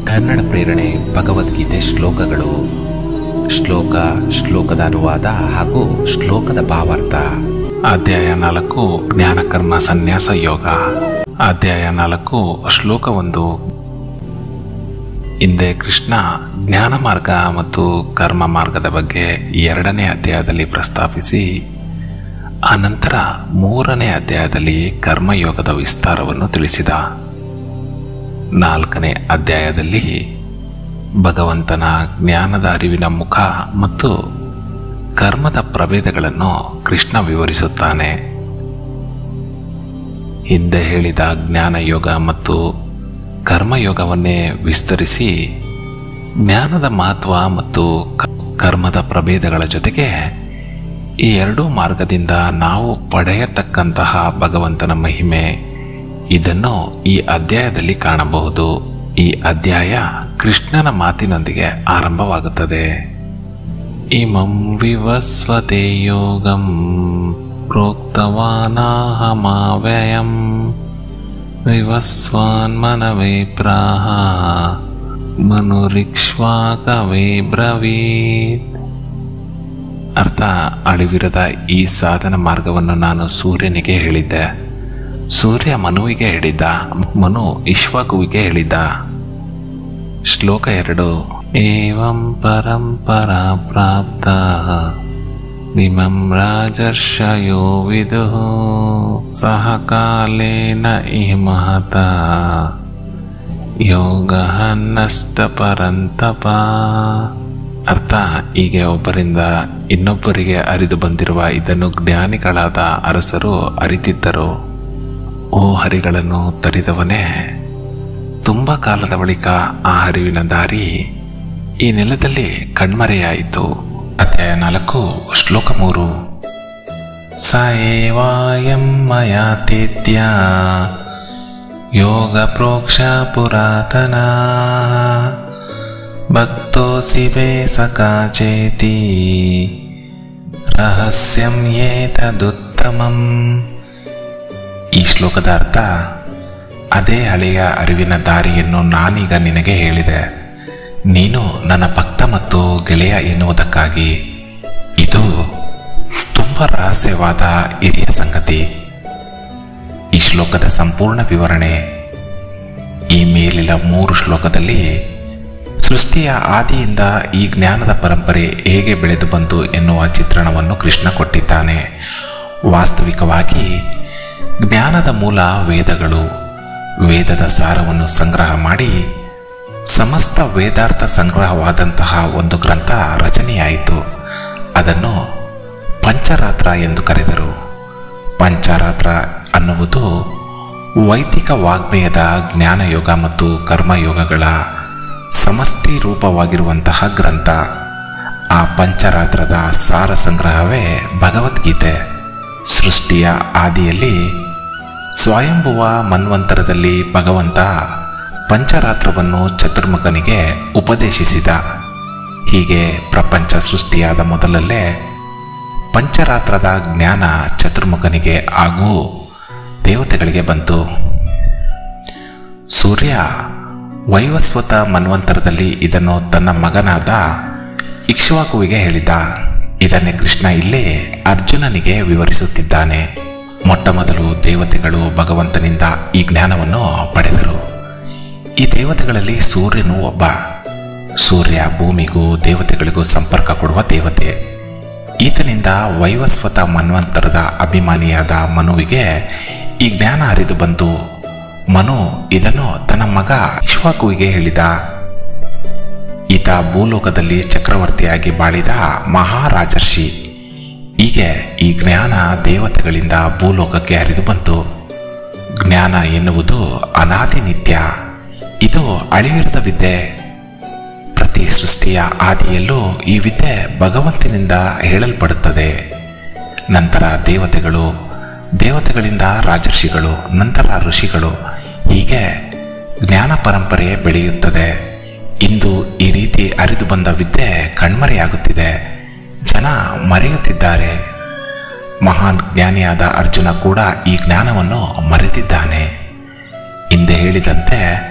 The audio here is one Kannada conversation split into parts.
ಕನ್ನಡ ಪ್ರೇರಣೆ ಭಗವದ್ಗೀತೆ ಶ್ಲೋಕಗಳು ಶ್ಲೋಕ ಶ್ಲೋಕದ ಅನುವಾದ ಹಾಗೂ ಶ್ಲೋಕದ ಭಾವಾರ್ಥ ಅಧ್ಯಾಯ ನಾಲ್ಕು ಜ್ಞಾನಕರ್ಮ ಸನ್ಯಾಸ ಯೋಗ ಅಧ್ಯಾಯ ನಾಲ್ಕು ಶ್ಲೋಕ ಒಂದು ಹಿಂದೆ ಕೃಷ್ಣ ಜ್ಞಾನ ಮಾರ್ಗ ಮತ್ತು ಕರ್ಮ ಮಾರ್ಗದ ಬಗ್ಗೆ ಎರಡನೇ ಅಧ್ಯಾಯದಲ್ಲಿ ಪ್ರಸ್ತಾಪಿಸಿ ಅನಂತರ ಮೂರನೇ ಅಧ್ಯಾಯದಲ್ಲಿ ಕರ್ಮಯೋಗದ ವಿಸ್ತಾರವನ್ನು ತಿಳಿಸಿದ ನಾಲ್ಕನೇ ಅಧ್ಯಾಯದಲ್ಲಿ ಭಗವಂತನ ಜ್ಞಾನದ ಅರಿವಿನ ಮುಖ ಮತ್ತು ಕರ್ಮದ ಪ್ರಭೇದಗಳನ್ನು ಕೃಷ್ಣ ವಿವರಿಸುತ್ತಾನೆ ಹಿಂದೆ ಹೇಳಿದ ಜ್ಞಾನಯೋಗ ಮತ್ತು ಕರ್ಮಯೋಗವನ್ನೇ ವಿಸ್ತರಿಸಿ ಜ್ಞಾನದ ಮಹತ್ವ ಮತ್ತು ಕ- ಕರ್ಮದ ಪ್ರಭೇದಗಳ ಜೊತೆಗೆ ಈ ಎರಡೂ ಮಾರ್ಗದಿಂದ ನಾವು ಪಡೆಯತಕ್ಕಂತಹ ಭಗವಂತನ ಮಹಿಮೆ ಇದನ್ನು ಈ ಅಧ್ಯಾಯದಲ್ಲಿ ಕಾಣಬಹುದು ಈ ಅಧ್ಯಾಯ ಕೃಷ್ಣನ ಮಾತಿನೊಂದಿಗೆ ಆರಂಭವಾಗುತ್ತದೆ ಇಮಂ ವಿವಸ್ವತೆ ಯೋಗಂ ಪ್ರೋಕ್ತವಾನಾಹಮಾವ್ಯಯಂ ವಿವಸ್ವಾನ್ಮನವೇ ಪ್ರಾಹ ಮನುರಿಕ್ಷ್ವಾಕವೇ ಬ್ರವೀತ್ ಅರ್ಥ ಅಳಿವಿರದ ಈ ಸಾಧನ ಮಾರ್ಗವನ್ನು ನಾನು ಸೂರ್ಯನಿಗೆ ಹೇಳಿದ್ದೆ ಸೂರ್ಯ ಮನುವಿಗೆ ಹೇಳಿದ್ದ ಮನು ಇಶ್ವಾಕುವಿಗೆ ಹೇಳಿದ್ದ ಶ್ಲೋಕ ಎರಡು ಏವಂ ಪರಂಪರಾ ಪ್ರಾಪ್ತ ಇಮಂ ರಾಜರ್ಷಯೋ ವಿದು ಸಹ ಕಾಲೇನ ಈ ಮಹತ ಯೋಗ ನಷ್ಟ ಪರಂತಪ ಅರ್ಥ ಹೀಗೆ ಒಬ್ಬರಿಂದ ಇನ್ನೊಬ್ಬರಿಗೆ ಅರಿದು ಬಂದಿರುವ ಇದನ್ನು ಜ್ಞಾನಿಗಳಾದ ಅರಸರು ಅರಿತಿದ್ದರು ಓ ಹರಿಗಳನ್ನು ತರಿದವನೇ ತುಂಬ ಕಾಲದ ಬಳಿಕ ಆ ಹರಿವಿನ ದಾರಿ ಈ ನೆಲದಲ್ಲಿ ಕಣ್ಮರೆಯಾಯಿತು ಅಧ್ಯಾಯ ನಾಲ್ಕು ಶ್ಲೋಕ ಮೂರು ಸ ಏವಾಯಂ ಮಯಾತಿಥ್ಯ ಯೋಗ ಪ್ರೋಕ್ಷ ಪುರಾತನ ಭಕ್ತೋಸಿ ಬೇ ಸಖಾ ಚೇತಿ ರಹಸ್ಯಂ ಏತದುತ್ತಮಂ ಈ ಶ್ಲೋಕದ ಅರ್ಥ ಅದೇ ಹಳೆಯ ಅರಿವಿನ ದಾರಿಯನ್ನು ನಾನೀಗ ನಿನಗೆ ಹೇಳಿದೆ ನೀನು ನನ್ನ ಭಕ್ತ ಮತ್ತು ಗೆಳೆಯ ಎನ್ನುವುದಕ್ಕಾಗಿ ಇದು ತುಂಬ ರಹಸ್ಯವಾದ ಹಿರಿಯ ಸಂಗತಿ ಈ ಶ್ಲೋಕದ ಸಂಪೂರ್ಣ ವಿವರಣೆ ಈ ಮೇಲಿನ ಮೂರು ಶ್ಲೋಕದಲ್ಲಿ ಸೃಷ್ಟಿಯ ಆದಿಯಿಂದ ಈ ಜ್ಞಾನದ ಪರಂಪರೆ ಹೇಗೆ ಬೆಳೆದು ಬಂತು ಎನ್ನುವ ಚಿತ್ರಣವನ್ನು ಕೃಷ್ಣ ಕೊಟ್ಟಿದ್ದಾನೆ ವಾಸ್ತವಿಕವಾಗಿ ಜ್ಞಾನದ ಮೂಲ ವೇದಗಳು ವೇದದ ಸಾರವನ್ನು ಸಂಗ್ರಹ ಮಾಡಿ ಸಮಸ್ತ ವೇದಾರ್ಥ ಸಂಗ್ರಹವಾದಂತಹ ಒಂದು ಗ್ರಂಥ ರಚನೆಯಾಯಿತು ಅದನ್ನು ಪಂಚರಾತ್ರ ಎಂದು ಕರೆದರು ಪಂಚರಾತ್ರ ಅನ್ನುವುದು ವೈದಿಕ ವಾಗ್ಮಯದ ಜ್ಞಾನಯೋಗ ಮತ್ತು ಕರ್ಮಯೋಗಗಳ ಸಮಷ್ಟಿ ರೂಪವಾಗಿರುವಂತಹ ಗ್ರಂಥ ಆ ಪಂಚರಾತ್ರದ ಸಾರ ಸಂಗ್ರಹವೇ ಭಗವದ್ಗೀತೆ ಸೃಷ್ಟಿಯ ಆದಿಯಲ್ಲಿ ಸ್ವಯಂಭುವ ಮನ್ವಂತರದಲ್ಲಿ ಭಗವಂತ ಪಂಚರಾತ್ರವನ್ನು ಚತುರ್ಮುಖನಿಗೆ ಉಪದೇಶಿಸಿದ ಹೀಗೆ ಪ್ರಪಂಚ ಸೃಷ್ಟಿಯಾದ ಮೊದಲಲ್ಲೇ ಪಂಚರಾತ್ರದ ಜ್ಞಾನ ಚತುರ್ಮುಖನಿಗೆ ಹಾಗೂ ದೇವತೆಗಳಿಗೆ ಬಂತು ಸೂರ್ಯ ವೈವಸ್ವತ ಮನ್ವಂತರದಲ್ಲಿ ಇದನ್ನು ತನ್ನ ಮಗನಾದ ಇಕ್ಷ್ವಾಕುವಿಗೆ ಹೇಳಿದ ಇದನ್ನೇ ಕೃಷ್ಣ ಇಲ್ಲೇ ಅರ್ಜುನನಿಗೆ ವಿವರಿಸುತ್ತಿದ್ದಾನೆ ಮೊಟ್ಟ ಮೊದಲು ದೇವತೆಗಳು ಭಗವಂತನಿಂದ ಈ ಜ್ಞಾನವನ್ನು ಪಡೆದರು ಈ ದೇವತೆಗಳಲ್ಲಿ ಸೂರ್ಯನು ಒಬ್ಬ ಸೂರ್ಯ ಭೂಮಿಗೂ ದೇವತೆಗಳಿಗೂ ಸಂಪರ್ಕ ಕೊಡುವ ದೇವತೆ ಈತನಿಂದ ವೈವಸ್ವತ ಮನ್ವಂತರದ ಅಭಿಮಾನಿಯಾದ ಮನುವಿಗೆ ಈ ಜ್ಞಾನ ಹರಿದು ಬಂತು ಮನು ಇದನ್ನು ತನ್ನ ಮಗ ಇಶ್ವಾಕುವಿಗೆ ಹೇಳಿದ ಈತ ಭೂಲೋಕದಲ್ಲಿ ಚಕ್ರವರ್ತಿಯಾಗಿ ಬಾಳಿದ ಮಹಾರಾಜರ್ಷಿ ಹೀಗೆ ಈ ಜ್ಞಾನ ದೇವತೆಗಳಿಂದ ಭೂಲೋಕಕ್ಕೆ ಹರಿದು ಬಂತು ಜ್ಞಾನ ಎನ್ನುವುದು ಅನಾದಿ ನಿತ್ಯ ಇದು ಅಳಿವಿರದ ವಿದ್ಯೆ ಪ್ರತಿ ಸೃಷ್ಟಿಯ ಆದಿಯಲ್ಲೂ ಈ ವಿದ್ಯೆ ಭಗವಂತನಿಂದ ಹೇಳಲ್ಪಡುತ್ತದೆ ನಂತರ ದೇವತೆಗಳು ದೇವತೆಗಳಿಂದ ರಾಜರ್ಷಿಗಳು ನಂತರ ಋಷಿಗಳು ಹೀಗೆ ಜ್ಞಾನ ಪರಂಪರೆ ಬೆಳೆಯುತ್ತದೆ ಇಂದು ಈ ರೀತಿ ಅರಿದು ಬಂದ ವಿದ್ಯೆ ಕಣ್ಮರೆಯಾಗುತ್ತಿದೆ ಜನ ಮರೆಯುತ್ತಿದ್ದಾರೆ ಮಹಾನ್ ಜ್ಞಾನಿಯಾದ ಅರ್ಜುನ ಕೂಡ ಈ ಜ್ಞಾನವನ್ನು ಮರೆತಿದ್ದಾನೆ ಹಿಂದೆ ಹೇಳಿದಂತೆ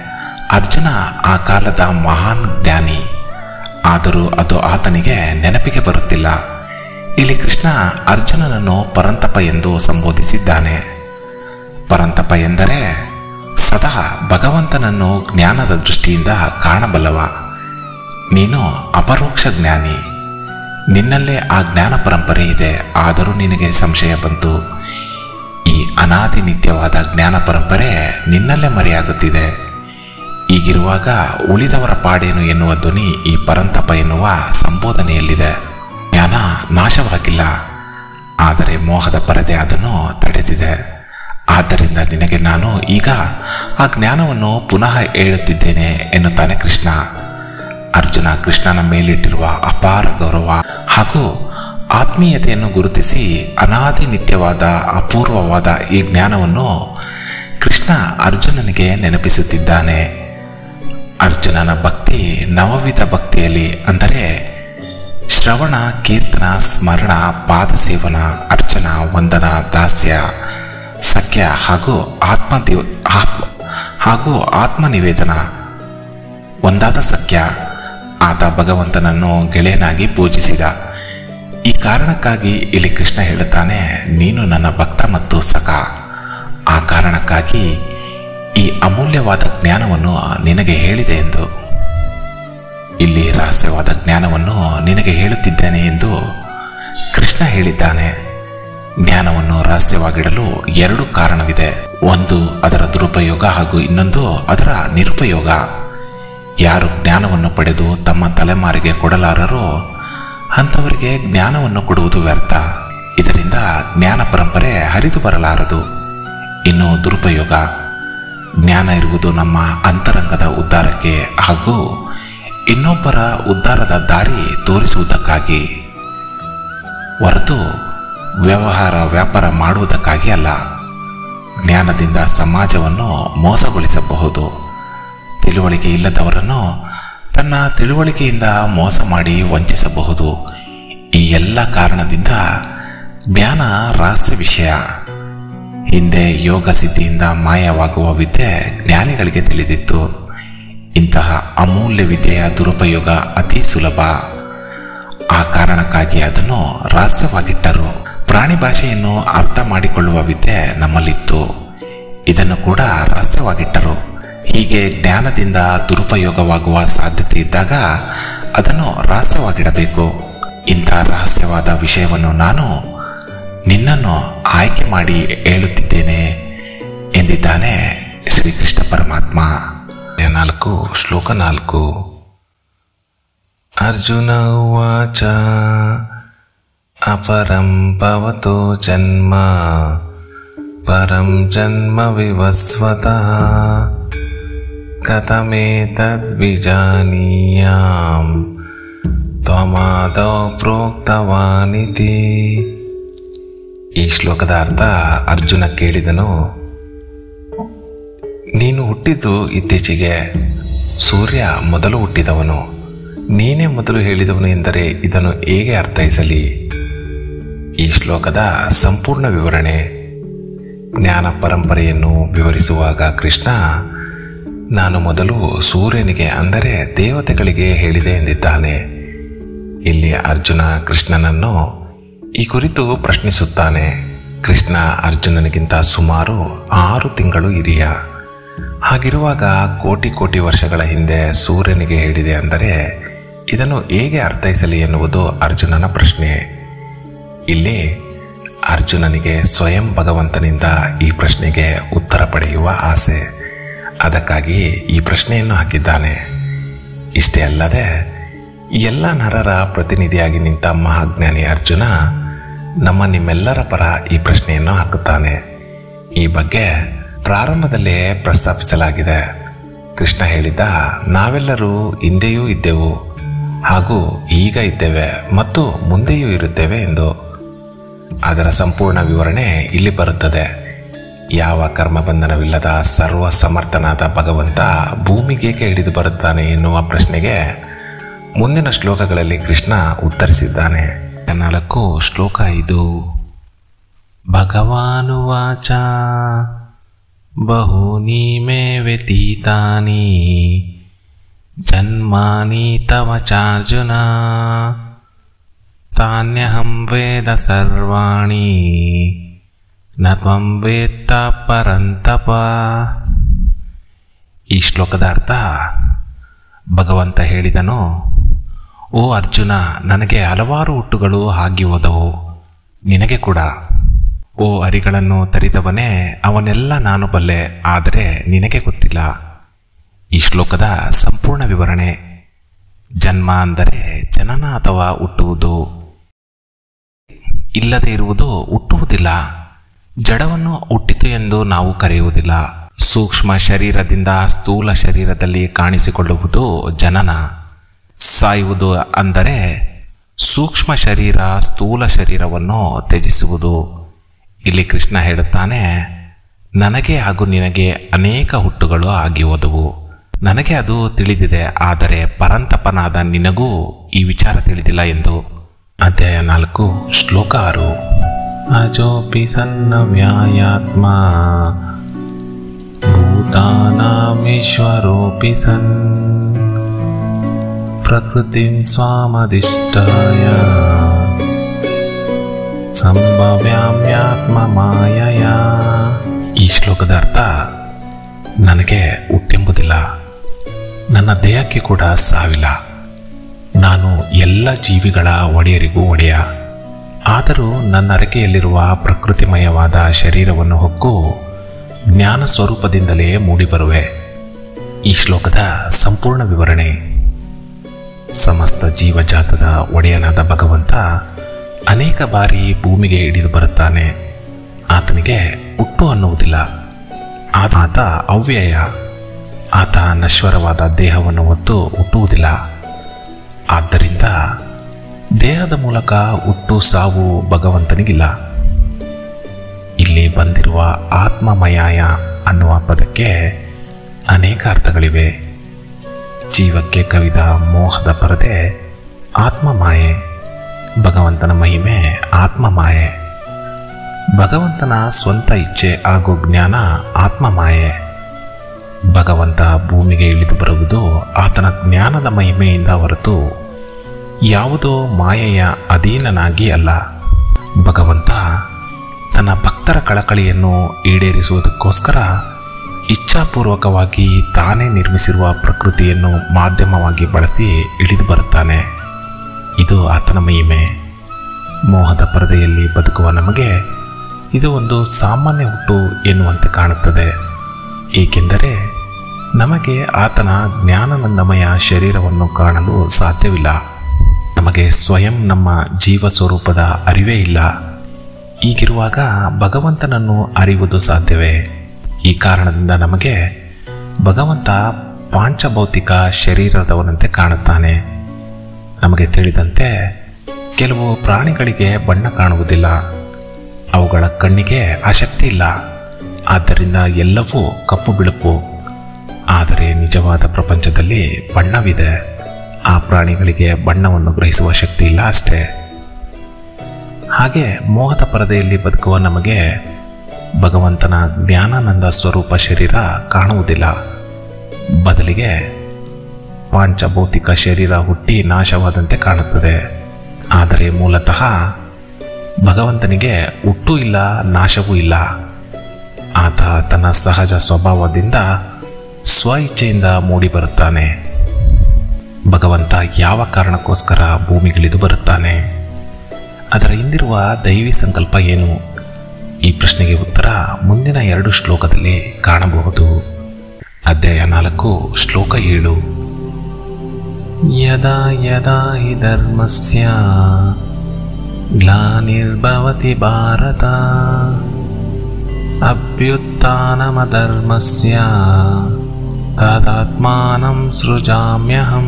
ಅರ್ಜುನ ಆ ಕಾಲದ ಮಹಾನ್ ಜ್ಞಾನಿ ಆದರೂ ಅದು ಆತನಿಗೆ ನೆನಪಿಗೆ ಬರುತ್ತಿಲ್ಲ ಇಲ್ಲಿ ಕೃಷ್ಣ ಅರ್ಜುನನನ್ನು ಪರಂತಪ ಎಂದು ಸಂಬೋಧಿಸಿದ್ದಾನೆ ಪರಂತಪ ಎಂದರೆ ಸದಾ ಭಗವಂತನನ್ನು ಜ್ಞಾನದ ದೃಷ್ಟಿಯಿಂದ ಕಾಣಬಲ್ಲವ ನೀನು ಅಪರೋಕ್ಷ ಜ್ಞಾನಿ ನಿನ್ನಲ್ಲೇ ಆ ಜ್ಞಾನ ಪರಂಪರೆ ಇದೆ ಆದರೂ ನಿನಗೆ ಸಂಶಯ ಬಂತು ಈ ಅನಾದಿ ನಿತ್ಯವಾದ ಜ್ಞಾನ ಪರಂಪರೆ ನಿನ್ನಲ್ಲೇ ಮರೆಯಾಗುತ್ತಿದೆ ಈಗಿರುವಾಗ ಉಳಿದವರ ಪಾಡೇನು ಎನ್ನುವ ಧ್ವನಿ ಈ ಪರಂತಪ ಎನ್ನುವ ಸಂಬೋಧನೆಯಲ್ಲಿದೆ ಜ್ಞಾನ ನಾಶವಾಗಿಲ್ಲ ಆದರೆ ಮೋಹದ ಪರದೆ ಅದನ್ನು ತಡೆದಿದೆ ಆದ್ದರಿಂದ ನಿನಗೆ ನಾನು ಈಗ ಆ ಜ್ಞಾನವನ್ನು ಪುನಃ ಹೇಳುತ್ತಿದ್ದೇನೆ ಎನ್ನುತ್ತಾನೆ ಕೃಷ್ಣ ಅರ್ಜುನ ಕೃಷ್ಣನ ಮೇಲಿಟ್ಟಿರುವ ಅಪಾರ ಗೌರವ ಹಾಗೂ ಆತ್ಮೀಯತೆಯನ್ನು ಗುರುತಿಸಿ ಅನಾದಿ ನಿತ್ಯವಾದ ಅಪೂರ್ವವಾದ ಈ ಜ್ಞಾನವನ್ನು ಕೃಷ್ಣ ಅರ್ಜುನನಿಗೆ ನೆನಪಿಸುತ್ತಿದ್ದಾನೆ ಅರ್ಜುನನ ಭಕ್ತಿ ನವವಿಧ ಭಕ್ತಿಯಲ್ಲಿ ಅಂದರೆ ಶ್ರವಣ ಕೀರ್ತನ ಸ್ಮರಣ ಪಾದ ಸೇವನ ಅರ್ಚನ ವಂದನ ದಾಸ್ಯ ಸಖ್ಯ ಹಾಗೂ ಆತ್ಮ ಆತ್ಮ ಹಾಗೂ ಆತ್ಮನಿವೇದನ ಒಂದಾದ ಸಖ್ಯ ಆತ ಭಗವಂತನನ್ನು ಗೆಳೆಯನಾಗಿ ಪೂಜಿಸಿದ ಈ ಕಾರಣಕ್ಕಾಗಿ ಇಲ್ಲಿ ಕೃಷ್ಣ ಹೇಳುತ್ತಾನೆ ನೀನು ನನ್ನ ಭಕ್ತ ಮತ್ತು ಸಖ ಆ ಕಾರಣಕ್ಕಾಗಿ ಈ ಅಮೂಲ್ಯವಾದ ಜ್ಞಾನವನ್ನು ನಿನಗೆ ಹೇಳಿದೆ ಎಂದು ಇಲ್ಲಿ ರಹಸ್ಯವಾದ ಜ್ಞಾನವನ್ನು ನಿನಗೆ ಹೇಳುತ್ತಿದ್ದೇನೆ ಎಂದು ಕೃಷ್ಣ ಹೇಳಿದ್ದಾನೆ ಜ್ಞಾನವನ್ನು ರಹಸ್ಯವಾಗಿಡಲು ಎರಡು ಕಾರಣವಿದೆ ಒಂದು ಅದರ ದುರುಪಯೋಗ ಹಾಗೂ ಇನ್ನೊಂದು ಅದರ ನಿರುಪಯೋಗ ಯಾರು ಜ್ಞಾನವನ್ನು ಪಡೆದು ತಮ್ಮ ತಲೆಮಾರಿಗೆ ಕೊಡಲಾರರೋ ಅಂಥವರಿಗೆ ಜ್ಞಾನವನ್ನು ಕೊಡುವುದು ವ್ಯರ್ಥ ಇದರಿಂದ ಜ್ಞಾನ ಪರಂಪರೆ ಹರಿದು ಬರಲಾರದು ಇನ್ನು ದುರುಪಯೋಗ ಜ್ಞಾನ ಇರುವುದು ನಮ್ಮ ಅಂತರಂಗದ ಉದ್ಧಾರಕ್ಕೆ ಹಾಗೂ ಇನ್ನೊಬ್ಬರ ಉದ್ಧಾರದ ದಾರಿ ತೋರಿಸುವುದಕ್ಕಾಗಿ ಹೊರತು ವ್ಯವಹಾರ ವ್ಯಾಪಾರ ಮಾಡುವುದಕ್ಕಾಗಿ ಅಲ್ಲ ಜ್ಞಾನದಿಂದ ಸಮಾಜವನ್ನು ಮೋಸಗೊಳಿಸಬಹುದು ತಿಳುವಳಿಕೆ ಇಲ್ಲದವರನ್ನು ತನ್ನ ತಿಳುವಳಿಕೆಯಿಂದ ಮೋಸ ಮಾಡಿ ವಂಚಿಸಬಹುದು ಈ ಎಲ್ಲ ಕಾರಣದಿಂದ ಜ್ಞಾನ ರಹಸ್ಯ ವಿಷಯ ಹಿಂದೆ ಯೋಗ ಸಿದ್ಧಿಯಿಂದ ಮಾಯವಾಗುವ ವಿದ್ಯೆ ಜ್ಞಾನಿಗಳಿಗೆ ತಿಳಿದಿತ್ತು ಇಂತಹ ಅಮೂಲ್ಯ ವಿದ್ಯೆಯ ದುರುಪಯೋಗ ಅತಿ ಸುಲಭ ಆ ಕಾರಣಕ್ಕಾಗಿ ಅದನ್ನು ರಹಸ್ಯವಾಗಿಟ್ಟರು ಪ್ರಾಣಿ ಭಾಷೆಯನ್ನು ಅರ್ಥ ಮಾಡಿಕೊಳ್ಳುವ ವಿದ್ಯೆ ನಮ್ಮಲ್ಲಿತ್ತು ಇದನ್ನು ಕೂಡ ರಹಸ್ಯವಾಗಿಟ್ಟರು ಹೀಗೆ ಜ್ಞಾನದಿಂದ ದುರುಪಯೋಗವಾಗುವ ಸಾಧ್ಯತೆ ಇದ್ದಾಗ ಅದನ್ನು ರಹಸ್ಯವಾಗಿಡಬೇಕು ಇಂಥ ರಹಸ್ಯವಾದ ವಿಷಯವನ್ನು ನಾನು ನಿನ್ನನ್ನು ಆಯ್ಕೆ ಮಾಡಿ ಹೇಳುತ್ತಿದ್ದೇನೆ ಎಂದಿದ್ದಾನೆ ಶ್ರೀಕೃಷ್ಣ ಪರಮಾತ್ಮ ನಾಲ್ಕು ಶ್ಲೋಕ ನಾಲ್ಕು ಅರ್ಜುನ ಉವಾಚ ಅಪರಂ ಭವತೋ ಜನ್ಮ ಪರಂ ಜನ್ಮ ವಿವಸ್ವತಃ ಕಥಮೇತದ್ವಿಜಾನೀಯಾಂ ತ್ವಮಾದೌ ಪ್ರೋಕ್ತವಾನಿತಿ ಈ ಶ್ಲೋಕದ ಅರ್ಥ ಅರ್ಜುನ ಕೇಳಿದನು ನೀನು ಹುಟ್ಟಿದ್ದು ಇತ್ತೀಚೆಗೆ ಸೂರ್ಯ ಮೊದಲು ಹುಟ್ಟಿದವನು ನೀನೇ ಮೊದಲು ಹೇಳಿದವನು ಎಂದರೆ ಇದನ್ನು ಹೇಗೆ ಅರ್ಥೈಸಲಿ ಈ ಶ್ಲೋಕದ ಸಂಪೂರ್ಣ ವಿವರಣೆ ಜ್ಞಾನ ಪರಂಪರೆಯನ್ನು ವಿವರಿಸುವಾಗ ಕೃಷ್ಣ ನಾನು ಮೊದಲು ಸೂರ್ಯನಿಗೆ ಅಂದರೆ ದೇವತೆಗಳಿಗೆ ಹೇಳಿದೆ ಎಂದಿದ್ದಾನೆ ಇಲ್ಲಿ ಅರ್ಜುನ ಕೃಷ್ಣನನ್ನು ಈ ಕುರಿತು ಪ್ರಶ್ನಿಸುತ್ತಾನೆ ಕೃಷ್ಣ ಅರ್ಜುನನಿಗಿಂತ ಸುಮಾರು ಆರು ತಿಂಗಳು ಹಿರಿಯ ಹಾಗಿರುವಾಗ ಕೋಟಿ ಕೋಟಿ ವರ್ಷಗಳ ಹಿಂದೆ ಸೂರ್ಯನಿಗೆ ಹೇಳಿದೆ ಅಂದರೆ ಇದನ್ನು ಹೇಗೆ ಅರ್ಥೈಸಲಿ ಎನ್ನುವುದು ಅರ್ಜುನನ ಪ್ರಶ್ನೆ ಇಲ್ಲಿ ಅರ್ಜುನನಿಗೆ ಸ್ವಯಂ ಭಗವಂತನಿಂದ ಈ ಪ್ರಶ್ನೆಗೆ ಉತ್ತರ ಪಡೆಯುವ ಆಸೆ ಅದಕ್ಕಾಗಿ ಈ ಪ್ರಶ್ನೆಯನ್ನು ಹಾಕಿದ್ದಾನೆ ಇಷ್ಟೇ ಅಲ್ಲದೆ ಎಲ್ಲ ನರರ ಪ್ರತಿನಿಧಿಯಾಗಿ ನಿಂತ ಮಹಾಜ್ಞಾನಿ ಅರ್ಜುನ ನಮ್ಮ ನಿಮ್ಮೆಲ್ಲರ ಪರ ಈ ಪ್ರಶ್ನೆಯನ್ನು ಹಾಕುತ್ತಾನೆ ಈ ಬಗ್ಗೆ ಪ್ರಾರಂಭದಲ್ಲೇ ಪ್ರಸ್ತಾಪಿಸಲಾಗಿದೆ ಕೃಷ್ಣ ಹೇಳಿದ ನಾವೆಲ್ಲರೂ ಹಿಂದೆಯೂ ಇದ್ದೆವು ಹಾಗೂ ಈಗ ಇದ್ದೇವೆ ಮತ್ತು ಮುಂದೆಯೂ ಇರುತ್ತೇವೆ ಎಂದು ಅದರ ಸಂಪೂರ್ಣ ವಿವರಣೆ ಇಲ್ಲಿ ಬರುತ್ತದೆ ಯಾವ ಕರ್ಮಬಂಧನವಿಲ್ಲದ ಸರ್ವ ಸಮರ್ಥನಾದ ಭಗವಂತ ಭೂಮಿಗೇಕೆ ಹಿಡಿದು ಬರುತ್ತಾನೆ ಎನ್ನುವ ಪ್ರಶ್ನೆಗೆ ಮುಂದಿನ ಶ್ಲೋಕಗಳಲ್ಲಿ ಕೃಷ್ಣ ಉತ್ತರಿಸಿದ್ದಾನೆ ನಾಲ್ಕು ಶ್ಲೋಕ ಇದು ಭಗವಾನುವಾಚ ಬಹೂನಿ ಮೇ ವ್ಯತೀತಾನಿ ಜನ್ಮಾನಿ ತವ ಚಾರ್ಜುನ ತಾನ್ಯಹಂ ವೇದ ಸರ್ವಾಣಿ ನ ತ್ವಂ ವೇತ್ತ ಪರಂತಪ ಈ ಶ್ಲೋಕದ ಅರ್ಥ ಭಗವಂತ ಹೇಳಿದನು ಓ ಅರ್ಜುನ ನನಗೆ ಹಲವಾರು ಹುಟ್ಟುಗಳು ಆಗಿ ಹೋದವು ನಿನಗೆ ಕೂಡ ಓ ಅರಿಗಳನ್ನು ತರಿದವನೇ ಅವನ್ನೆಲ್ಲ ನಾನು ಬಲ್ಲೆ ಆದರೆ ನಿನಗೆ ಗೊತ್ತಿಲ್ಲ ಈ ಶ್ಲೋಕದ ಸಂಪೂರ್ಣ ವಿವರಣೆ ಜನ್ಮ ಅಂದರೆ ಜನನ ಅಥವಾ ಹುಟ್ಟುವುದು ಇಲ್ಲದೆ ಇರುವುದು ಹುಟ್ಟುವುದಿಲ್ಲ ಜಡವನ್ನು ಹುಟ್ಟಿತು ಎಂದು ನಾವು ಕರೆಯುವುದಿಲ್ಲ ಸೂಕ್ಷ್ಮ ಶರೀರದಿಂದ ಸ್ಥೂಲ ಶರೀರದಲ್ಲಿ ಕಾಣಿಸಿಕೊಳ್ಳುವುದು ಜನನ ಸಾಯುವುದು ಅಂದರೆ ಸೂಕ್ಷ್ಮ ಶರೀರ ಸ್ಥೂಲ ಶರೀರವನ್ನು ತ್ಯಜಿಸುವುದು ಇಲ್ಲಿ ಕೃಷ್ಣ ಹೇಳುತ್ತಾನೆ ನನಗೆ ಹಾಗೂ ನಿನಗೆ ಅನೇಕ ಹುಟ್ಟುಗಳು ಆಗಿ ಹೋದವು ನನಗೆ ಅದು ತಿಳಿದಿದೆ ಆದರೆ ಪರಂತಪನಾದ ನಿನಗೂ ಈ ವಿಚಾರ ತಿಳಿದಿಲ್ಲ ಎಂದು ಅಧ್ಯಾಯ ನಾಲ್ಕು ಶ್ಲೋಕ ಆರು ಅಜೋಪಿ ಸನ್ನ ವ್ಯಾಯಾತ್ಮ ಭೂತಾನಾಮೀಶ್ವರೋಪಿ ಸನ್ ಪ್ರಕೃತಿಂ ಸ್ವಾಮದಿಷ್ಟಾಯ ಸಂಭವ್ಯಾಮ್ಯಾತ್ಮ ಮಾಯಯ ಈ ಶ್ಲೋಕದ ಅರ್ಥ ನನಗೆ ಹುಟ್ಟೆಂಬುದಿಲ್ಲ ನನ್ನ ದೇಹಕ್ಕೆ ಕೂಡ ಸಾವಿಲ್ಲ ನಾನು ಎಲ್ಲ ಜೀವಿಗಳ ಒಡೆಯರಿಗೂ ಒಡೆಯ ಆದರೂ ನನ್ನ ಅರಕೆಯಲ್ಲಿರುವ ಪ್ರಕೃತಿಮಯವಾದ ಶರೀರವನ್ನು ಹೊಕ್ಕು ಜ್ಞಾನ ಸ್ವರೂಪದಿಂದಲೇ ಮೂಡಿಬರುವೆ ಈ ಶ್ಲೋಕದ ಸಂಪೂರ್ಣ ವಿವರಣೆ ಸಮಸ್ತ ಜೀವಜಾತದ ಒಡೆಯನಾದ ಭಗವಂತ ಅನೇಕ ಬಾರಿ ಭೂಮಿಗೆ ಇಳಿದು ಬರುತ್ತಾನೆ ಆತನಿಗೆ ಹುಟ್ಟು ಅನ್ನುವುದಿಲ್ಲ ಆತ ಅವ್ಯಯ ಆತ ನಶ್ವರವಾದ ದೇಹವನ್ನು ಹೊತ್ತು ಹುಟ್ಟುವುದಿಲ್ಲ ಆದ್ದರಿಂದ ದೇಹದ ಮೂಲಕ ಹುಟ್ಟು ಸಾವು ಭಗವಂತನಿಗಿಲ್ಲ ಇಲ್ಲಿ ಬಂದಿರುವ ಆತ್ಮಮಯಾಯ ಅನ್ನುವ ಪದಕ್ಕೆ ಅನೇಕ ಅರ್ಥಗಳಿವೆ ಜೀವಕ್ಕೆ ಕವಿದ ಮೋಹದ ಪರದೆ ಆತ್ಮಮಾಯೆ ಭಗವಂತನ ಮಹಿಮೆ ಆತ್ಮಮಾಯೆ ಭಗವಂತನ ಸ್ವಂತ ಇಚ್ಛೆ ಹಾಗೂ ಜ್ಞಾನ ಆತ್ಮಮಾಯೆ ಭಗವಂತ ಭೂಮಿಗೆ ಇಳಿದು ಬರುವುದು ಆತನ ಜ್ಞಾನದ ಮಹಿಮೆಯಿಂದ ಹೊರತು ಯಾವುದೋ ಮಾಯೆಯ ಅಧೀನನಾಗಿ ಅಲ್ಲ ಭಗವಂತ ತನ್ನ ಭಕ್ತರ ಕಳಕಳಿಯನ್ನು ಈಡೇರಿಸುವುದಕ್ಕೋಸ್ಕರ ಇಚ್ಛಾಪೂರ್ವಕವಾಗಿ ತಾನೇ ನಿರ್ಮಿಸಿರುವ ಪ್ರಕೃತಿಯನ್ನು ಮಾಧ್ಯಮವಾಗಿ ಬಳಸಿ ಇಳಿದು ಬರುತ್ತಾನೆ ಇದು ಆತನ ಮಹಿಮೆ ಮೋಹದ ಪರದೆಯಲ್ಲಿ ಬದುಕುವ ನಮಗೆ ಇದು ಒಂದು ಸಾಮಾನ್ಯ ಹುಟ್ಟು ಎನ್ನುವಂತೆ ಕಾಣುತ್ತದೆ ಏಕೆಂದರೆ ನಮಗೆ ಆತನ ಜ್ಞಾನಾನಂದಮಯ ಶರೀರವನ್ನು ಕಾಣಲು ಸಾಧ್ಯವಿಲ್ಲ ನಮಗೆ ಸ್ವಯಂ ನಮ್ಮ ಜೀವ ಸ್ವರೂಪದ ಅರಿವೇ ಇಲ್ಲ ಹೀಗಿರುವಾಗ ಭಗವಂತನನ್ನು ಅರಿಯುವುದು ಸಾಧ್ಯವೇ ಈ ಕಾರಣದಿಂದ ನಮಗೆ ಭಗವಂತ ಪಾಂಚಭೌತಿಕ ಶರೀರದವನಂತೆ ಕಾಣುತ್ತಾನೆ ನಮಗೆ ತಿಳಿದಂತೆ ಕೆಲವು ಪ್ರಾಣಿಗಳಿಗೆ ಬಣ್ಣ ಕಾಣುವುದಿಲ್ಲ ಅವುಗಳ ಕಣ್ಣಿಗೆ ಆ ಶಕ್ತಿ ಇಲ್ಲ ಆದ್ದರಿಂದ ಎಲ್ಲವೂ ಕಪ್ಪು ಬಿಳುಪು ಆದರೆ ನಿಜವಾದ ಪ್ರಪಂಚದಲ್ಲಿ ಬಣ್ಣವಿದೆ ಆ ಪ್ರಾಣಿಗಳಿಗೆ ಬಣ್ಣವನ್ನು ಗ್ರಹಿಸುವ ಶಕ್ತಿ ಇಲ್ಲ ಅಷ್ಟೇ ಹಾಗೆ ಮೋಹದ ಪರದೆಯಲ್ಲಿ ಬದುಕುವ ನಮಗೆ ಭಗವಂತನ ಜ್ಞಾನಾನಂದ ಸ್ವರೂಪ ಶರೀರ ಕಾಣುವುದಿಲ್ಲ ಬದಲಿಗೆ ಪಾಂಚಭೌತಿಕ ಶರೀರ ಹುಟ್ಟಿ ನಾಶವಾದಂತೆ ಕಾಣುತ್ತದೆ ಆದರೆ ಮೂಲತಃ ಭಗವಂತನಿಗೆ ಹುಟ್ಟು ಇಲ್ಲ ನಾಶವೂ ಇಲ್ಲ ಆತ ತನ್ನ ಸಹಜ ಸ್ವಭಾವದಿಂದ ಸ್ವ ಇಚ್ಛೆಯಿಂದ ಮೂಡಿ ಬರುತ್ತಾನೆ ಭಗವಂತ ಯಾವ ಕಾರಣಕ್ಕೋಸ್ಕರ ಭೂಮಿಗಿಳಿದು ಬರುತ್ತಾನೆ ಅದರ ಹಿಂದಿರುವ ದೈವಿ ಸಂಕಲ್ಪ ಏನು ಈ ಪ್ರಶ್ನೆಗೆ ಉತ್ತರ ಮುಂದಿನ ಎರಡು ಶ್ಲೋಕದಲ್ಲಿ ಕಾಣಬಹುದು ಅಧ್ಯಾಯ ನಾಲ್ಕು ಶ್ಲೋಕ ಏಳು ಯದಾ ಯದಾ ಹಿ ಧರ್ಮಸ್ಯ ಗ್ಲಾನಿರ್ಭವತಿ ಭಾರತ ಅಭ್ಯುತ್ಥಾನಮಧರ್ಮಸ್ಯ ತದಾತ್ಮಾನಂ ಸೃಜಾಮ್ಯಹಂ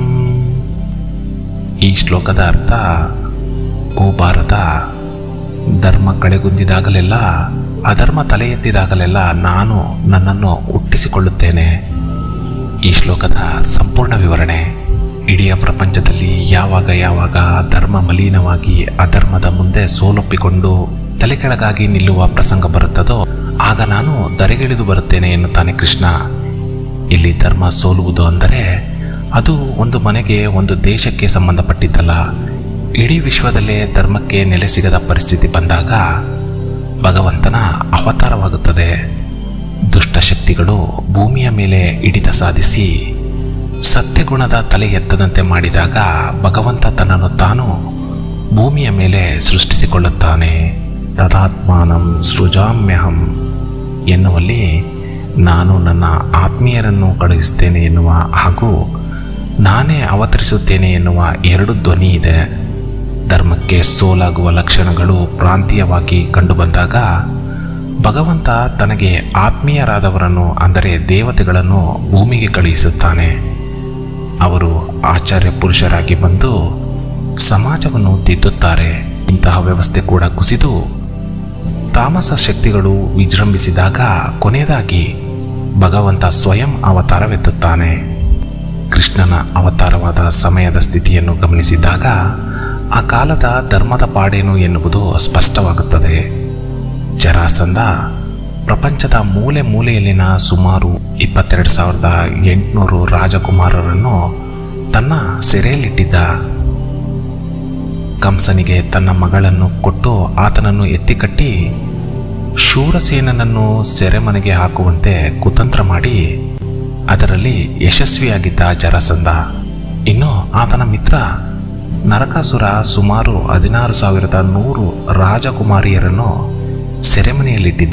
ಈ ಶ್ಲೋಕದ ಅರ್ಥ ಓ ಭಾರತ ಧರ್ಮ ಕಳೆಗುಂದಿದಾಗಲೆಲ್ಲ ಅಧರ್ಮ ತಲೆ ಎತ್ತಿದಾಗಲೆಲ್ಲ ನಾನು ನನ್ನನ್ನು ಹುಟ್ಟಿಸಿಕೊಳ್ಳುತ್ತೇನೆ ಈ ಶ್ಲೋಕದ ಸಂಪೂರ್ಣ ವಿವರಣೆ ಇಡೀ ಪ್ರಪಂಚದಲ್ಲಿ ಯಾವಾಗ ಯಾವಾಗ ಧರ್ಮ ಮಲೀನವಾಗಿ ಅಧರ್ಮದ ಮುಂದೆ ಸೋಲೊಪ್ಪಿಕೊಂಡು ತಲೆಕೆಳಗಾಗಿ ನಿಲ್ಲುವ ಪ್ರಸಂಗ ಬರುತ್ತದೋ ಆಗ ನಾನು ಧರೆಗಿಳಿದು ಬರುತ್ತೇನೆ ಎನ್ನುತ್ತಾನೆ ಕೃಷ್ಣ ಇಲ್ಲಿ ಧರ್ಮ ಸೋಲುವುದು ಅಂದರೆ ಅದು ಒಂದು ಮನೆಗೆ ಒಂದು ದೇಶಕ್ಕೆ ಸಂಬಂಧಪಟ್ಟಿದ್ದಲ್ಲ ಇಡೀ ವಿಶ್ವದಲ್ಲೇ ಧರ್ಮಕ್ಕೆ ನೆಲೆ ಸಿಗದ ಪರಿಸ್ಥಿತಿ ಬಂದಾಗ ಭಗವಂತನ ಅವತಾರವಾಗುತ್ತದೆ ದುಷ್ಟಶಕ್ತಿಗಳು ಭೂಮಿಯ ಮೇಲೆ ಹಿಡಿತ ಸಾಧಿಸಿ ಸತ್ಯಗುಣದ ತಲೆ ಎತ್ತದಂತೆ ಮಾಡಿದಾಗ ಭಗವಂತ ತನ್ನನ್ನು ತಾನು ಭೂಮಿಯ ಮೇಲೆ ಸೃಷ್ಟಿಸಿಕೊಳ್ಳುತ್ತಾನೆ ತದಾತ್ಮಾನಂ ಸೃಜಾಮ್ಯಹಂ ಎನ್ನುವಲ್ಲಿ ನಾನು ನನ್ನ ಆತ್ಮೀಯರನ್ನು ಕಳುಹಿಸುತ್ತೇನೆ ಎನ್ನುವ ಹಾಗೂ ನಾನೇ ಅವತರಿಸುತ್ತೇನೆ ಎನ್ನುವ ಎರಡು ಧ್ವನಿ ಇದೆ ಧರ್ಮಕ್ಕೆ ಸೋಲಾಗುವ ಲಕ್ಷಣಗಳು ಪ್ರಾಂತೀಯವಾಗಿ ಕಂಡುಬಂದಾಗ ಭಗವಂತ ತನಗೆ ಆತ್ಮೀಯರಾದವರನ್ನು ಅಂದರೆ ದೇವತೆಗಳನ್ನು ಭೂಮಿಗೆ ಕಳುಹಿಸುತ್ತಾನೆ ಅವರು ಆಚಾರ್ಯ ಪುರುಷರಾಗಿ ಬಂದು ಸಮಾಜವನ್ನು ತಿದ್ದುತ್ತಾರೆ ಇಂತಹ ವ್ಯವಸ್ಥೆ ಕೂಡ ಕುಸಿದು ತಾಮಸ ಶಕ್ತಿಗಳು ವಿಜೃಂಭಿಸಿದಾಗ ಕೊನೆಯದಾಗಿ ಭಗವಂತ ಸ್ವಯಂ ಅವತಾರವೆತ್ತುತ್ತಾನೆ ಕೃಷ್ಣನ ಅವತಾರವಾದ ಸಮಯದ ಸ್ಥಿತಿಯನ್ನು ಗಮನಿಸಿದಾಗ ಆ ಕಾಲದ ಧರ್ಮದ ಪಾಡೇನು ಎನ್ನುವುದು ಸ್ಪಷ್ಟವಾಗುತ್ತದೆ ಜರಾಸಂಧ ಪ್ರಪಂಚದ ಮೂಲೆ ಮೂಲೆಯಲ್ಲಿನ ಸುಮಾರು ಇಪ್ಪತ್ತೆರಡು ಸಾವಿರದ ಎಂಟುನೂರು ರಾಜಕುಮಾರರನ್ನು ತನ್ನ ಸೆರೆಯಲ್ಲಿಟ್ಟಿದ್ದ ಕಂಸನಿಗೆ ತನ್ನ ಮಗಳನ್ನು ಕೊಟ್ಟು ಆತನನ್ನು ಎತ್ತಿಕಟ್ಟಿ ಶೂರಸೇನನನ್ನು ಸೆರೆಮನೆಗೆ ಹಾಕುವಂತೆ ಕುತಂತ್ರ ಮಾಡಿ ಅದರಲ್ಲಿ ಯಶಸ್ವಿಯಾಗಿದ್ದ ಜರಾಸಂಧ ಇನ್ನು ಆತನ ಮಿತ್ರ ನರಕಾಸುರ ಸುಮಾರು ಹದಿನಾರು ಸಾವಿರದ ನೂರು ರಾಜಕುಮಾರಿಯರನ್ನು ಸೆರೆಮನೆಯಲ್ಲಿಟ್ಟಿದ್ದ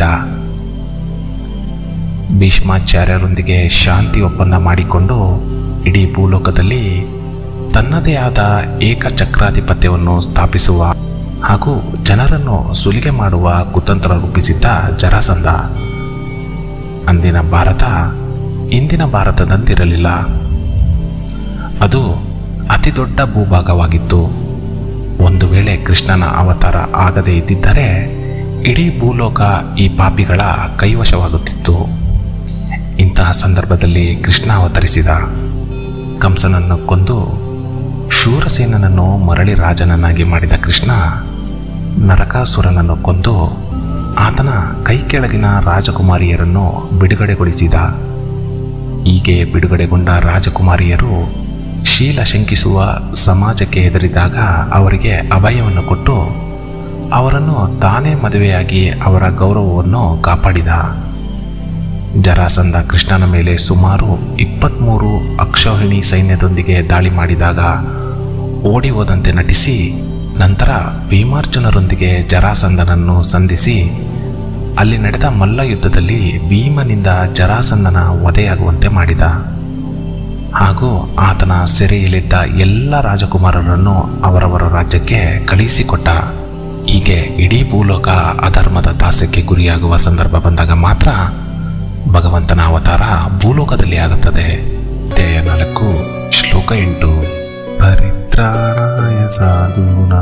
ಭೀಷ್ಮಾಚಾರ್ಯರೊಂದಿಗೆ ಶಾಂತಿ ಒಪ್ಪಂದ ಮಾಡಿಕೊಂಡು ಇಡೀ ಭೂಲೋಕದಲ್ಲಿ ತನ್ನದೇ ಆದ ಏಕಚಕ್ರಾಧಿಪತ್ಯವನ್ನು ಸ್ಥಾಪಿಸುವ ಹಾಗೂ ಜನರನ್ನು ಸುಲಿಗೆ ಮಾಡುವ ಕುತಂತ್ರ ರೂಪಿಸಿದ್ದ ಜರಾಸಂಧ ಅಂದಿನ ಭಾರತ ಇಂದಿನ ಭಾರತದಂತಿರಲಿಲ್ಲ ಅದು ಅತಿ ದೊಡ್ಡ ಭೂಭಾಗವಾಗಿತ್ತು ಒಂದು ವೇಳೆ ಕೃಷ್ಣನ ಅವತಾರ ಆಗದೇ ಇದ್ದಿದ್ದರೆ ಇಡೀ ಭೂಲೋಕ ಈ ಪಾಪಿಗಳ ಕೈವಶವಾಗುತ್ತಿತ್ತು ಇಂತಹ ಸಂದರ್ಭದಲ್ಲಿ ಕೃಷ್ಣ ಅವತರಿಸಿದ ಕಂಸನನ್ನು ಕೊಂದು ಶೂರಸೇನನನ್ನು ಮರಳಿ ರಾಜನನ್ನಾಗಿ ಮಾಡಿದ ಕೃಷ್ಣ ನರಕಾಸುರನನ್ನು ಕೊಂದು ಆತನ ಕೈ ಕೆಳಗಿನ ರಾಜಕುಮಾರಿಯರನ್ನು ಬಿಡುಗಡೆಗೊಳಿಸಿದ ಹೀಗೆ ಬಿಡುಗಡೆಗೊಂಡ ರಾಜಕುಮಾರಿಯರು ಶೀಲ ಶಂಕಿಸುವ ಸಮಾಜಕ್ಕೆ ಹೆದರಿದಾಗ ಅವರಿಗೆ ಅಭಯವನ್ನು ಕೊಟ್ಟು ಅವರನ್ನು ತಾನೇ ಮದುವೆಯಾಗಿ ಅವರ ಗೌರವವನ್ನು ಕಾಪಾಡಿದ ಜರಾಸಂಧ ಕೃಷ್ಣನ ಮೇಲೆ ಸುಮಾರು ಇಪ್ಪತ್ತ್ಮೂರು ಅಕ್ಷೋಹಿಣಿ ಸೈನ್ಯದೊಂದಿಗೆ ದಾಳಿ ಮಾಡಿದಾಗ ಓಡಿ ಹೋದಂತೆ ನಟಿಸಿ ನಂತರ ಭೀಮಾರ್ಜುನರೊಂದಿಗೆ ಜರಾಸಂಧನನ್ನು ಸಂಧಿಸಿ ಅಲ್ಲಿ ನಡೆದ ಮಲ್ಲ ಯುದ್ಧದಲ್ಲಿ ಭೀಮನಿಂದ ಜರಾಸಂಧನ ವಧೆಯಾಗುವಂತೆ ಮಾಡಿದ ಹಾಗೂ ಆತನ ಸೆರೆಯಲ್ಲಿದ್ದ ಎಲ್ಲ ರಾಜಕುಮಾರರನ್ನು ಅವರವರ ರಾಜ್ಯಕ್ಕೆ ಕಳುಹಿಸಿಕೊಟ್ಟ ಹೀಗೆ ಇಡೀ ಭೂಲೋಕ ಅಧರ್ಮದ ದಾಸ್ಯಕ್ಕೆ ಗುರಿಯಾಗುವ ಸಂದರ್ಭ ಬಂದಾಗ ಮಾತ್ರ ಭಗವಂತನ ಅವತಾರ ಭೂಲೋಕದಲ್ಲಿ ಆಗುತ್ತದೆ ಅಧ್ಯಾಯ ನಾಲ್ಕು ಶ್ಲೋಕ ಎಂಟು ಪರಿತ್ರಾಣಾಯ ಸಾಧೂನಾ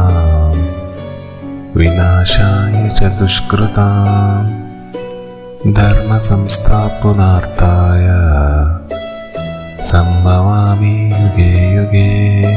ವಿನಾಶಾಯ ಚ ದುಷ್ಕೃತಾ ಧರ್ಮ ಸಂಸ್ಥಾಪನಾರ್ಥಾಯ ಸಂಭವಾಮಿ ಯುಗೆ ಯುಗೆ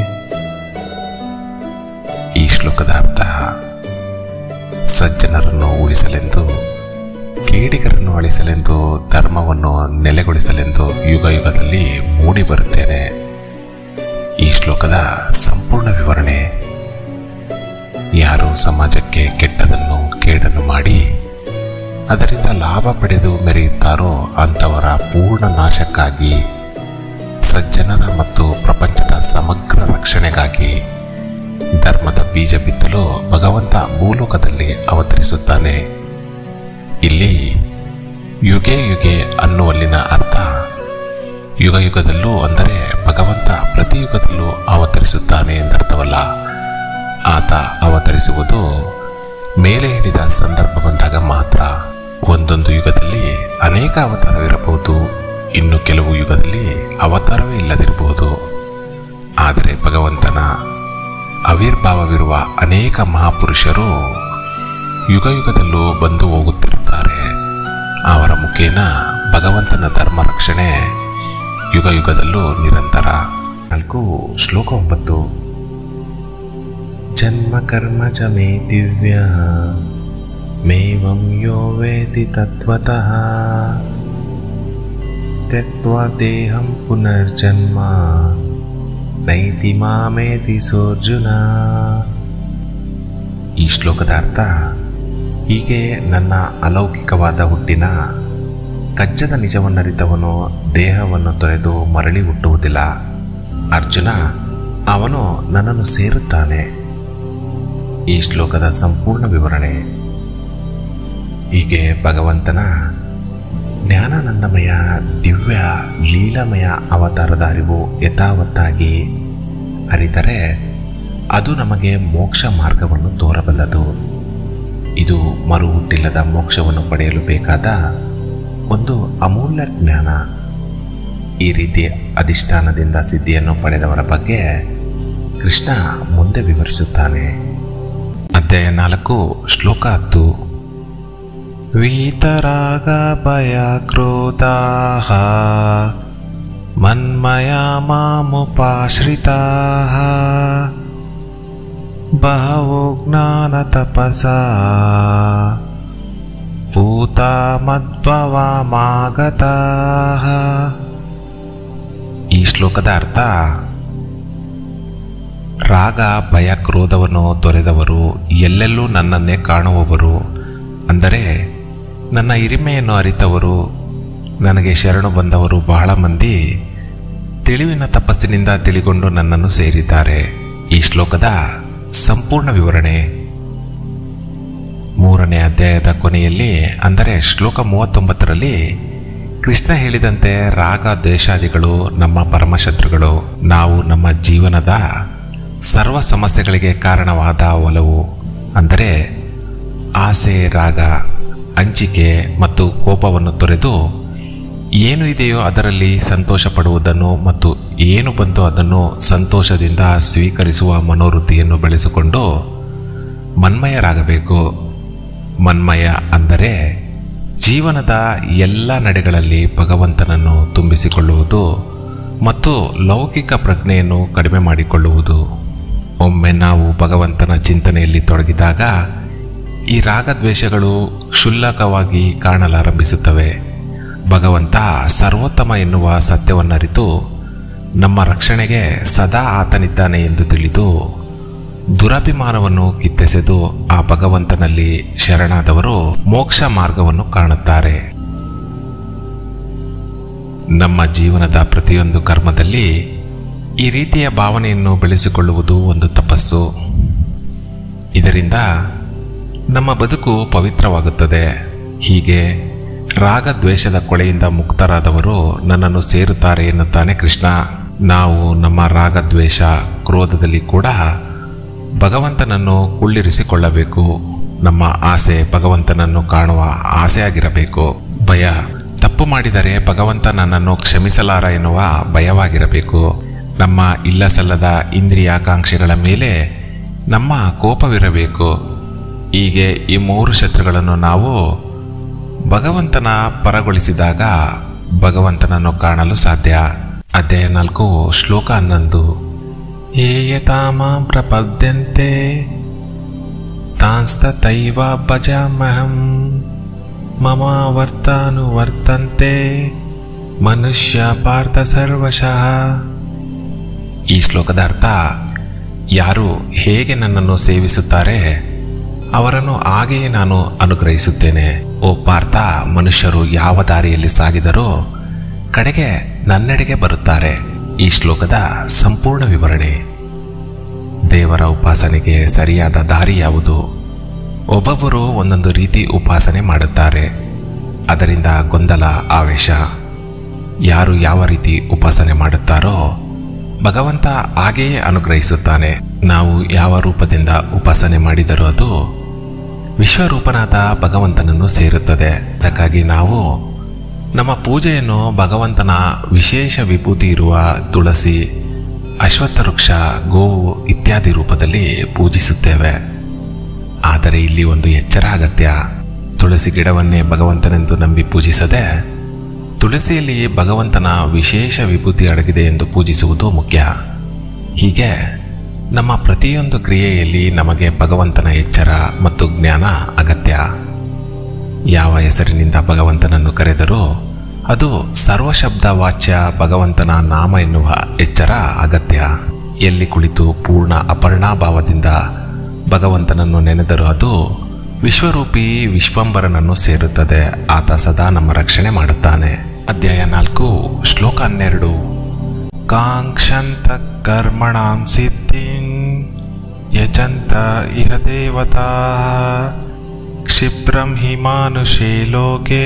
ಈ ಶ್ಲೋಕದ ಅರ್ಥ ಸಜ್ಜನರನ್ನು ಉಳಿಸಲೆಂದು ಕೇಡಿಗರನ್ನು ಅಳಿಸಲೆಂದು ಧರ್ಮವನ್ನು ನೆಲೆಗೊಳಿಸಲೆಂದು ಯುಗ ಯುಗದಲ್ಲಿ ಮೂಡಿ ಬರುತ್ತೇನೆ ಈ ಶ್ಲೋಕದ ಸಂಪೂರ್ಣ ವಿವರಣೆ ಯಾರು ಸಮಾಜಕ್ಕೆ ಕೆಟ್ಟದನ್ನು ಕೇಡನ್ನು ಮಾಡಿ ಅದರಿಂದ ಲಾಭ ಪಡೆದು ಮೆರೆಯುತ್ತಾರೋ ಅಂಥವರ ಪೂರ್ಣ ನಾಶಕ್ಕಾಗಿ ಸಜ್ಜನರ ಮತ್ತು ಪ್ರಪಂಚದ ಸಮಗ್ರ ರಕ್ಷಣೆಗಾಗಿ ಧರ್ಮದ ಬೀಜ ಬಿತ್ತಲು ಭಗವಂತ ಭೂಲೋಕದಲ್ಲಿ ಅವತರಿಸುತ್ತಾನೆ ಇಲ್ಲಿ ಯುಗೆ ಯುಗೆ ಅನ್ನುವಲ್ಲಿನ ಅರ್ಥ ಯುಗ ಯುಗದಲ್ಲೂ ಅಂದರೆ ಭಗವಂತ ಪ್ರತಿ ಯುಗದಲ್ಲೂ ಅವತರಿಸುತ್ತಾನೆ ಎಂದರ್ಥವಲ್ಲ ಆತ ಅವತರಿಸುವುದು ಮೇಲೆ ಹೇಳಿದ ಸಂದರ್ಭ ಬಂದಾಗ ಮಾತ್ರ ಒಂದೊಂದು ಯುಗದಲ್ಲಿ ಅನೇಕ ಅವತಾರವಿರಬಹುದು ಇನ್ನು ಕೆಲವು ಯುಗದಲ್ಲಿ ಅವತಾರವೇ ಇಲ್ಲದಿರಬಹುದು ಆದರೆ ಭಗವಂತನ ಆವಿರ್ಭಾವವಿರುವ ಅನೇಕ ಮಹಾಪುರುಷರು ಯುಗ ಯುಗದಲ್ಲೂ ಬಂದು ಹೋಗುತ್ತಿರುತ್ತಾರೆ ಅವರ ಮುಖೇನ ಭಗವಂತನ ಧರ್ಮ ರಕ್ಷಣೆ ಯುಗ ಯುಗದಲ್ಲೂ ನಿರಂತರ ನಾಲ್ಕು ಶ್ಲೋಕ ಒಂಬತ್ತು ಜನ್ಮ ಕರ್ಮ ಚ ಮೇ ದಿವ್ಯ ಮೇವಂ ಯೋ ವೇದಿ ತತ್ವತಃ ತ್ಯಕ್ವಾ ದೇಹಂ ಪುನರ್ಜನ್ಮ ನೈತಿ ಮಾಮೇತಿ ಸೋರ್ಜುನ ಈ ಶ್ಲೋಕದ ಅರ್ಥ ಹೀಗೆ ನನ್ನ ಅಲೌಕಿಕವಾದ ಹುಟ್ಟಿನ ಕಜ್ಜದ ನಿಜವನ್ನರಿತವನು ದೇಹವನ್ನು ತೊರೆದು ಮರಳಿ ಹುಟ್ಟುವುದಿಲ್ಲ ಅರ್ಜುನ ಅವನು ನನ್ನನ್ನು ಸೇರುತ್ತಾನೆ ಈ ಶ್ಲೋಕದ ಸಂಪೂರ್ಣ ವಿವರಣೆ ಹೀಗೆ ಭಗವಂತನ ಜ್ಞಾನಾನಂದಮಯ ದಿವ್ಯ ಲೀಲಾಮಯ ಅವತಾರದ ಅರಿವು ಯಥಾವತ್ತಾಗಿ ಅರಿತರೆ ಅದು ನಮಗೆ ಮೋಕ್ಷ ಮಾರ್ಗವನ್ನು ತೋರಬಲ್ಲದು ಇದು ಮರು ಹುಟ್ಟಿಲ್ಲದ ಮೋಕ್ಷವನ್ನು ಪಡೆಯಲು ಬೇಕಾದ ಒಂದು ಅಮೂಲ್ಯ ಜ್ಞಾನ ಈ ರೀತಿ ಅಧಿಷ್ಠಾನದಿಂದ ಸಿದ್ಧಿಯನ್ನು ಪಡೆದವರ ಬಗ್ಗೆ ಕೃಷ್ಣ ಮುಂದೆ ವಿವರಿಸುತ್ತಾನೆ ಅಧ್ಯಾಯ ನಾಲ್ಕು ಶ್ಲೋಕ ಹತ್ತು ವೀತರಾಗ ಭಯ ಕ್ರೋಧಾ ಮನ್ಮಯ ಮಾಮುಪಾಶ್ರಿತಾ ಬಹವೋ ಜ್ಞಾನ ತಪಸ ಭೂತಾ ಮದ್ಭವಾಮಾಗತಾ ಈ ಶ್ಲೋಕದ ಅರ್ಥ ರಾಗ ಭಯ ಕ್ರೋಧವನ್ನು ತೊರೆದವರು ಎಲ್ಲೆಲ್ಲೂ ನನ್ನನ್ನೇ ಕಾಣುವವರು ಅಂದರೆ ನನ್ನ ಹಿರಿಮೆಯನ್ನು ಅರಿತವರು ನನಗೆ ಶರಣು ಬಂದವರು ಬಹಳ ಮಂದಿ ತಿಳಿವಿನ ತಪಸ್ಸಿನಿಂದ ತಿಳಿಕೊಂಡು ನನ್ನನ್ನು ಸೇರಿದ್ದಾರೆ ಈ ಶ್ಲೋಕದ ಸಂಪೂರ್ಣ ವಿವರಣೆ ಮೂರನೇ ಅಧ್ಯಾಯದ ಕೊನೆಯಲ್ಲಿ ಅಂದರೆ ಶ್ಲೋಕ ಮೂವತ್ತೊಂಬತ್ತರಲ್ಲಿ ಕೃಷ್ಣ ಹೇಳಿದಂತೆ ರಾಗ ದ್ವೇಷಾದಿಗಳು ನಮ್ಮ ಪರಮಶತ್ರುಗಳು ನಾವು ನಮ್ಮ ಜೀವನದ ಸರ್ವ ಸಮಸ್ಯೆಗಳಿಗೆ ಕಾರಣವಾದ ಒಲವು ಅಂದರೆ ಆಸೆ ರಾಗ ಹಂಚಿಕೆ ಮತ್ತು ಕೋಪವನ್ನು ತೊರೆದು ಏನು ಇದೆಯೋ ಅದರಲ್ಲಿ ಸಂತೋಷ ಪಡುವುದನ್ನು ಮತ್ತು ಏನು ಬಂತೋ ಅದನ್ನು ಸಂತೋಷದಿಂದ ಸ್ವೀಕರಿಸುವ ಮನೋವೃತ್ತಿಯನ್ನು ಬೆಳೆಸಿಕೊಂಡು ಮನ್ಮಯರಾಗಬೇಕು ಮನ್ಮಯ ಅಂದರೆ ಜೀವನದ ಎಲ್ಲ ನಡೆಗಳಲ್ಲಿ ಭಗವಂತನನ್ನು ತುಂಬಿಸಿಕೊಳ್ಳುವುದು ಮತ್ತು ಲೌಕಿಕ ಪ್ರಜ್ಞೆಯನ್ನು ಕಡಿಮೆ ಮಾಡಿಕೊಳ್ಳುವುದು ಒಮ್ಮೆ ನಾವು ಭಗವಂತನ ಚಿಂತನೆಯಲ್ಲಿ ತೊಡಗಿದಾಗ ಈ ರಾಗದ್ವೇಷಗಳು ಕ್ಷುಲ್ಲಕವಾಗಿ ಕಾಣಲಾರಂಭಿಸುತ್ತವೆ ಭಗವಂತ ಸರ್ವೋತ್ತಮ ಎನ್ನುವ ಸತ್ಯವನ್ನರಿತು ನಮ್ಮ ರಕ್ಷಣೆಗೆ ಸದಾ ಆತನಿದ್ದಾನೆ ಎಂದು ತಿಳಿದು ದುರಭಿಮಾನವನ್ನು ಕಿತ್ತೆಸೆದು ಆ ಭಗವಂತನಲ್ಲಿ ಶರಣಾದವರು ಮೋಕ್ಷ ಮಾರ್ಗವನ್ನು ಕಾಣುತ್ತಾರೆ ನಮ್ಮ ಜೀವನದ ಪ್ರತಿಯೊಂದು ಕರ್ಮದಲ್ಲಿ ಈ ರೀತಿಯ ಭಾವನೆಯನ್ನು ಬೆಳೆಸಿಕೊಳ್ಳುವುದು ಒಂದು ತಪಸ್ಸು ಇದರಿಂದ ನಮ್ಮ ಬದುಕು ಪವಿತ್ರವಾಗುತ್ತದೆ ಹೀಗೆ ರಾಗದ್ವೇಷದ ಕೊಳೆಯಿಂದ ಮುಕ್ತರಾದವರು ನನ್ನನ್ನು ಸೇರುತ್ತಾರೆ ಎನ್ನುತ್ತಾನೆ ಕೃಷ್ಣ ನಾವು ನಮ್ಮ ರಾಗದ್ವೇಷ ಕ್ರೋಧದಲ್ಲಿ ಕೂಡ ಭಗವಂತನನ್ನು ಕುಳ್ಳಿರಿಸಿಕೊಳ್ಳಬೇಕು ನಮ್ಮ ಆಸೆ ಭಗವಂತನನ್ನು ಕಾಣುವ ಆಸೆಯಾಗಿರಬೇಕು ಭಯ ತಪ್ಪು ಮಾಡಿದರೆ ಭಗವಂತ ನನ್ನನ್ನು ಕ್ಷಮಿಸಲಾರ ಎನ್ನುವ ಭಯವಾಗಿರಬೇಕು ನಮ್ಮ ಇಲ್ಲಸಲ್ಲದ ಇಂದ್ರಿಯಾಕಾಂಕ್ಷೆಗಳ ಮೇಲೆ ನಮ್ಮ ಕೋಪವಿರಬೇಕು ಹೀಗೆ ಈ ಮೂರು ಶತ್ರುಗಳನ್ನು ನಾವು ಭಗವಂತನ ಪರಗೊಳಿಸಿದಾಗ ಭಗವಂತನನ್ನು ಕಾಣಲು ಸಾಧ್ಯ ಅಧ್ಯಾಯ ನಾಲ್ಕು ಶ್ಲೋಕ ಹನ್ನೊಂದು ಏಯತಾಮಾಂ ಪ್ರಪದ್ಯಂತೆ ತಾಂಸ್ತತೈವ ಭಜಾಮಹಂ ಮಮ ವರ್ತನುವರ್ತಂತೆ ಮನುಷ್ಯ ಪಾರ್ಥ ಸರ್ವಶಃ ಈ ಶ್ಲೋಕದ ಅರ್ಥ ಯಾರು ಹೇಗೆ ನನ್ನನ್ನು ಸೇವಿಸುತ್ತಾರೆ ಅವರನ್ನು ಹಾಗೆಯೇ ನಾನು ಅನುಗ್ರಹಿಸುತ್ತೇನೆ ಓ ಪಾರ್ಥ ಮನುಷ್ಯರು ಯಾವ ದಾರಿಯಲ್ಲಿ ಸಾಗಿದರೋ ಕಡೆಗೆ ನನ್ನೆಡೆಗೆ ಬರುತ್ತಾರೆ ಈ ಶ್ಲೋಕದ ಸಂಪೂರ್ಣ ವಿವರಣೆ ದೇವರ ಉಪಾಸನೆಗೆ ಸರಿಯಾದ ದಾರಿ ಯಾವುದು ಒಬ್ಬೊಬ್ಬರು ಒಂದೊಂದು ರೀತಿ ಉಪಾಸನೆ ಮಾಡುತ್ತಾರೆ ಅದರಿಂದ ಗೊಂದಲ ಆವೇಶ ಯಾರು ಯಾವ ರೀತಿ ಉಪಾಸನೆ ಮಾಡುತ್ತಾರೋ ಭಗವಂತ ಹಾಗೆಯೇ ಅನುಗ್ರಹಿಸುತ್ತಾನೆ ನಾವು ಯಾವ ರೂಪದಿಂದ ಉಪಾಸನೆ ಮಾಡಿದರೂ ಅದು ವಿಶ್ವರೂಪನಾದ ಭಗವಂತನನ್ನು ಸೇರುತ್ತದೆ ಅದಕ್ಕಾಗಿ ನಾವು ನಮ್ಮ ಪೂಜೆಯನ್ನು ಭಗವಂತನ ವಿಶೇಷ ವಿಭೂತಿ ಇರುವ ತುಳಸಿ ಅಶ್ವತ್ಥ ವೃಕ್ಷ ಗೋವು ಇತ್ಯಾದಿ ರೂಪದಲ್ಲಿ ಪೂಜಿಸುತ್ತೇವೆ ಆದರೆ ಇಲ್ಲಿ ಒಂದು ಎಚ್ಚರ ಅಗತ್ಯ ತುಳಸಿ ಗಿಡವನ್ನೇ ಭಗವಂತನೆಂದು ನಂಬಿ ಪೂಜಿಸದೆ ತುಳಸಿಯಲ್ಲಿ ಭಗವಂತನ ವಿಶೇಷ ವಿಭೂತಿ ಅಡಗಿದೆ ಎಂದು ಪೂಜಿಸುವುದು ಮುಖ್ಯ ಹೀಗೆ ನಮ್ಮ ಪ್ರತಿಯೊಂದು ಕ್ರಿಯೆಯಲ್ಲಿ ನಮಗೆ ಭಗವಂತನ ಎಚ್ಚರ ಮತ್ತು ಜ್ಞಾನ ಅಗತ್ಯ ಯಾವ ಹೆಸರಿನಿಂದ ಭಗವಂತನನ್ನು ಕರೆದರೂ ಅದು ಸರ್ವಶಬ್ದ ವಾಚ್ಯ ಭಗವಂತನ ನಾಮ ಎನ್ನುವ ಎಚ್ಚರ ಅಗತ್ಯ ಎಲ್ಲಿ ಕುಳಿತು ಪೂರ್ಣ ಅಪರ್ಣಾಭಾವದಿಂದ ಭಗವಂತನನ್ನು ನೆನೆದರೂ ಅದು ವಿಶ್ವರೂಪಿ ವಿಶ್ವಂಬರನನ್ನು ಸೇರುತ್ತದೆ ಆತ ಸದಾ ನಮ್ಮ ರಕ್ಷಣೆ ಮಾಡುತ್ತಾನೆ ಅಧ್ಯಾಯ ನಾಲ್ಕು ಶ್ಲೋಕ ಹನ್ನೆರಡು ಕಾಂಕ್ಷಂತ ಕರ್ಮಣಾಂ ಸಿದ್ಧಿಂ ಯಜಂತ ಇಹ ದೇವತಾ ಕ್ಷಿಪ್ರಂ ಹಿ ಮಾನುಷೇ ಲೋಕೆ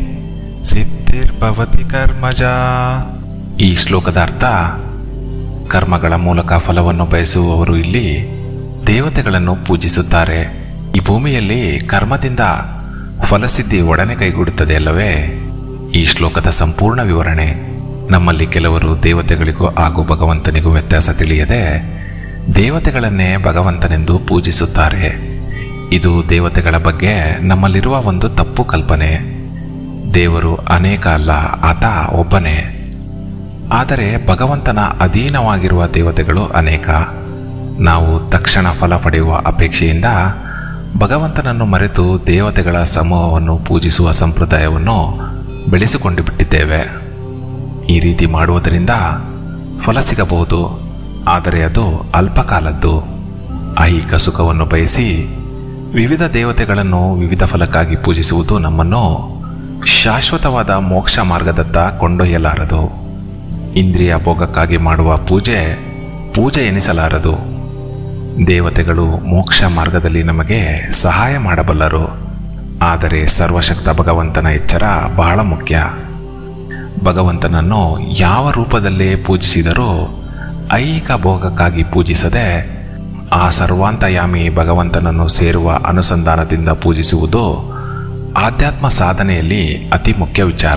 ಸಿದ್ಧಿರ್ಭವತಿ ಕರ್ಮಜ ಈ ಶ್ಲೋಕದ ಅರ್ಥ ಕರ್ಮಗಳ ಮೂಲಕ ಫಲವನ್ನು ಬಯಸುವವರು ಇಲ್ಲಿ ದೇವತೆಗಳನ್ನು ಪೂಜಿಸುತ್ತಾರೆ ಈ ಭೂಮಿಯಲ್ಲಿ ಕರ್ಮದಿಂದ ಫಲಸಿದ್ಧಿ ಒಡನೆ ಕೈಗೂಡುತ್ತದೆ ಅಲ್ಲವೇ ಈ ಶ್ಲೋಕದ ಸಂಪೂರ್ಣ ವಿವರಣೆ ನಮ್ಮಲ್ಲಿ ಕೆಲವರು ದೇವತೆಗಳಿಗೂ ಹಾಗೂ ಭಗವಂತನಿಗೂ ವ್ಯತ್ಯಾಸ ತಿಳಿಯದೆ ದೇವತೆಗಳನ್ನೇ ಭಗವಂತನೆಂದು ಪೂಜಿಸುತ್ತಾರೆ ಇದು ದೇವತೆಗಳ ಬಗ್ಗೆ ನಮ್ಮಲ್ಲಿರುವ ಒಂದು ತಪ್ಪು ಕಲ್ಪನೆ ದೇವರು ಅನೇಕ ಅಲ್ಲ ಆತ ಒಬ್ಬನೇ ಆದರೆ ಭಗವಂತನ ಅಧೀನವಾಗಿರುವ ದೇವತೆಗಳು ಅನೇಕ ನಾವು ತಕ್ಷಣ ಫಲ ಪಡೆಯುವ ಅಪೇಕ್ಷೆಯಿಂದ ಭಗವಂತನನ್ನು ಮರೆತು ದೇವತೆಗಳ ಸಮೂಹವನ್ನು ಪೂಜಿಸುವ ಸಂಪ್ರದಾಯವನ್ನು ಬೆಳೆಸಿಕೊಂಡು ಬಿಟ್ಟಿದ್ದೇವೆ ಈ ರೀತಿ ಮಾಡುವುದರಿಂದ ಫಲ ಸಿಗಬಹುದು ಆದರೆ ಅದು ಅಲ್ಪಕಾಲದ್ದು ಐಹಿಕ ಸುಖವನ್ನು ಬಯಸಿ ವಿವಿಧ ದೇವತೆಗಳನ್ನು ವಿವಿಧ ಫಲಕ್ಕಾಗಿ ಪೂಜಿಸುವುದು ನಮ್ಮನ್ನು ಶಾಶ್ವತವಾದ ಮೋಕ್ಷ ಮಾರ್ಗದತ್ತ ಕೊಂಡೊಯ್ಯಲಾರದು ಇಂದ್ರಿಯ ಭೋಗಕ್ಕಾಗಿ ಮಾಡುವ ಪೂಜೆ ಪೂಜೆ ಎನಿಸಲಾರದು ದೇವತೆಗಳು ಮೋಕ್ಷ ಮಾರ್ಗದಲ್ಲಿ ನಮಗೆ ಸಹಾಯ ಮಾಡಬಲ್ಲರು ಆದರೆ ಸರ್ವಶಕ್ತ ಭಗವಂತನ ಎಚ್ಚರ ಬಹಳ ಮುಖ್ಯ ಭಗವಂತನನ್ನು ಯಾವ ರೂಪದಲ್ಲೇ ಪೂಜಿಸಿದರೂ ಐಹಿಕ ಭೋಗಕ್ಕಾಗಿ ಪೂಜಿಸದೆ ಆ ಸರ್ವಾಂತಯಾಮಿ ಭಗವಂತನನ್ನು ಸೇರುವ ಅನುಸಂಧಾನದಿಂದ ಪೂಜಿಸುವುದು ಆಧ್ಯಾತ್ಮ ಸಾಧನೆಯಲ್ಲಿ ಅತಿ ಮುಖ್ಯ ವಿಚಾರ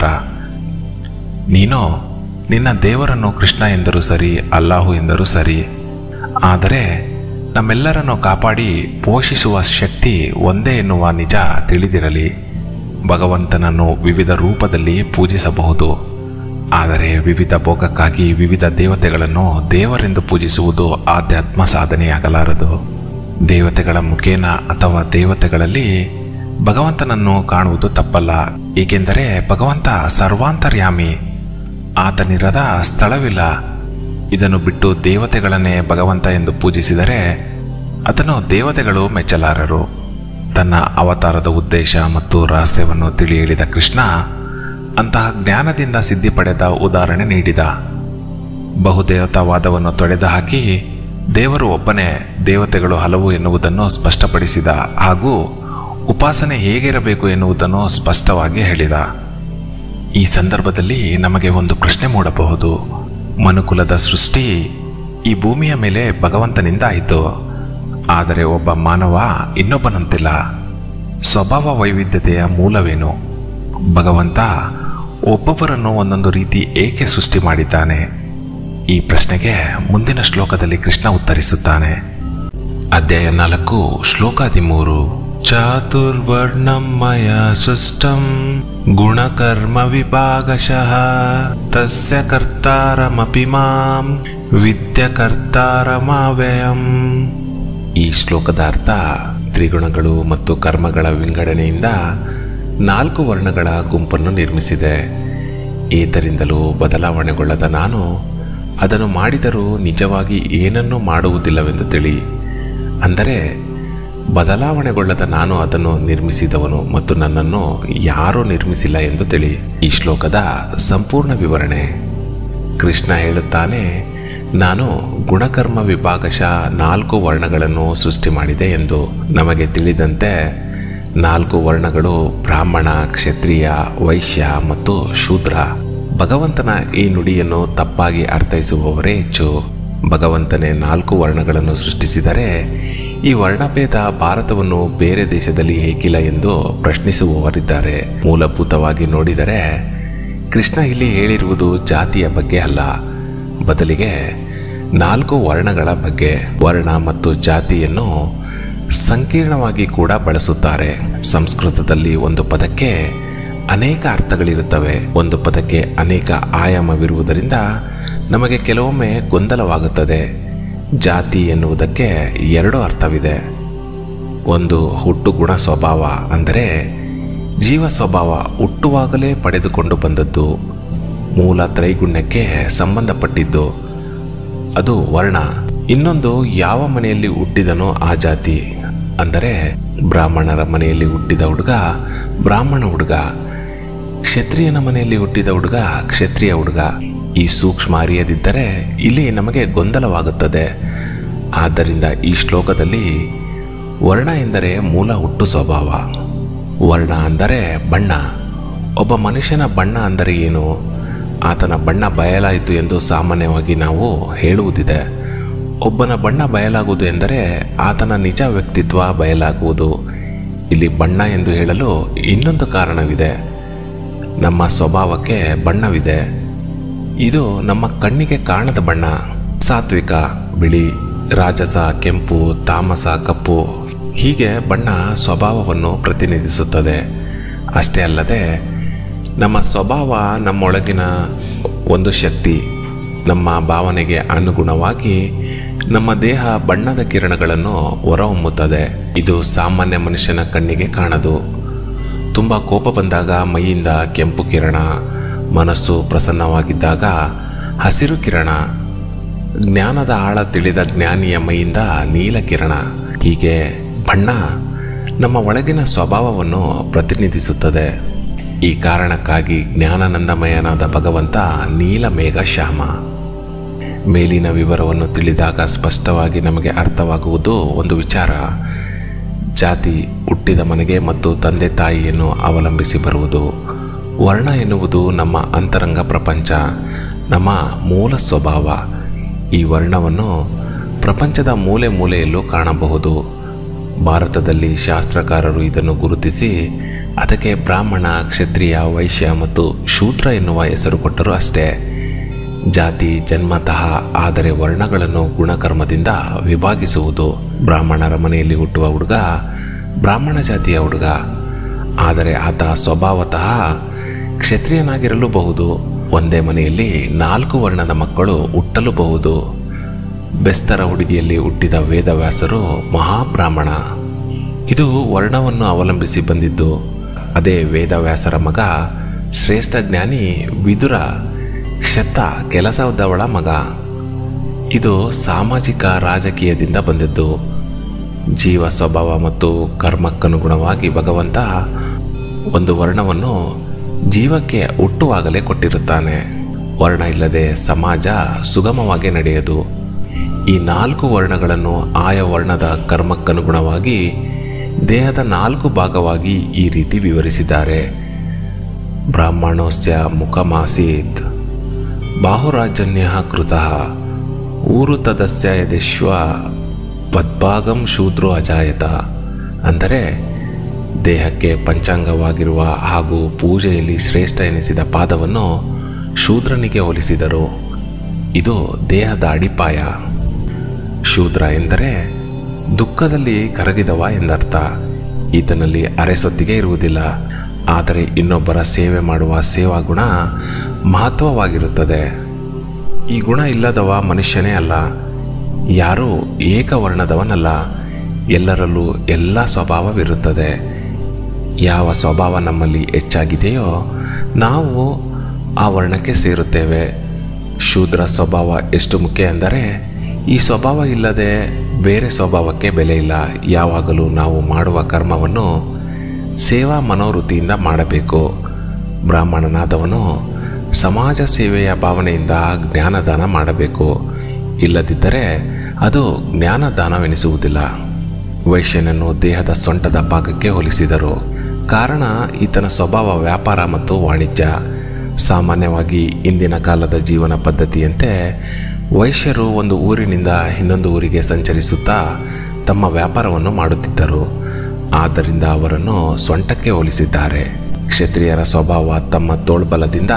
ನೀನು ನಿನ್ನ ದೇವರನ್ನು ಕೃಷ್ಣ ಎಂದರೂ ಸರಿ ಅಲ್ಲಾಹು ಎಂದರೂ ಸರಿ ಆದರೆ ನಮ್ಮೆಲ್ಲರನ್ನು ಕಾಪಾಡಿ ಪೋಷಿಸುವ ಶಕ್ತಿ ಒಂದೇ ಎನ್ನುವ ನಿಜ ತಿಳಿದಿರಲಿ ಭಗವಂತನನ್ನು ವಿವಿಧ ರೂಪದಲ್ಲಿ ಪೂಜಿಸಬಹುದು ಆದರೆ ವಿವಿಧ ಭೋಗಕ್ಕಾಗಿ ವಿವಿಧ ದೇವತೆಗಳನ್ನು ದೇವರೆಂದು ಪೂಜಿಸುವುದು ಆಧ್ಯಾತ್ಮ ಸಾಧನೆಯಾಗಲಾರದು ದೇವತೆಗಳ ಮುಖೇನ ಅಥವಾ ದೇವತೆಗಳಲ್ಲಿ ಭಗವಂತನನ್ನು ಕಾಣುವುದು ತಪ್ಪಲ್ಲ ಏಕೆಂದರೆ ಭಗವಂತ ಸರ್ವಾಂತರ್ಯಾಮಿ ಆತನಿರದ ಸ್ಥಳವಿಲ್ಲ ಇದನ್ನು ಬಿಟ್ಟು ದೇವತೆಗಳನ್ನೇ ಭಗವಂತ ಎಂದು ಪೂಜಿಸಿದರೆ ಅದನ್ನು ದೇವತೆಗಳು ಮೆಚ್ಚಲಾರರು ತನ್ನ ಅವತಾರದ ಉದ್ದೇಶ ಮತ್ತು ರಹಸ್ಯವನ್ನು ತಿಳಿ ಹೇಳಿದ ಕೃಷ್ಣ ಅಂತಹ ಜ್ಞಾನದಿಂದ ಸಿದ್ಧಿ ಪಡೆದ ಉದಾಹರಣೆ ನೀಡಿದ ಬಹುದೇವತಾವಾದವನ್ನು ತೊಡೆದು ಹಾಕಿ ದೇವರು ಒಬ್ಬನೇ ದೇವತೆಗಳು ಹಲವು ಎನ್ನುವುದನ್ನು ಸ್ಪಷ್ಟಪಡಿಸಿದ ಹಾಗೂ ಉಪಾಸನೆ ಹೇಗಿರಬೇಕು ಎನ್ನುವುದನ್ನು ಸ್ಪಷ್ಟವಾಗಿ ಹೇಳಿದ ಈ ಸಂದರ್ಭದಲ್ಲಿ ನಮಗೆ ಒಂದು ಪ್ರಶ್ನೆ ಮೂಡಬಹುದು ಮನುಕುಲದ ಸೃಷ್ಟಿ ಈ ಭೂಮಿಯ ಮೇಲೆ ಭಗವಂತನಿಂದ ಆಯಿತು ಆದರೆ ಒಬ್ಬ ಮಾನವ ಇನ್ನೊಬ್ಬನಂತಿಲ್ಲ ಸ್ವಭಾವ ವೈವಿಧ್ಯತೆಯ ಮೂಲವೇನು ಭಗವಂತ ಒಬ್ಬೊಬ್ಬರನ್ನು ಒಂದೊಂದು ರೀತಿ ಏಕೆ ಸೃಷ್ಟಿ ಮಾಡಿದ್ದಾನೆ ಈ ಪ್ರಶ್ನೆಗೆ ಮುಂದಿನ ಶ್ಲೋಕದಲ್ಲಿ ಕೃಷ್ಣ ಉತ್ತರಿಸುತ್ತಾನೆ ಅಧ್ಯಾಯ ನಾಲ್ಕು ಶ್ಲೋಕ ಹದಿಮೂರು ಚಾತುರ್ವರ್ಣಂ ಮಯ ಸೃಷ್ಟಂ ಗುಣಕರ್ಮ ವಿಭಾಗಶಃ ತಸ್ಯ ಕರ್ತಾರಮಪಿ ಮಾಂ ವಿದ್ಯಕರ್ತಾರಮಾವ್ಯಯಂ ಈ ಶ್ಲೋಕದ ಅರ್ಥ ತ್ರಿಗುಣಗಳು ಮತ್ತು ಕರ್ಮಗಳ ವಿಂಗಡಣೆಯಿಂದ ನಾಲ್ಕು ವರ್ಣಗಳ ಗುಂಪನ್ನು ನಿರ್ಮಿಸಿದೆ ಏತರಿಂದಲೂ ಬದಲಾವಣೆಗೊಳ್ಳದ ನಾನು ಅದನ್ನು ಮಾಡಿದರೂ ನಿಜವಾಗಿ ಏನನ್ನೂ ಮಾಡುವುದಿಲ್ಲವೆಂದು ತಿಳಿ ಅಂದರೆ ಬದಲಾವಣೆಗೊಳ್ಳದ ನಾನು ಅದನ್ನು ನಿರ್ಮಿಸಿದವನು ಮತ್ತು ನನ್ನನ್ನು ಯಾರೂ ನಿರ್ಮಿಸಿಲ್ಲ ಎಂದು ತಿಳಿ ಈ ಶ್ಲೋಕದ ಸಂಪೂರ್ಣ ವಿವರಣೆ ಕೃಷ್ಣ ಹೇಳುತ್ತಾನೆ ನಾನು ಗುಣಕರ್ಮ ವಿಭಾಗಶಃ ನಾಲ್ಕು ವರ್ಣಗಳನ್ನು ಸೃಷ್ಟಿ ಮಾಡಿದೆ ಎಂದು ನಮಗೆ ತಿಳಿದಂತೆ ನಾಲ್ಕು ವರ್ಣಗಳು ಬ್ರಾಹ್ಮಣ ಕ್ಷತ್ರಿಯ ವೈಶ್ಯ ಮತ್ತು ಶೂದ್ರ ಭಗವಂತನ ಈ ನುಡಿಯನ್ನು ತಪ್ಪಾಗಿ ಅರ್ಥೈಸುವವರೇ ಹೆಚ್ಚು ಭಗವಂತನೇ ನಾಲ್ಕು ವರ್ಣಗಳನ್ನು ಸೃಷ್ಟಿಸಿದರೆ ಈ ವರ್ಣಭೇದ ಭಾರತವನ್ನು ಬೇರೆ ದೇಶದಲ್ಲಿ ಏಕಿಲ್ಲ ಎಂದು ಪ್ರಶ್ನಿಸುವವರಿದ್ದಾರೆ ಮೂಲಭೂತವಾಗಿ ನೋಡಿದರೆ ಕೃಷ್ಣ ಇಲ್ಲಿ ಹೇಳಿರುವುದು ಜಾತಿಯ ಬಗ್ಗೆ ಅಲ್ಲ ಬದಲಿಗೆ ನಾಲ್ಕು ವರ್ಣಗಳ ಬಗ್ಗೆ ವರ್ಣ ಮತ್ತು ಜಾತಿಯನ್ನು ಸಂಕೀರ್ಣವಾಗಿ ಕೂಡ ಬಳಸುತ್ತಾರೆ ಸಂಸ್ಕೃತದಲ್ಲಿ ಒಂದು ಪದಕ್ಕೆ ಅನೇಕ ಅರ್ಥಗಳಿರುತ್ತವೆ ಒಂದು ಪದಕ್ಕೆ ಅನೇಕ ಆಯಾಮವಿರುವುದರಿಂದ ನಮಗೆ ಕೆಲವೊಮ್ಮೆ ಗೊಂದಲವಾಗುತ್ತದೆ ಜಾತಿ ಎನ್ನುವುದಕ್ಕೆ ಎರಡು ಅರ್ಥವಿದೆ ಒಂದು ಹುಟ್ಟು ಗುಣ ಸ್ವಭಾವ ಅಂದರೆ ಜೀವ ಸ್ವಭಾವ ಹುಟ್ಟುವಾಗಲೇ ಪಡೆದುಕೊಂಡು ಬಂದದ್ದು ಮೂಲ ತ್ರೈಗುಣ್ಯಕ್ಕೆ ಸಂಬಂಧಪಟ್ಟಿದ್ದು ಅದು ವರ್ಣ ಇನ್ನೊಂದು ಯಾವ ಮನೆಯಲ್ಲಿ ಹುಟ್ಟಿದನೋ ಆ ಜಾತಿ ಅಂದರೆ ಬ್ರಾಹ್ಮಣರ ಮನೆಯಲ್ಲಿ ಹುಟ್ಟಿದ ಹುಡುಗ ಬ್ರಾಹ್ಮಣ ಹುಡುಗ ಕ್ಷತ್ರಿಯನ ಮನೆಯಲ್ಲಿ ಹುಟ್ಟಿದ ಹುಡುಗ ಕ್ಷತ್ರಿಯ ಹುಡುಗ ಈ ಸೂಕ್ಷ್ಮ ಅರಿಯದಿದ್ದರೆ ಇಲ್ಲಿ ನಮಗೆ ಗೊಂದಲವಾಗುತ್ತದೆ ಆದ್ದರಿಂದ ಈ ಶ್ಲೋಕದಲ್ಲಿ ವರ್ಣ ಎಂದರೆ ಮೂಲ ಹುಟ್ಟು ಸ್ವಭಾವ ವರ್ಣ ಅಂದರೆ ಬಣ್ಣ ಒಬ್ಬ ಮನುಷ್ಯನ ಬಣ್ಣ ಅಂದರೆ ಏನು ಆತನ ಬಣ್ಣ ಬಯಲಾಯಿತು ಎಂದು ಸಾಮಾನ್ಯವಾಗಿ ನಾವು ಹೇಳುವುದಿದೆ ಒಬ್ಬನ ಬಣ್ಣ ಬಯಲಾಗುವುದು ಎಂದರೆ ಆತನ ನಿಜ ವ್ಯಕ್ತಿತ್ವ ಬಯಲಾಗುವುದು ಇಲ್ಲಿ ಬಣ್ಣ ಎಂದು ಹೇಳಲು ಇನ್ನೊಂದು ಕಾರಣವಿದೆ ನಮ್ಮ ಸ್ವಭಾವಕ್ಕೆ ಬಣ್ಣವಿದೆ ಇದು ನಮ್ಮ ಕಣ್ಣಿಗೆ ಕಾಣದ ಬಣ್ಣ ಸಾತ್ವಿಕ ಬಿಳಿ ರಾಜಸ ಕೆಂಪು ತಾಮಸ ಕಪ್ಪು ಹೀಗೆ ಬಣ್ಣ ಸ್ವಭಾವವನ್ನು ಪ್ರತಿನಿಧಿಸುತ್ತದೆ ಅಷ್ಟೇ ಅಲ್ಲದೆ ನಮ್ಮ ಸ್ವಭಾವ ನಮ್ಮೊಳಗಿನ ಒಂದು ಶಕ್ತಿ ನಮ್ಮ ಭಾವನೆಗೆ ಅನುಗುಣವಾಗಿ ನಮ್ಮ ದೇಹ ಬಣ್ಣದ ಕಿರಣಗಳನ್ನು ಹೊರಹೊಮ್ಮುತ್ತದೆ ಇದು ಸಾಮಾನ್ಯ ಮನುಷ್ಯನ ಕಣ್ಣಿಗೆ ಕಾಣದು ತುಂಬ ಕೋಪ ಬಂದಾಗ ಮೈಯಿಂದ ಕೆಂಪು ಕಿರಣ ಮನಸ್ಸು ಪ್ರಸನ್ನವಾಗಿದ್ದಾಗ ಹಸಿರು ಕಿರಣ ಜ್ಞಾನದ ಆಳ ತಿಳಿದ ಜ್ಞಾನಿಯ ಮೈಯಿಂದ ನೀಲ ಕಿರಣ ಹೀಗೆ ಬಣ್ಣ ನಮ್ಮ ಒಳಗಿನ ಸ್ವಭಾವವನ್ನು ಪ್ರತಿನಿಧಿಸುತ್ತದೆ ಈ ಕಾರಣಕ್ಕಾಗಿ ಜ್ಞಾನಾನಂದಮಯನಾದ ಭಗವಂತ ನೀಲ ಮೇಘ ಶ್ಯಾಮ ಮೇಲಿನ ವಿವರವನ್ನು ತಿಳಿದಾಗ ಸ್ಪಷ್ಟವಾಗಿ ನಮಗೆ ಅರ್ಥವಾಗುವುದು ಒಂದು ವಿಚಾರ ಜಾತಿ ಹುಟ್ಟಿದ ಮನೆಗೆ ಮತ್ತು ತಂದೆ ತಾಯಿಯನ್ನು ಅವಲಂಬಿಸಿ ಬರುವುದು ವರ್ಣ ಎನ್ನುವುದು ನಮ್ಮ ಅಂತರಂಗ ಪ್ರಪಂಚ ನಮ್ಮ ಮೂಲ ಸ್ವಭಾವ ಈ ವರ್ಣವನ್ನು ಪ್ರಪಂಚದ ಮೂಲೆ ಮೂಲೆಯಲ್ಲೂ ಕಾಣಬಹುದು ಭಾರತದಲ್ಲಿ ಶಾಸ್ತ್ರಕಾರರು ಇದನ್ನು ಗುರುತಿಸಿ ಅದಕ್ಕೆ ಬ್ರಾಹ್ಮಣ ಕ್ಷತ್ರಿಯ ವೈಶ್ಯ ಮತ್ತು ಶೂದ್ರ ಎನ್ನುವ ಹೆಸರು ಕೊಟ್ಟರು ಅಷ್ಟೇ ಜಾತಿ ಜನ್ಮತಃ ಆದರೆ ವರ್ಣಗಳನ್ನು ಗುಣಕರ್ಮದಿಂದ ವಿಭಾಗಿಸುವುದು ಬ್ರಾಹ್ಮಣರ ಮನೆಯಲ್ಲಿ ಹುಟ್ಟುವ ಹುಡುಗ ಬ್ರಾಹ್ಮಣ ಜಾತಿಯ ಹುಡುಗ ಆದರೆ ಆತ ಸ್ವಭಾವತಃ ಕ್ಷತ್ರಿಯನಾಗಿರಲೂಬಹುದು ಒಂದೇ ಮನೆಯಲ್ಲಿ ನಾಲ್ಕು ವರ್ಣದ ಮಕ್ಕಳು ಹುಟ್ಟಲೂಬಹುದು ಬೆಸ್ತರ ಹುಡುಗಿಯಲ್ಲಿ ಹುಟ್ಟಿದ ವೇದವ್ಯಾಸರು ಮಹಾಬ್ರಾಹ್ಮಣ ಇದು ವರ್ಣವನ್ನು ಅವಲಂಬಿಸಿ ಬಂದಿದ್ದು ಅದೇ ವೇದವ್ಯಾಸರ ಮಗ ಶ್ರೇಷ್ಠ ಜ್ಞಾನಿ ವಿದುರ ಕ್ಷತ ಕೆಲಸದವಳ ಮಗ ಇದು ಸಾಮಾಜಿಕ ರಾಜಕೀಯದಿಂದ ಬಂದಿದ್ದು ಜೀವ ಸ್ವಭಾವ ಮತ್ತು ಕರ್ಮಕ್ಕನುಗುಣವಾಗಿ ಭಗವಂತ ಒಂದು ವರ್ಣವನ್ನು ಜೀವಕ್ಕೆ ಹುಟ್ಟುವಾಗಲೇ ಕೊಟ್ಟಿರುತ್ತಾನೆ ವರ್ಣ ಇಲ್ಲದೆ ಸಮಾಜ ಸುಗಮವಾಗಿ ನಡೆಯದು ಈ ನಾಲ್ಕು ವರ್ಣಗಳನ್ನು ಆಯಾ ವರ್ಣದ ಕರ್ಮಕ್ಕನುಗುಣವಾಗಿ ದೇಹದ ನಾಲ್ಕು ಭಾಗವಾಗಿ ಈ ರೀತಿ ವಿವರಿಸಿದ್ದಾರೆ ಬ್ರಾಹ್ಮಣೋಸ್ಯ ಮುಖಮಾಸೀತ್ ಬಾಹುರಾಜನ್ಯ ಕೃತಃ ಊರು ತದಸ್ಯ ಯದಿಶ್ವ ಪದ್ಭಾಗಂ ಶೂದ್ರೋ ಅಜಾಯತ ಅಂದರೆ ದೇಹಕ್ಕೆ ಪಂಚಾಂಗವಾಗಿರುವ ಹಾಗೂ ಪೂಜೆಯಲ್ಲಿ ಶ್ರೇಷ್ಠ ಎನಿಸಿದ ಪಾದವನ್ನು ಶೂದ್ರನಿಗೆ ಹೋಲಿಸಿದರು ಇದು ದೇಹದ ಅಡಿಪಾಯ ಶೂದ್ರ ಎಂದರೆ ದುಃಖದಲ್ಲಿ ಕರಗಿದವ ಎಂದರ್ಥ ಈತನಲ್ಲಿ ಅರೆಸೊತ್ತಿಗೆ ಇರುವುದಿಲ್ಲ ಆದರೆ ಇನ್ನೊಬ್ಬರ ಸೇವೆ ಮಾಡುವ ಸೇವಾ ಗುಣ ಮಹತ್ವವಾಗಿರುತ್ತದೆ ಈ ಗುಣ ಇಲ್ಲದವ ಮನುಷ್ಯನೇ ಅಲ್ಲ ಯಾರೂ ಏಕವರ್ಣದವನಲ್ಲ ಎಲ್ಲರಲ್ಲೂ ಎಲ್ಲ ಸ್ವಭಾವವಿರುತ್ತದೆ ಯಾವ ಸ್ವಭಾವ ನಮ್ಮಲ್ಲಿ ಹೆಚ್ಚಾಗಿದೆಯೋ ನಾವು ಆ ವರ್ಣಕ್ಕೆ ಸೇರುತ್ತೇವೆ ಶೂದ್ರ ಸ್ವಭಾವ ಎಷ್ಟು ಮುಖ್ಯ ಎಂದರೆ ಈ ಸ್ವಭಾವ ಇಲ್ಲದೆ ಬೇರೆ ಸ್ವಭಾವಕ್ಕೆ ಬೆಲೆ ಇಲ್ಲ ಯಾವಾಗಲೂ ನಾವು ಮಾಡುವ ಕರ್ಮವನ್ನು ಸೇವಾ ಮನೋವೃತ್ತಿಯಿಂದ ಮಾಡಬೇಕು ಬ್ರಾಹ್ಮಣನಾದವನು ಸಮಾಜ ಸೇವೆಯ ಭಾವನೆಯಿಂದ ಜ್ಞಾನದಾನ ಮಾಡಬೇಕು ಇಲ್ಲದಿದ್ದರೆ ಅದು ಜ್ಞಾನದಾನವೆನಿಸುವುದಿಲ್ಲ ವೈಶ್ಯನನ್ನು ದೇಹದ ಸೊಂಟದ ಭಾಗಕ್ಕೆ ಹೋಲಿಸಿದರು ಕಾರಣ ಈತನ ಸ್ವಭಾವ ವ್ಯಾಪಾರ ಮತ್ತು ವಾಣಿಜ್ಯ ಸಾಮಾನ್ಯವಾಗಿ ಇಂದಿನ ಕಾಲದ ಜೀವನ ಪದ್ಧತಿಯಂತೆ ವೈಶ್ಯರು ಒಂದು ಊರಿನಿಂದ ಇನ್ನೊಂದು ಊರಿಗೆ ಸಂಚರಿಸುತ್ತಾ ತಮ್ಮ ವ್ಯಾಪಾರವನ್ನು ಮಾಡುತ್ತಿದ್ದರು ಆದ್ದರಿಂದ ಅವರನ್ನು ಸೊಂಟಕ್ಕೆ ಹೋಲಿಸಿದ್ದಾರೆ ಕ್ಷತ್ರಿಯರ ಸ್ವಭಾವ ತಮ್ಮ ತೋಳ್ಬಲದಿಂದ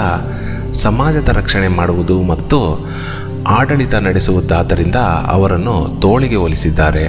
ಸಮಾಜದ ರಕ್ಷಣೆ ಮಾಡುವುದು ಮತ್ತು ಆಡಳಿತ ನಡೆಸುವುದಾದ್ದರಿಂದ ಅವರನ್ನು ತೋಳಿಗೆ ಹೋಲಿಸಿದ್ದಾರೆ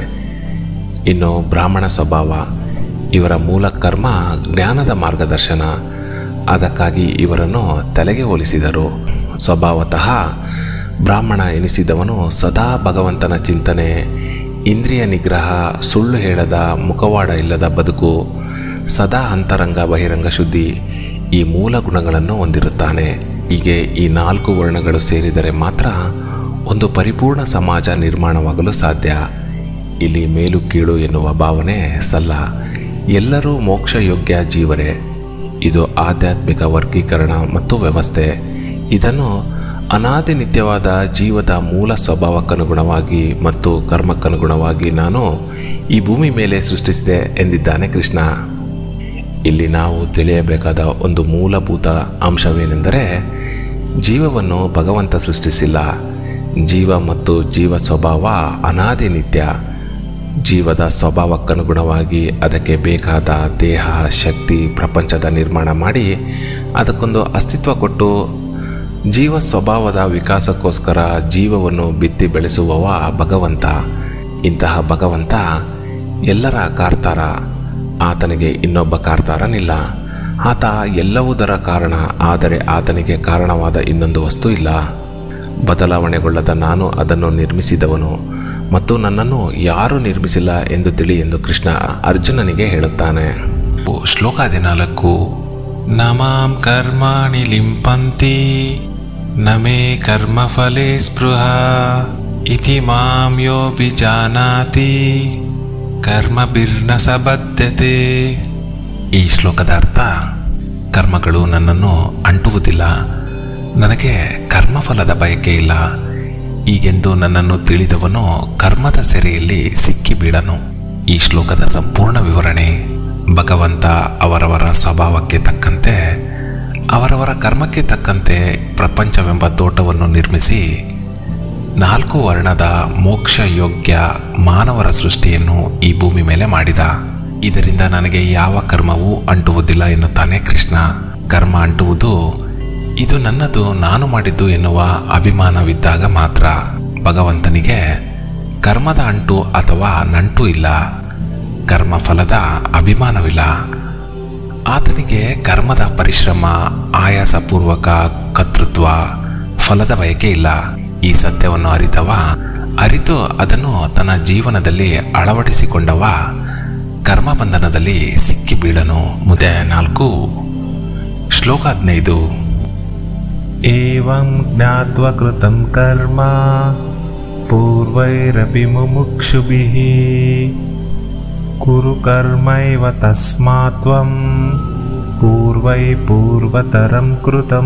ಇನ್ನು ಬ್ರಾಹ್ಮಣ ಸ್ವಭಾವ ಇವರ ಮೂಲ ಕರ್ಮ ಜ್ಞಾನದ ಮಾರ್ಗದರ್ಶನ ಅದಕ್ಕಾಗಿ ಇವರನ್ನು ತಲೆಗೆ ಹೋಲಿಸಿದರು ಸ್ವಭಾವತಃ ಬ್ರಾಹ್ಮಣ ಎನಿಸಿದವನು ಸದಾ ಭಗವಂತನ ಚಿಂತನೆ ಇಂದ್ರಿಯ ನಿಗ್ರಹ ಸುಳ್ಳು ಹೇಳದ ಮುಖವಾಡ ಇಲ್ಲದ ಬದುಕು ಸದಾ ಅಂತರಂಗ ಬಹಿರಂಗ ಶುದ್ಧಿ ಈ ಮೂಲ ಗುಣಗಳನ್ನು ಹೊಂದಿರುತ್ತಾನೆ ಹೀಗೆ ಈ ನಾಲ್ಕು ವರ್ಣಗಳು ಸೇರಿದರೆ ಮಾತ್ರ ಒಂದು ಪರಿಪೂರ್ಣ ಸಮಾಜ ನಿರ್ಮಾಣವಾಗಲು ಸಾಧ್ಯ ಇಲ್ಲಿ ಮೇಲು ಕೀಳು ಎನ್ನುವ ಭಾವನೆ ಸಲ್ಲ ಎಲ್ಲರೂ ಮೋಕ್ಷ ಯೋಗ್ಯ ಜೀವರೇ ಇದು ಆಧ್ಯಾತ್ಮಿಕ ವರ್ಗೀಕರಣ ಮತ್ತು ವ್ಯವಸ್ಥೆ ಇದನ್ನು ಅನಾದಿ ನಿತ್ಯವಾದ ಜೀವದ ಮೂಲ ಸ್ವಭಾವಕ್ಕನುಗುಣವಾಗಿ ಮತ್ತು ಕರ್ಮಕ್ಕನುಗುಣವಾಗಿ ನಾನು ಈ ಭೂಮಿ ಮೇಲೆ ಸೃಷ್ಟಿಸಿದೆ ಎಂದಿದ್ದಾನೆ ಕೃಷ್ಣ ಇಲ್ಲಿ ನಾವು ತಿಳಿಯಬೇಕಾದ ಒಂದು ಮೂಲಭೂತ ಅಂಶವೇನೆಂದರೆ ಜೀವವನ್ನು ಭಗವಂತ ಸೃಷ್ಟಿಸಿಲ್ಲ ಜೀವ ಮತ್ತು ಜೀವ ಸ್ವಭಾವ ಅನಾದಿ ನಿತ್ಯ ಜೀವದ ಸ್ವಭಾವಕ್ಕನುಗುಣವಾಗಿ ಅದಕ್ಕೆ ಬೇಕಾದ ದೇಹ ಶಕ್ತಿ ಪ್ರಪಂಚದ ನಿರ್ಮಾಣ ಮಾಡಿ ಅದಕ್ಕೊಂದು ಅಸ್ತಿತ್ವ ಕೊಟ್ಟು ಜೀವ ಸ್ವಭಾವದ ವಿಕಾಸಕ್ಕೋಸ್ಕರ ಜೀವವನ್ನು ಬಿತ್ತಿ ಬೆಳೆಸುವವ ಭಗವಂತ ಇಂತಹ ಭಗವಂತ ಎಲ್ಲರ ಕಾರ್ತಾರ ಆತನಿಗೆ ಇನ್ನೊಬ್ಬ ಕಾರ್ತಾರನಿಲ್ಲ ಆತ ಎಲ್ಲವುದರ ಕಾರಣ ಆದರೆ ಆತನಿಗೆ ಕಾರಣವಾದ ಇನ್ನೊಂದು ವಸ್ತು ಇಲ್ಲ ಬದಲಾವಣೆಗೊಳ್ಳದ ನಾನು ಅದನ್ನು ನಿರ್ಮಿಸಿದವನು ಮತ್ತು ನನ್ನನ್ನು ಯಾರೂ ನಿರ್ಮಿಸಿಲ್ಲ ಎಂದು ತಿಳಿ ಎಂದು ಕೃಷ್ಣ ಅರ್ಜುನನಿಗೆ ಹೇಳುತ್ತಾನೆ ಶ್ಲೋಕ ಹದಿನಾಲ್ಕು ನಮಾಂ ಕರ್ಮಾಣಿ ಲಿಂಪಂತಿ ನಮೇ ಕರ್ಮಫಲೆ ಸ್ಪೃಹ ಇತಿ ಮಾಂ ಯೋ ವಿಜಾನಾತಿ ಕರ್ಮಭಿರ್ನ ಸಬದ್ಧತೆ ಈ ಶ್ಲೋಕದ ಅರ್ಥ ಕರ್ಮಗಳು ನನ್ನನ್ನು ಅಂಟುವುದಿಲ್ಲ ನನಗೆ ಕರ್ಮಫಲದ ಬಯಕೆ ಇಲ್ಲ ಈಗೆಂದು ನನ್ನನ್ನು ತಿಳಿದವನು ಕರ್ಮದ ಸೆರೆಯಲ್ಲಿ ಸಿಕ್ಕಿ ಬೀಳನು ಈ ಶ್ಲೋಕದ ಸಂಪೂರ್ಣ ವಿವರಣೆ ಭಗವಂತ ಅವರವರ ಸ್ವಭಾವಕ್ಕೆ ತಕ್ಕಂತೆ ಅವರವರ ಕರ್ಮಕ್ಕೆ ತಕ್ಕಂತೆ ಪ್ರಪಂಚವೆಂಬ ತೋಟವನ್ನು ನಿರ್ಮಿಸಿ ನಾಲ್ಕು ವರ್ಣದ ಮೋಕ್ಷ ಯೋಗ್ಯ ಮಾನವರ ಸೃಷ್ಟಿಯನ್ನು ಈ ಭೂಮಿ ಮೇಲೆ ಮಾಡಿದ ಇದರಿಂದ ನನಗೆ ಯಾವ ಕರ್ಮವೂ ಅಂಟುವುದಿಲ್ಲ ಎನ್ನುತ್ತಾನೆ ಕೃಷ್ಣ ಕರ್ಮ ಅಂಟುವುದು ಇದು ನನ್ನದು ನಾನು ಮಾಡಿದ್ದು ಎನ್ನುವ ಅಭಿಮಾನವಿದ್ದಾಗ ಮಾತ್ರ ಭಗವಂತನಿಗೆ ಕರ್ಮದ ಅಂಟು ಅಥವಾ ನಂಟು ಇಲ್ಲ ಕರ್ಮ ಫಲದ ಅಭಿಮಾನವಿಲ್ಲ ಆತನಿಗೆ ಕರ್ಮದ ಪರಿಶ್ರಮ ಆಯಾಸಪೂರ್ವಕ ಕರ್ತೃತ್ವ ಫಲದ ಬಯಕೆ ಇಲ್ಲ ಈ ಸತ್ಯವನ್ನು ಅರಿತವ ಅರಿತು ಅದನ್ನು ತನ್ನ ಜೀವನದಲ್ಲಿ ಅಳವಡಿಸಿಕೊಂಡವ ಕರ್ಮಬಂಧನದಲ್ಲಿ ಸಿಕ್ಕಿ ಬೀಳನು ಮುದೆ ನಾಲ್ಕು ಶ್ಲೋಕ ಹದಿನೈದು ಏವಂ ಜ್ಞಾತ್ವ ಕೃತಂ ಕರ್ಮ ಪೂರ್ವೈರಪಿ ಮುಮುಕ್ಷುಭಿಃ ಕುರು ಕರ್ಮೈವ ತಸ್ಮಾತ್ ತ್ವಂ ಪೂರ್ವೈ ಪೂರ್ವತರಂ ಕೃತಂ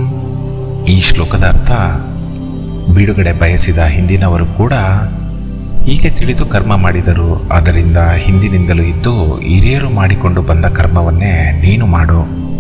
ಈ ಶ್ಲೋಕದ ಅರ್ಥ ಬಿಡುಗಡೆ ಬಯಸಿದ ಹಿಂದಿನವರು ಕೂಡ ಹೀಗೆ ತಿಳಿದು ಕರ್ಮ ಮಾಡಿದರು ಅದರಿಂದ ಹಿಂದಿನಿಂದಲೂ ಇದ್ದು ಹಿರಿಯರು ಮಾಡಿಕೊಂಡು ಬಂದ ಕರ್ಮವನ್ನೇ ನೀನು ಮಾಡು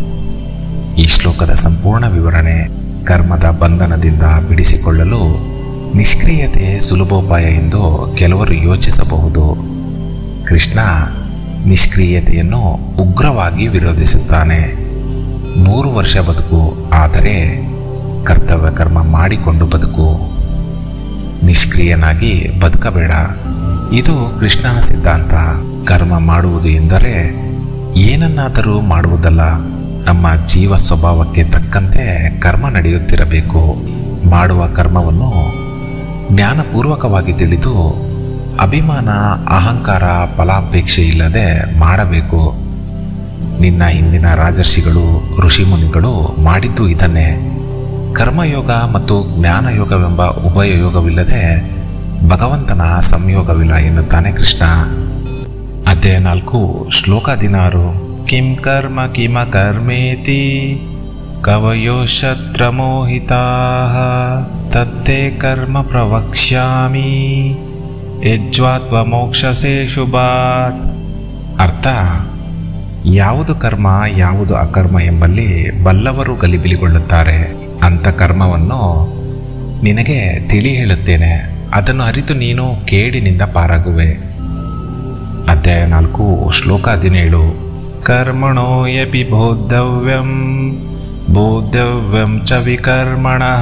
ಈ ಶ್ಲೋಕದ ಸಂಪೂರ್ಣ ವಿವರಣೆ ಕರ್ಮದ ಬಂಧನದಿಂದ ಬಿಡಿಸಿಕೊಳ್ಳಲು ನಿಷ್ಕ್ರಿಯತೆ ಸುಲಭೋಪಾಯ ಎಂದು ಕೆಲವರು ಯೋಚಿಸಬಹುದು ಕೃಷ್ಣ ನಿಷ್ಕ್ರಿಯತೆಯನ್ನು ಉಗ್ರವಾಗಿ ವಿರೋಧಿಸುತ್ತಾನೆ ನೂರು ವರ್ಷ ಬದುಕು ಆದರೆ ಕರ್ತವ್ಯ ಕರ್ಮ ಮಾಡಿಕೊಂಡು ಬದುಕು ನಿಷ್ಕ್ರಿಯನಾಗಿ ಬದುಕಬೇಡ ಇದು ಕೃಷ್ಣನ ಸಿದ್ಧಾಂತ ಕರ್ಮ ಮಾಡುವುದು ಎಂದರೆ ಏನನ್ನಾದರೂ ಮಾಡುವುದಲ್ಲ ನಮ್ಮ ಜೀವ ಸ್ವಭಾವಕ್ಕೆ ತಕ್ಕಂತೆ ಕರ್ಮ ನಡೆಯುತ್ತಿರಬೇಕು ಮಾಡುವ ಕರ್ಮವನ್ನು ಜ್ಞಾನಪೂರ್ವಕವಾಗಿ ತಿಳಿದು ಅಭಿಮಾನ ಅಹಂಕಾರ ಫಲಾಪೇಕ್ಷೆ ಇಲ್ಲದೆ ಮಾಡಬೇಕು ನಿನ್ನ ಹಿಂದಿನ ರಾಜರ್ಷಿಗಳು ಋಷಿಮುನಿಗಳು ಮಾಡಿದ್ದು ಇದನ್ನೇ ಕರ್ಮಯೋಗ ಮತ್ತು ಜ್ಞಾನಯೋಗವೆಂಬ ಉಭಯ ಯೋಗವಿಲ್ಲದೆ ಭಗವಂತನ ಸಂಯೋಗವಿಲ್ಲ ಎನ್ನುತ್ತಾನೆ ಕೃಷ್ಣ ಅಧ್ಯಾಯ ನಾಲ್ಕು ಶ್ಲೋಕ ಹದಿನಾರು ಕಿಂ ಕರ್ಮ ಕಿಮ ಕರ್ಮೇತಿ ಕವಯೋ ಶತ್ರಮೋಹಿತಾಃ ತತ್ತೇ ಕರ್ಮ ಪ್ರವಕ್ಷ್ಯಾಮಿ ಯಜ್ವಾತ್ವ ಮೋಕ್ಷಸೇ ಶುಭಾತ್ ಅರ್ಥ ಯಾವುದು ಕರ್ಮ ಯಾವುದು ಅಕರ್ಮ ಎಂಬಲ್ಲಿ ಬಲ್ಲವರು ಗಲಿಬಿಲಿಗೊಳ್ಳುತ್ತಾರೆ ಅಂಥ ಕರ್ಮವನ್ನು ನಿನಗೆ ತಿಳಿ ಹೇಳುತ್ತೇನೆ ಅದನ್ನು ಅರಿತು ನೀನು ಕೇಡಿನಿಂದ ಪಾರಾಗುವೆ ಅಧ್ಯಾಯ ನಾಲ್ಕು ಶ್ಲೋಕ ಹದಿನೇಳು ಕರ್ಮಣೋ ಯಪಿ ಬೋದ್ಧವ್ಯಂ ಬೋದ್ಧವ್ಯಂ ಚ ವಿಕರ್ಮಣಃ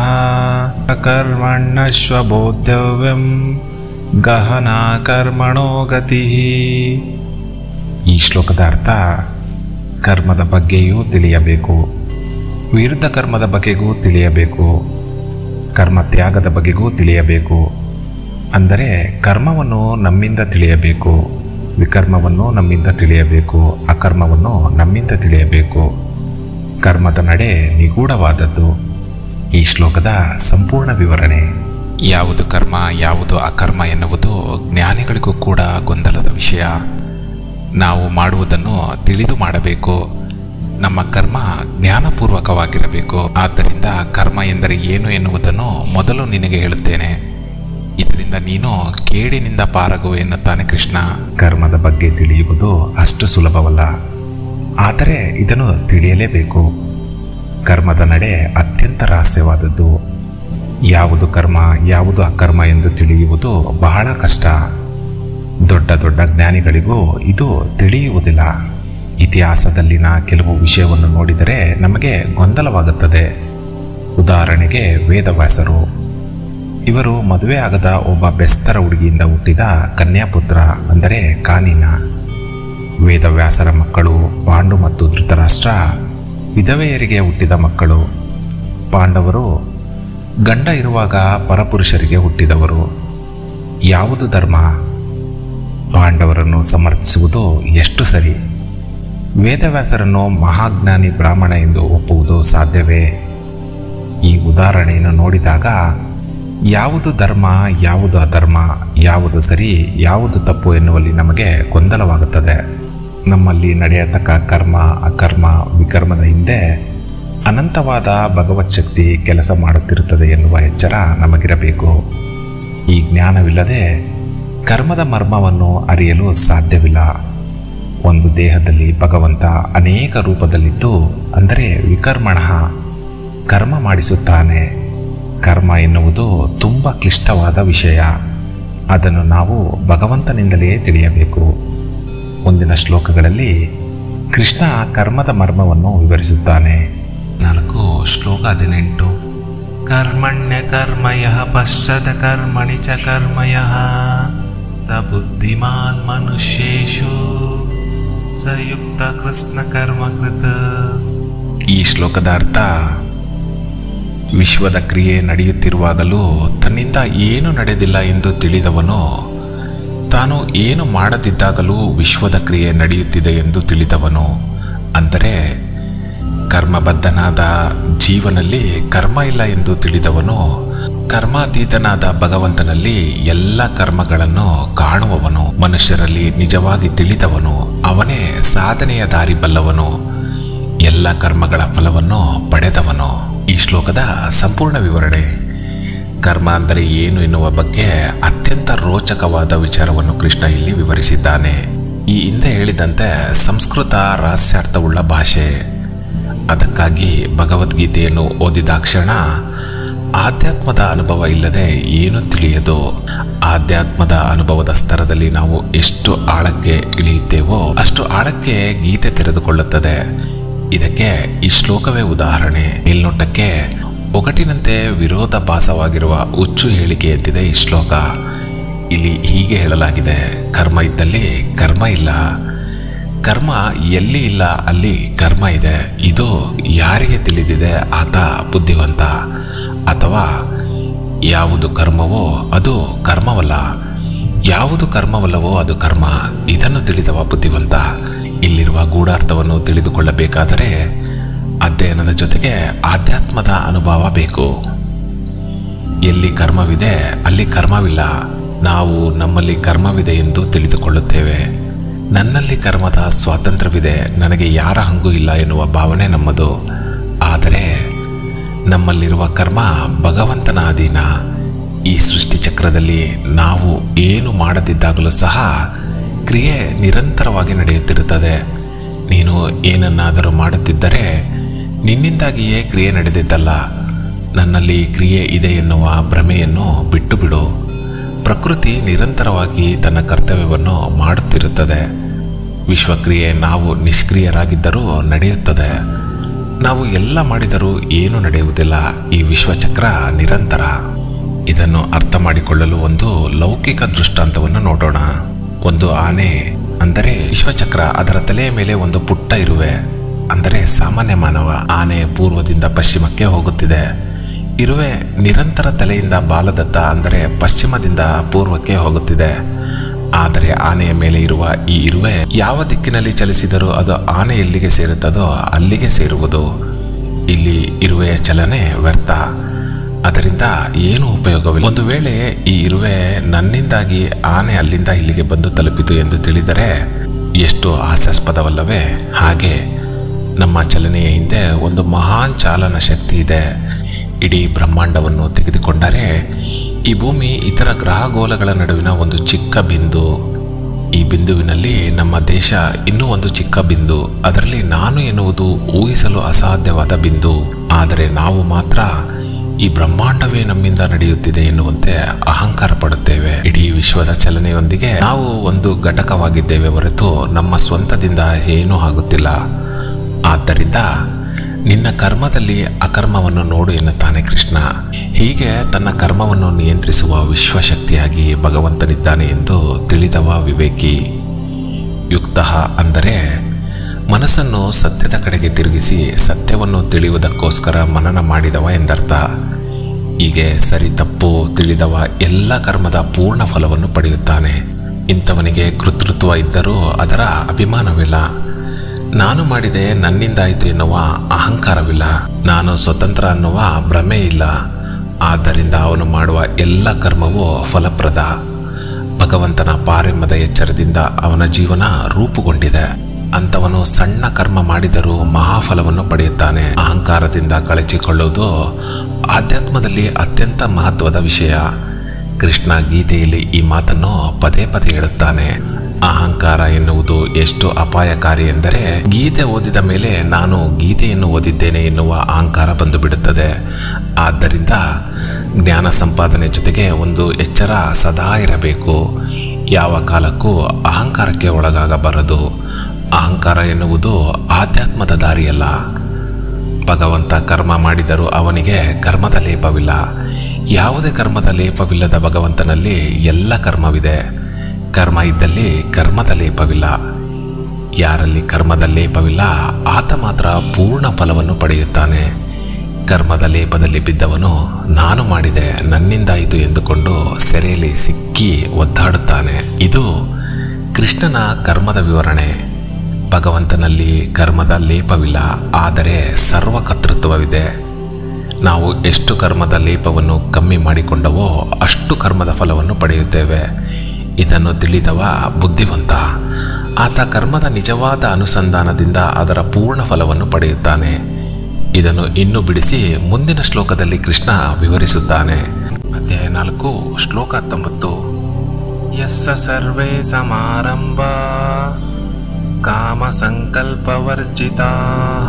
ಅಕರ್ಮಣ್ಣಶ್ವ ಬೋದ್ಧವ್ಯಂ ಗಹನಾ ಕರ್ಮಣೋ ಗತಿ ಈ ಶ್ಲೋಕದ ಅರ್ಥ ಕರ್ಮದ ಬಗ್ಗೆಯೂ ತಿಳಿಯಬೇಕು ವಿರುದ್ಧ ಕರ್ಮದ ಬಗೆಗೂ ತಿಳಿಯಬೇಕು ಕರ್ಮ ತ್ಯಾಗದ ಬಗೆಗೂ ತಿಳಿಯಬೇಕು ಅಂದರೆ ಕರ್ಮವನ್ನು ನಮ್ಮಿಂದ ತಿಳಿಯಬೇಕು ವಿಕರ್ಮವನ್ನು ನಮ್ಮಿಂದ ತಿಳಿಯಬೇಕು ಅಕರ್ಮವನ್ನು ನಮ್ಮಿಂದ ತಿಳಿಯಬೇಕು ಕರ್ಮದ ನಡೆ ನಿಗೂಢವಾದದ್ದು ಈ ಶ್ಲೋಕದ ಸಂಪೂರ್ಣ ವಿವರಣೆ ಯಾವುದು ಕರ್ಮ ಯಾವುದು ಅಕರ್ಮ ಎನ್ನುವುದು ಜ್ಞಾನಿಗಳಿಗೂ ಕೂಡ ಗೊಂದಲದ ವಿಷಯ ನಾವು ಮಾಡುವುದನ್ನು ತಿಳಿದು ಮಾಡಬೇಕು ನಮ್ಮ ಕರ್ಮ ಜ್ಞಾನಪೂರ್ವಕವಾಗಿರಬೇಕು ಆದ್ದರಿಂದ ಕರ್ಮ ಎಂದರೆ ಏನು ಎನ್ನುವುದನ್ನು ಮೊದಲು ನಿನಗೆ ಹೇಳುತ್ತೇನೆ ಇದರಿಂದ ನೀನು ಕೇಡಿನಿಂದ ಪಾರಗು ಎನ್ನುತ್ತಾನೆ ಕೃಷ್ಣ ಕರ್ಮದ ಬಗ್ಗೆ ತಿಳಿಯುವುದು ಅಷ್ಟು ಸುಲಭವಲ್ಲ ಆದರೆ ಇದನ್ನು ತಿಳಿಯಲೇಬೇಕು ಕರ್ಮದ ನಡೆ ಅತ್ಯಂತ ರಹಸ್ಯವಾದದ್ದು ಯಾವುದು ಕರ್ಮ ಯಾವುದು ಅಕರ್ಮ ಎಂದು ತಿಳಿಯುವುದು ಬಹಳ ಕಷ್ಟ ದೊಡ್ಡ ದೊಡ್ಡ ಜ್ಞಾನಿಗಳಿಗೂ ಇದು ತಿಳಿಯುವುದಿಲ್ಲ ಇತಿಹಾಸದಲ್ಲಿನ ಕೆಲವು ವಿಷಯವನ್ನು ನೋಡಿದರೆ ನಮಗೆ ಗೊಂದಲವಾಗುತ್ತದೆ ಉದಾಹರಣೆಗೆ ವೇದವ್ಯಾಸರು ಇವರು ಮದುವೆ ಆಗದ ಒಬ್ಬ ಬೆಸ್ತರ ಹುಡುಗಿಯಿಂದ ಹುಟ್ಟಿದ ಕನ್ಯಾಪುತ್ರ ಅಂದರೆ ಕಾನಿನ ವೇದವ್ಯಾಸರ ಮಕ್ಕಳು ಪಾಂಡು ಮತ್ತು ಧೃತರಾಷ್ಟ್ರ ವಿಧವೆಯರಿಗೆ ಹುಟ್ಟಿದ ಮಕ್ಕಳು ಪಾಂಡವರು ಗಂಡ ಇರುವಾಗ ಪರಪುರುಷರಿಗೆ ಹುಟ್ಟಿದವರು ಯಾವುದು ಧರ್ಮ ಪಾಂಡವರನ್ನು ಸಮರ್ಥಿಸುವುದು ಎಷ್ಟು ಸರಿ ವೇದವ್ಯಾಸರನ್ನು ಮಹಾಜ್ಞಾನಿ ಬ್ರಾಹ್ಮಣ ಎಂದು ಒಪ್ಪುವುದು ಸಾಧ್ಯವೇ ಈ ಉದಾಹರಣೆಯನ್ನು ನೋಡಿದಾಗ ಯಾವುದು ಧರ್ಮ ಯಾವುದು ಅಧರ್ಮ ಯಾವುದು ಸರಿ ಯಾವುದು ತಪ್ಪು ಎನ್ನುವಲ್ಲಿ ನಮಗೆ ಗೊಂದಲವಾಗುತ್ತದೆ ನಮ್ಮಲ್ಲಿ ನಡೆಯತಕ್ಕ ಕರ್ಮ ಅಕರ್ಮ ವಿಕರ್ಮದ ಹಿಂದೆ ಅನಂತವಾದ ಭಗವತ್ ಶಕ್ತಿ ಕೆಲಸ ಮಾಡುತ್ತಿರುತ್ತದೆ ಎನ್ನುವ ಎಚ್ಚರ ನಮಗಿರಬೇಕು ಈ ಜ್ಞಾನವಿಲ್ಲದೆ ಕರ್ಮದ ಮರ್ಮವನ್ನು ಅರಿಯಲು ಸಾಧ್ಯವಿಲ್ಲ ಒಂದು ದೇಹದಲ್ಲಿ ಭಗವಂತ ಅನೇಕ ರೂಪದಲ್ಲಿದ್ದು ಅಂದರೆ ವಿಕರ್ಮಣ ಕರ್ಮ ಮಾಡಿಸುತ್ತಾನೆ ಕರ್ಮ ಎನ್ನುವುದು ತುಂಬ ಕ್ಲಿಷ್ಟವಾದ ವಿಷಯ ಅದನ್ನು ನಾವು ಭಗವಂತನಿಂದಲೇ ತಿಳಿಯಬೇಕು ಮುಂದಿನ ಶ್ಲೋಕಗಳಲ್ಲಿ ಕೃಷ್ಣ ಕರ್ಮದ ಮರ್ಮವನ್ನು ವಿವರಿಸುತ್ತಾನೆ ನಾಲ್ಕು ಶ್ಲೋಕ ಹದಿನೆಂಟು ಕರ್ಮಣ್ಯ ಕರ್ಮಯ ಪಶ್ಚಾದ ಕರ್ಮಣಿ ಚ ಕರ್ಮಯ ಸ ಬುದ್ಧಿಮಾನ್ ಮನುಷ್ಯೇಶು ಸಯುಕ್ತ ಕೃಷ್ಣ ಕರ್ಮಕೃತ ಈ ಶ್ಲೋಕದ ಅರ್ಥ ವಿಶ್ವದ ಕ್ರಿಯೆ ನಡೆಯುತ್ತಿರುವಾಗಲೂ ತನ್ನಿಂದ ಏನು ನಡೆದಿಲ್ಲ ಎಂದು ತಿಳಿದವನು ತಾನು ಏನು ಮಾಡದಿದ್ದಾಗಲೂ ವಿಶ್ವದ ಕ್ರಿಯೆ ನಡೆಯುತ್ತಿದೆ ಎಂದು ತಿಳಿದವನು ಅಂದರೆ ಕರ್ಮಬದ್ಧನಾದ ಜೀವನಲ್ಲಿ ಕರ್ಮ ಇಲ್ಲ ಎಂದು ತಿಳಿದವನು ಕರ್ಮಾತೀತನಾದ ಭಗವಂತನಲ್ಲಿ ಎಲ್ಲ ಕರ್ಮಗಳನ್ನು ಕಾಣುವವನು ಮನುಷ್ಯರಲ್ಲಿ ನಿಜವಾಗಿ ತಿಳಿದವನು ಅವನೇ ಸಾಧನೆಯ ದಾರಿ ಬಲ್ಲವನು ಎಲ್ಲ ಕರ್ಮಗಳ ಫಲವನ್ನು ಪಡೆದವನು ಈ ಶ್ಲೋಕದ ಸಂಪೂರ್ಣ ವಿವರಣೆ ಕರ್ಮ ಅಂದರೆ ಏನು ಎನ್ನುವ ಬಗ್ಗೆ ಅತ್ಯಂತ ರೋಚಕವಾದ ವಿಚಾರವನ್ನು ಕೃಷ್ಣ ಇಲ್ಲಿ ವಿವರಿಸಿದ್ದಾನೆ ಈ ಹಿಂದೆ ಹೇಳಿದಂತೆ ಸಂಸ್ಕೃತ ರಹಸ್ಯಾರ್ಥವುಳ್ಳ ಭಾಷೆ ಅದಕ್ಕಾಗಿ ಭಗವದ್ಗೀತೆಯನ್ನು ಓದಿದಾಕ್ಷಣ ಆಧ್ಯಾತ್ಮದ ಅನುಭವ ಇಲ್ಲದೆ ಏನು ತಿಳಿಯದು ಆಧ್ಯಾತ್ಮದ ಅನುಭವದ ಸ್ತರದಲ್ಲಿ ನಾವು ಎಷ್ಟು ಆಳಕ್ಕೆ ಇಳಿಯುತ್ತೇವೋ ಅಷ್ಟು ಆಳಕ್ಕೆ ಗೀತೆ ತೆರೆದುಕೊಳ್ಳುತ್ತದೆ ಇದಕ್ಕೆ ಈ ಶ್ಲೋಕವೇ ಉದಾಹರಣೆ ಮೇಲ್ನೋಟಕ್ಕೆ ಒಗಟಿನಂತೆ ವಿರೋಧಾಭಾಸವಾಗಿರುವ ಹುಚ್ಚು ಹೇಳಿಕೆಯಂತಿದೆ ಈ ಶ್ಲೋಕ ಇಲ್ಲಿ ಹೀಗೆ ಹೇಳಲಾಗಿದೆ ಕರ್ಮ ಇದ್ದಲ್ಲಿ ಕರ್ಮ ಇಲ್ಲ ಕರ್ಮ ಎಲ್ಲಿ ಇಲ್ಲ ಅಲ್ಲಿ ಕರ್ಮ ಇದೆ ಇದು ಯಾರಿಗೆ ತಿಳಿದಿದೆ ಆತ ಬುದ್ಧಿವಂತ ಅಥವಾ ಯಾವುದು ಕರ್ಮವೋ ಅದು ಕರ್ಮವಲ್ಲ ಯಾವುದು ಕರ್ಮವಲ್ಲವೋ ಅದು ಕರ್ಮ ಇದನ್ನು ತಿಳಿದವ ಬುದ್ಧಿವಂತ ಇಲ್ಲಿರುವ ಗೂಢಾರ್ಥವನ್ನು ತಿಳಿದುಕೊಳ್ಳಬೇಕಾದರೆ ಅಧ್ಯಯನದ ಜೊತೆಗೆ ಆಧ್ಯಾತ್ಮದ ಅನುಭವ ಬೇಕು ಎಲ್ಲಿ ಕರ್ಮವಿದೆ ಅಲ್ಲಿ ಕರ್ಮವಿಲ್ಲ ನಾವು ನಮ್ಮಲ್ಲಿ ಕರ್ಮವಿದೆ ಎಂದು ತಿಳಿದುಕೊಳ್ಳುತ್ತೇವೆ ನನ್ನಲ್ಲಿ ಕರ್ಮದ ಸ್ವಾತಂತ್ರ್ಯವಿದೆ ನನಗೆ ಯಾರ ಹಂಗೂ ಇಲ್ಲ ಎನ್ನುವ ಭಾವನೆ ನಮ್ಮದು ಆದರೆ ನಮ್ಮಲ್ಲಿರುವ ಕರ್ಮ ಭಗವಂತನ ಅಧೀನ ಈ ಸೃಷ್ಟಿ ಚಕ್ರದಲ್ಲಿ ನಾವು ಏನು ಮಾಡದಿದ್ದಾಗಲೂ ಸಹ ಕ್ರಿಯೆ ನಿರಂತರವಾಗಿ ನಡೆಯುತ್ತಿರುತ್ತದೆ ನೀನು ಏನನ್ನಾದರೂ ಮಾಡುತ್ತಿದ್ದರೆ ನಿನ್ನಿಂದಾಗಿಯೇ ಕ್ರಿಯೆ ನಡೆದಿದ್ದಲ್ಲ ನನ್ನಲ್ಲಿ ಕ್ರಿಯೆ ಇದೆ ಎನ್ನುವ ಭ್ರಮೆಯನ್ನು ಬಿಟ್ಟು ಬಿಡು ಪ್ರಕೃತಿ ನಿರಂತರವಾಗಿ ತನ್ನ ಕರ್ತವ್ಯವನ್ನು ಮಾಡುತ್ತಿರುತ್ತದೆ ವಿಶ್ವಕ್ರಿಯೆ ನಾವು ನಿಷ್ಕ್ರಿಯರಾಗಿದ್ದರೂ ನಡೆಯುತ್ತದೆ ನಾವು ಎಲ್ಲ ಮಾಡಿದರೂ ಏನೂ ನಡೆಯುವುದಿಲ್ಲ ಈ ವಿಶ್ವಚಕ್ರ ನಿರಂತರ ಇದನ್ನು ಅರ್ಥ ಮಾಡಿಕೊಳ್ಳಲು ಒಂದು ಲೌಕಿಕ ದೃಷ್ಟಾಂತವನ್ನು ನೋಡೋಣ ಒಂದು ಆನೆ ಅಂದರೆ ವಿಶ್ವಚಕ್ರ ಅದರ ತಲೆಯ ಮೇಲೆ ಒಂದು ಪುಟ್ಟ ಇರುವೆ ಅಂದರೆ ಸಾಮಾನ್ಯ ಮಾನವ ಆನೆ ಪೂರ್ವದಿಂದ ಪಶ್ಚಿಮಕ್ಕೆ ಹೋಗುತ್ತಿದೆ ಇರುವೆ ನಿರಂತರ ತಲೆಯಿಂದ ಬಾಲದತ್ತ ಅಂದರೆ ಪಶ್ಚಿಮದಿಂದ ಪೂರ್ವಕ್ಕೆ ಹೋಗುತ್ತಿದೆ ಆದರೆ ಆನೆಯ ಮೇಲೆ ಇರುವ ಈ ಇರುವೆ ಯಾವ ದಿಕ್ಕಿನಲ್ಲಿ ಚಲಿಸಿದರೂ ಅದು ಆನೆ ಎಲ್ಲಿಗೆ ಸೇರುತ್ತದೋ ಅಲ್ಲಿಗೆ ಸೇರುವುದು ಇಲ್ಲಿ ಇರುವೆಯ ಚಲನೆ ವ್ಯರ್ಥ ಅದರಿಂದ ಏನು ಉಪಯೋಗವಿಲ್ಲ ಒಂದು ವೇಳೆ ಈ ಇರುವೆ ನನ್ನಿಂದಾಗಿ ಆನೆ ಅಲ್ಲಿಂದ ಇಲ್ಲಿಗೆ ಬಂದು ತಲುಪಿತು ಎಂದು ತಿಳಿದರೆ ಎಷ್ಟು ಹಾಸ್ಯಾಸ್ಪದವಲ್ಲವೇ ಹಾಗೆ ನಮ್ಮ ಚಲನೆಯ ಹಿಂದೆ ಒಂದು ಮಹಾನ್ ಚಾಲನ ಶಕ್ತಿ ಇದೆ ಇಡೀ ಬ್ರಹ್ಮಾಂಡವನ್ನು ತೆಗೆದುಕೊಂಡರೆ ಈ ಭೂಮಿ ಇತರ ಗ್ರಹಗೋಲಗಳ ನಡುವಿನ ಒಂದು ಚಿಕ್ಕ ಬಿಂದು ಈ ಬಿಂದುವಿನಲ್ಲಿ ನಮ್ಮ ದೇಶ ಇನ್ನೂ ಒಂದು ಚಿಕ್ಕ ಬಿಂದು ಅದರಲ್ಲಿ ನಾನು ಎನ್ನುವುದು ಊಹಿಸಲು ಅಸಾಧ್ಯವಾದ ಬಿಂದು ಆದರೆ ನಾವು ಮಾತ್ರ ಈ ಬ್ರಹ್ಮಾಂಡವೇ ನಮ್ಮಿಂದ ನಡೆಯುತ್ತಿದೆ ಎನ್ನುವಂತೆ ಅಹಂಕಾರ ಪಡುತ್ತೇವೆ ಇಡೀ ವಿಶ್ವದ ಚಲನೆಯೊಂದಿಗೆ ನಾವು ಒಂದು ಘಟಕವಾಗಿದ್ದೇವೆ ಹೊರತು ನಮ್ಮ ಸ್ವಂತದಿಂದ ಏನೂ ಆಗುತ್ತಿಲ್ಲ ಆದ್ದರಿಂದ ನಿನ್ನ ಕರ್ಮದಲ್ಲಿ ಅಕರ್ಮವನ್ನು ನೋಡು ಎನ್ನುತ್ತಾನೆ ಕೃಷ್ಣ ಹೀಗೆ ತನ್ನ ಕರ್ಮವನ್ನು ನಿಯಂತ್ರಿಸುವ ವಿಶ್ವಶಕ್ತಿಯಾಗಿ ಭಗವಂತನಿದ್ದಾನೆ ಎಂದು ತಿಳಿದವ ವಿವೇಕಿ ಯುಕ್ತ ಅಂದರೆ ಮನಸ್ಸನ್ನು ಸತ್ಯದ ಕಡೆಗೆ ತಿರುಗಿಸಿ ಸತ್ಯವನ್ನು ತಿಳಿಯುವುದಕ್ಕೋಸ್ಕರ ಮನನ ಮಾಡಿದವ ಎಂದರ್ಥ ಹೀಗೆ ಸರಿ ತಪ್ಪು ತಿಳಿದವ ಎಲ್ಲ ಕರ್ಮದ ಪೂರ್ಣ ಫಲವನ್ನು ಪಡೆಯುತ್ತಾನೆ ಇಂಥವನಿಗೆ ಕೃತೃತ್ವ ಇದ್ದರೂ ಅದರ ಅಭಿಮಾನವಿಲ್ಲ ನಾನು ಮಾಡಿದೆ ನನ್ನಿಂದಾಯಿತು ಎನ್ನುವ ಅಹಂಕಾರವಿಲ್ಲ ನಾನು ಸ್ವತಂತ್ರ ಅನ್ನುವ ಭ್ರಮೆ ಇಲ್ಲ ಆದ್ದರಿಂದ ಅವನು ಮಾಡುವ ಎಲ್ಲ ಕರ್ಮವೂ ಫಲಪ್ರದ ಭಗವಂತನ ಪಾರೆಮ್ಮದ ಎಚ್ಚರದಿಂದ ಅವನ ಜೀವನ ರೂಪುಗೊಂಡಿದೆ ಅಂಥವನು ಸಣ್ಣ ಕರ್ಮ ಮಾಡಿದರೂ ಮಹಾಫಲವನ್ನು ಪಡೆಯುತ್ತಾನೆ ಅಹಂಕಾರದಿಂದ ಕಳಚಿಕೊಳ್ಳುವುದು ಆಧ್ಯಾತ್ಮದಲ್ಲಿ ಅತ್ಯಂತ ಮಹತ್ವದ ವಿಷಯ ಕೃಷ್ಣ ಗೀತೆಯಲ್ಲಿ ಈ ಮಾತನ್ನು ಪದೇ ಪದೇ ಹೇಳುತ್ತಾನೆ ಅಹಂಕಾರ ಎನ್ನುವುದು ಎಷ್ಟು ಅಪಾಯಕಾರಿ ಎಂದರೆ ಗೀತೆ ಓದಿದ ಮೇಲೆ ನಾನು ಗೀತೆಯನ್ನು ಓದಿದ್ದೇನೆ ಎನ್ನುವ ಅಹಂಕಾರ ಬಂದು ಬಿಡುತ್ತದೆ ಆದ್ದರಿಂದ ಜ್ಞಾನ ಸಂಪಾದನೆ ಜೊತೆಗೆ ಒಂದು ಎಚ್ಚರ ಸದಾ ಇರಬೇಕು ಯಾವ ಕಾಲಕ್ಕೂ ಅಹಂಕಾರಕ್ಕೆ ಒಳಗಾಗಬಾರದು ಅಹಂಕಾರ ಎನ್ನುವುದು ಆಧ್ಯಾತ್ಮದ ದಾರಿಯಲ್ಲ ಭಗವಂತ ಕರ್ಮ ಮಾಡಿದರೂ ಅವನಿಗೆ ಕರ್ಮದ ಲೇಪವಿಲ್ಲ ಯಾವುದೇ ಕರ್ಮದ ಲೇಪವಿಲ್ಲದ ಭಗವಂತನಲ್ಲಿ ಎಲ್ಲ ಕರ್ಮವಿದೆ ಕರ್ಮ ಇದ್ದಲ್ಲಿ ಕರ್ಮದ ಲೇಪವಿಲ್ಲ ಯಾರಲ್ಲಿ ಕರ್ಮದ ಲೇಪವಿಲ್ಲ ಆತ ಮಾತ್ರ ಪೂರ್ಣ ಫಲವನ್ನು ಪಡೆಯುತ್ತಾನೆ ಕರ್ಮದ ಲೇಪದಲ್ಲಿ ಬಿದ್ದವನು ನಾನು ಮಾಡಿದೆ ನನ್ನಿಂದಾಯಿತು ಎಂದುಕೊಂಡು ಸೆರೆಯಲ್ಲಿ ಸಿಕ್ಕಿ ಒದ್ದಾಡುತ್ತಾನೆ ಇದು ಕೃಷ್ಣನ ಕರ್ಮದ ವಿವರಣೆ ಭಗವಂತನಲ್ಲಿ ಕರ್ಮದ ಲೇಪವಿಲ್ಲ ಆದರೆ ಸರ್ವಕರ್ತೃತ್ವವಿದೆ ನಾವು ಎಷ್ಟು ಕರ್ಮದ ಲೇಪವನ್ನು ಕಮ್ಮಿ ಮಾಡಿಕೊಂಡವೋ ಅಷ್ಟು ಕರ್ಮದ ಫಲವನ್ನು ಪಡೆಯುತ್ತೇವೆ ಇದನ್ನು ತಿಳಿದವ ಬುದ್ಧಿವಂತ ಆತ ಕರ್ಮದ ನಿಜವಾದ ಅನುಸಂಧಾನದಿಂದ ಅದರ ಪೂರ್ಣ ಫಲವನ್ನು ಪಡೆಯುತ್ತಾನೆ ಇದನ್ನು ಇನ್ನು ಬಿಡಿಸಿ ಮುಂದಿನ ಶ್ಲೋಕದಲ್ಲಿ ಕೃಷ್ಣ ವಿವರಿಸುತ್ತಾನೆ ಅಧ್ಯಾಯ ನಾಲ್ಕು ಶ್ಲೋಕ ಹತ್ತೊಂಬತ್ತು यस्य सर्वे समारम्भा कामसङ्कल्पवर्जिताः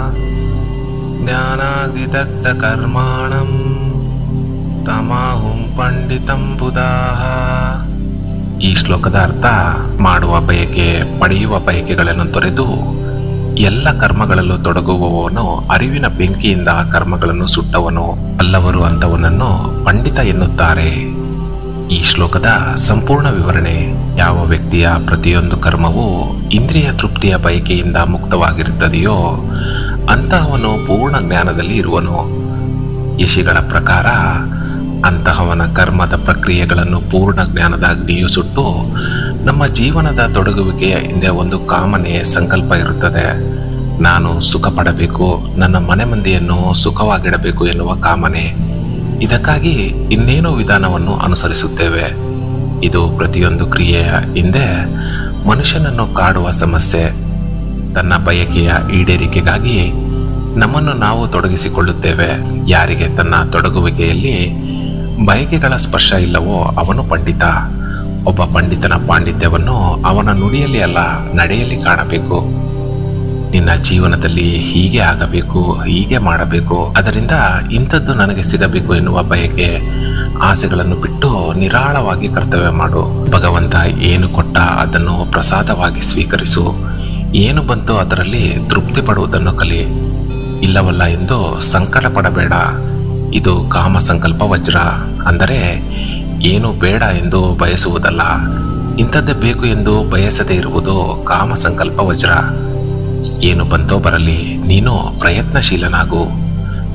ज्ञानादिदग्धकर्माणं तमाहुं पण्डितं बुधाः ಈ ಶ್ಲೋಕದ ಅರ್ಥ ಮಾಡುವ ಬಯಕೆ ಪಡೆಯುವ ಬಯಕೆಗಳನ್ನು ತೊರೆದು ಎಲ್ಲ ಕರ್ಮಗಳಲ್ಲೂ ತೊಡಗುವವನು ಅರಿವಿನ ಬೆಂಕಿಯಿಂದ ಕರ್ಮಗಳನ್ನು ಸುಟ್ಟವನು ಅಲ್ಲವರು ಅಂತವನನ್ನು ಪಂಡಿತ ಎನ್ನುತ್ತಾರೆ ಈ ಶ್ಲೋಕದ ಸಂಪೂರ್ಣ ವಿವರಣೆ ಯಾವ ವ್ಯಕ್ತಿಯ ಪ್ರತಿಯೊಂದು ಕರ್ಮವೂ ಇಂದ್ರಿಯ ತೃಪ್ತಿಯ ಬಯಕೆಯಿಂದ ಮುಕ್ತವಾಗಿರುತ್ತದೆಯೋ ಅಂತಹವನು ಪೂರ್ಣ ಜ್ಞಾನದಲ್ಲಿ ಇರುವನು ಯಶಿಗಳ ಪ್ರಕಾರ ಅಂತಹವನ ಕರ್ಮದ ಪ್ರಕ್ರಿಯೆಗಳನ್ನು ಪೂರ್ಣ ಜ್ಞಾನದ ಅಗ್ನಿಯು ಸುಟ್ಟು ನಮ್ಮ ಜೀವನದ ತೊಡಗುವಿಕೆಯ ಹಿಂದೆ ಒಂದು ಕಾಮನೆ ಸಂಕಲ್ಪ ಇರುತ್ತದೆ ನಾನು ಸುಖ ಪಡಬೇಕು ನನ್ನ ಮನೆ ಮಂದಿಯನ್ನು ಸುಖವಾಗಿಡಬೇಕು ಎನ್ನುವ ಕಾಮನೆ ಇದಕ್ಕಾಗಿ ಇನ್ನೇನೋ ವಿಧಾನವನ್ನು ಅನುಸರಿಸುತ್ತೇವೆ ಇದು ಪ್ರತಿಯೊಂದು ಕ್ರಿಯೆಯ ಹಿಂದೆ ಮನುಷ್ಯನನ್ನು ಕಾಡುವ ಸಮಸ್ಯೆ ತನ್ನ ಬಯಕೆಯ ಈಡೇರಿಕೆಗಾಗಿ ನಮ್ಮನ್ನು ನಾವು ತೊಡಗಿಸಿಕೊಳ್ಳುತ್ತೇವೆ ಯಾರಿಗೆ ತನ್ನ ತೊಡಗುವಿಕೆಯಲ್ಲಿ ಬಯಕೆಗಳ ಸ್ಪರ್ಶ ಇಲ್ಲವೋ ಅವನು ಪಂಡಿತ ಒಬ್ಬ ಪಂಡಿತನ ಪಾಂಡಿತ್ಯವನ್ನು ಅವನ ನುಡಿಯಲ್ಲಿ ಅಲ್ಲ ನಡೆಯಲ್ಲಿ ಕಾಣಬೇಕು ನಿನ್ನ ಜೀವನದಲ್ಲಿ ಹೀಗೆ ಆಗಬೇಕು ಹೀಗೆ ಮಾಡಬೇಕು ಅದರಿಂದ ಇಂಥದ್ದು ನನಗೆ ಸಿಗಬೇಕು ಎನ್ನುವ ಬಯಕೆ ಆಸೆಗಳನ್ನು ಬಿಟ್ಟು ನಿರಾಳವಾಗಿ ಕರ್ತವ್ಯ ಮಾಡು ಭಗವಂತ ಏನು ಕೊಟ್ಟ ಅದನ್ನು ಪ್ರಸಾದವಾಗಿ ಸ್ವೀಕರಿಸು ಏನು ಬಂತು ಅದರಲ್ಲಿ ತೃಪ್ತಿ ಪಡುವುದನ್ನು ಕಲಿ ಇಲ್ಲವಲ್ಲ ಎಂದು ಸಂಕಟ ಪಡಬೇಡ ಇದು ಕಾಮ ಸಂಕಲ್ಪ ವಜ್ರ ಅಂದರೆ ಏನು ಬೇಡ ಎಂದು ಬಯಸುವುದಲ್ಲ ಇಂಥದ್ದೇ ಬೇಕು ಎಂದು ಬಯಸದೇ ಇರುವುದು ಕಾಮ ಸಂಕಲ್ಪ ವಜ್ರ ಏನು ಬಂತೋ ಬರಲಿ ನೀನು ಪ್ರಯತ್ನಶೀಲನಾಗು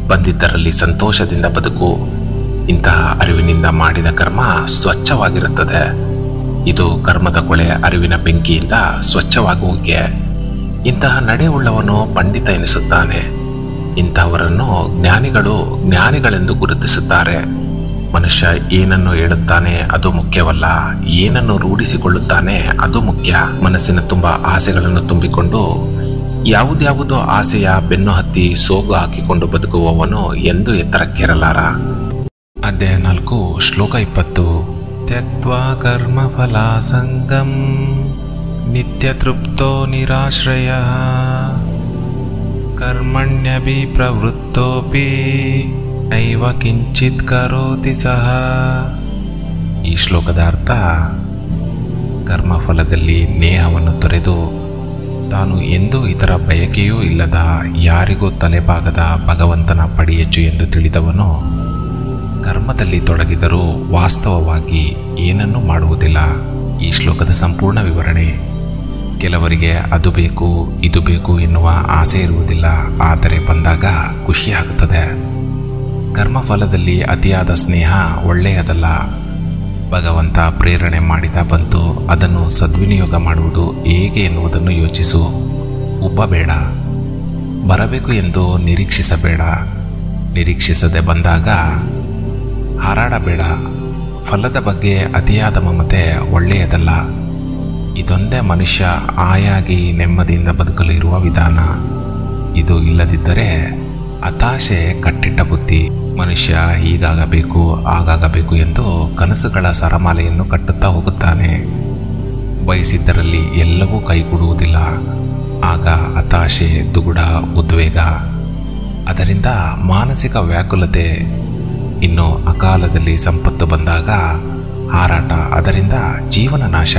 ಬಂದಿದ್ದರಲ್ಲಿ ಸಂತೋಷದಿಂದ ಬದುಕು ಇಂತಹ ಅರಿವಿನಿಂದ ಮಾಡಿದ ಕರ್ಮ ಸ್ವಚ್ಛವಾಗಿರುತ್ತದೆ ಇದು ಕರ್ಮದ ಕೊಳೆ ಅರಿವಿನ ಬೆಂಕಿಯಿಂದ ಸ್ವಚ್ಛವಾಗುವಿಕೆ ಇಂತಹ ನಡೆ ಉಳ್ಳವನು ಪಂಡಿತ ಎನಿಸುತ್ತಾನೆ ಇಂತಹವರನ್ನು ಜ್ಞಾನಿಗಳು ಜ್ಞಾನಿಗಳೆಂದು ಗುರುತಿಸುತ್ತಾರೆ ಮನುಷ್ಯ ಏನನ್ನು ಹೇಳುತ್ತಾನೆ ಅದು ಮುಖ್ಯವಲ್ಲ ಏನನ್ನು ರೂಢಿಸಿಕೊಳ್ಳುತ್ತಾನೆ ಅದು ಮುಖ್ಯ ಮನಸ್ಸಿನ ತುಂಬ ಆಸೆಗಳನ್ನು ತುಂಬಿಕೊಂಡು ಯಾವುದ್ಯಾವುದೋ ಆಸೆಯ ಬೆನ್ನು ಹತ್ತಿ ಸೋಗು ಹಾಕಿಕೊಂಡು ಬದುಕುವವನು ಎಂದು ಎತ್ತರಕ್ಕೇರಲಾರ ಅಧ್ಯಾಯ ನಾಲ್ಕು ಶ್ಲೋಕ ಇಪ್ಪತ್ತು ತ್ಯಕ್ವಾ ಕರ್ಮ ಫಲಾಸಂಗಂ ನಿತ್ಯ ತೃಪ್ತೋ ನಿರಾಶ್ರಯ ಕರ್ಮಣ್ಯಭಿ ಪ್ರವೃತ್ತೋಪಿ ನೈವ ಕಿಂಚಿತ್ ಕರೋತಿ ಸಹ ಈ ಶ್ಲೋಕದ ಅರ್ಥ ಕರ್ಮಫಲದಲ್ಲಿ ನೇಹವನ್ನು ತೊರೆದು ತಾನು ಎಂದೂ ಇತರ ಬಯಕೆಯೂ ಇಲ್ಲದ ಯಾರಿಗೂ ತಲೆಬಾಗದ ಭಗವಂತನ ಪಡಿಯಚ್ಚು ಎಂದು ತಿಳಿದವನು ಕರ್ಮದಲ್ಲಿ ತೊಡಗಿದರೂ ವಾಸ್ತವವಾಗಿ ಏನನ್ನೂ ಮಾಡುವುದಿಲ್ಲ ಈ ಶ್ಲೋಕದ ಸಂಪೂರ್ಣ ವಿವರಣೆ ಕೆಲವರಿಗೆ ಅದು ಬೇಕು ಇದು ಬೇಕು ಎನ್ನುವ ಆಸೆ ಇರುವುದಿಲ್ಲ ಆದರೆ ಬಂದಾಗ ಖುಷಿಯಾಗುತ್ತದೆ ಕರ್ಮಫಲದಲ್ಲಿ ಅತಿಯಾದ ಸ್ನೇಹ ಒಳ್ಳೆಯದಲ್ಲ ಭಗವಂತ ಪ್ರೇರಣೆ ಮಾಡಿದ ಬಂತು ಅದನ್ನು ಸದ್ವಿನಿಯೋಗ ಮಾಡುವುದು ಹೇಗೆ ಎನ್ನುವುದನ್ನು ಯೋಚಿಸು ಉಬ್ಬಬೇಡ ಬರಬೇಕು ಎಂದು ನಿರೀಕ್ಷಿಸಬೇಡ ನಿರೀಕ್ಷಿಸದೆ ಬಂದಾಗ ಹಾರಾಡಬೇಡ ಫಲದ ಬಗ್ಗೆ ಅತಿಯಾದ ಮಮತೆ ಒಳ್ಳೆಯದಲ್ಲ ಇದೊಂದೇ ಮನುಷ್ಯ ಆಯಾಗಿ ನೆಮ್ಮದಿಯಿಂದ ಬದುಕಲು ಇರುವ ವಿಧಾನ ಇದು ಇಲ್ಲದಿದ್ದರೆ ಹತಾಶೆ ಕಟ್ಟಿಟ್ಟ ಬುದ್ಧಿ ಮನುಷ್ಯ ಹೀಗಾಗಬೇಕು ಹಾಗಾಗಬೇಕು ಎಂದು ಕನಸುಗಳ ಸರಮಾಲೆಯನ್ನು ಕಟ್ಟುತ್ತಾ ಹೋಗುತ್ತಾನೆ ಬಯಸಿದ್ದರಲ್ಲಿ ಎಲ್ಲವೂ ಕೈಗೂಡುವುದಿಲ್ಲ ಆಗ ಹತಾಶೆ ದುಗುಡ ಉದ್ವೇಗ ಅದರಿಂದ ಮಾನಸಿಕ ವ್ಯಾಕುಲತೆ ಇನ್ನು ಅಕಾಲದಲ್ಲಿ ಸಂಪತ್ತು ಬಂದಾಗ ಹಾರಾಟ ಅದರಿಂದ ಜೀವನ ನಾಶ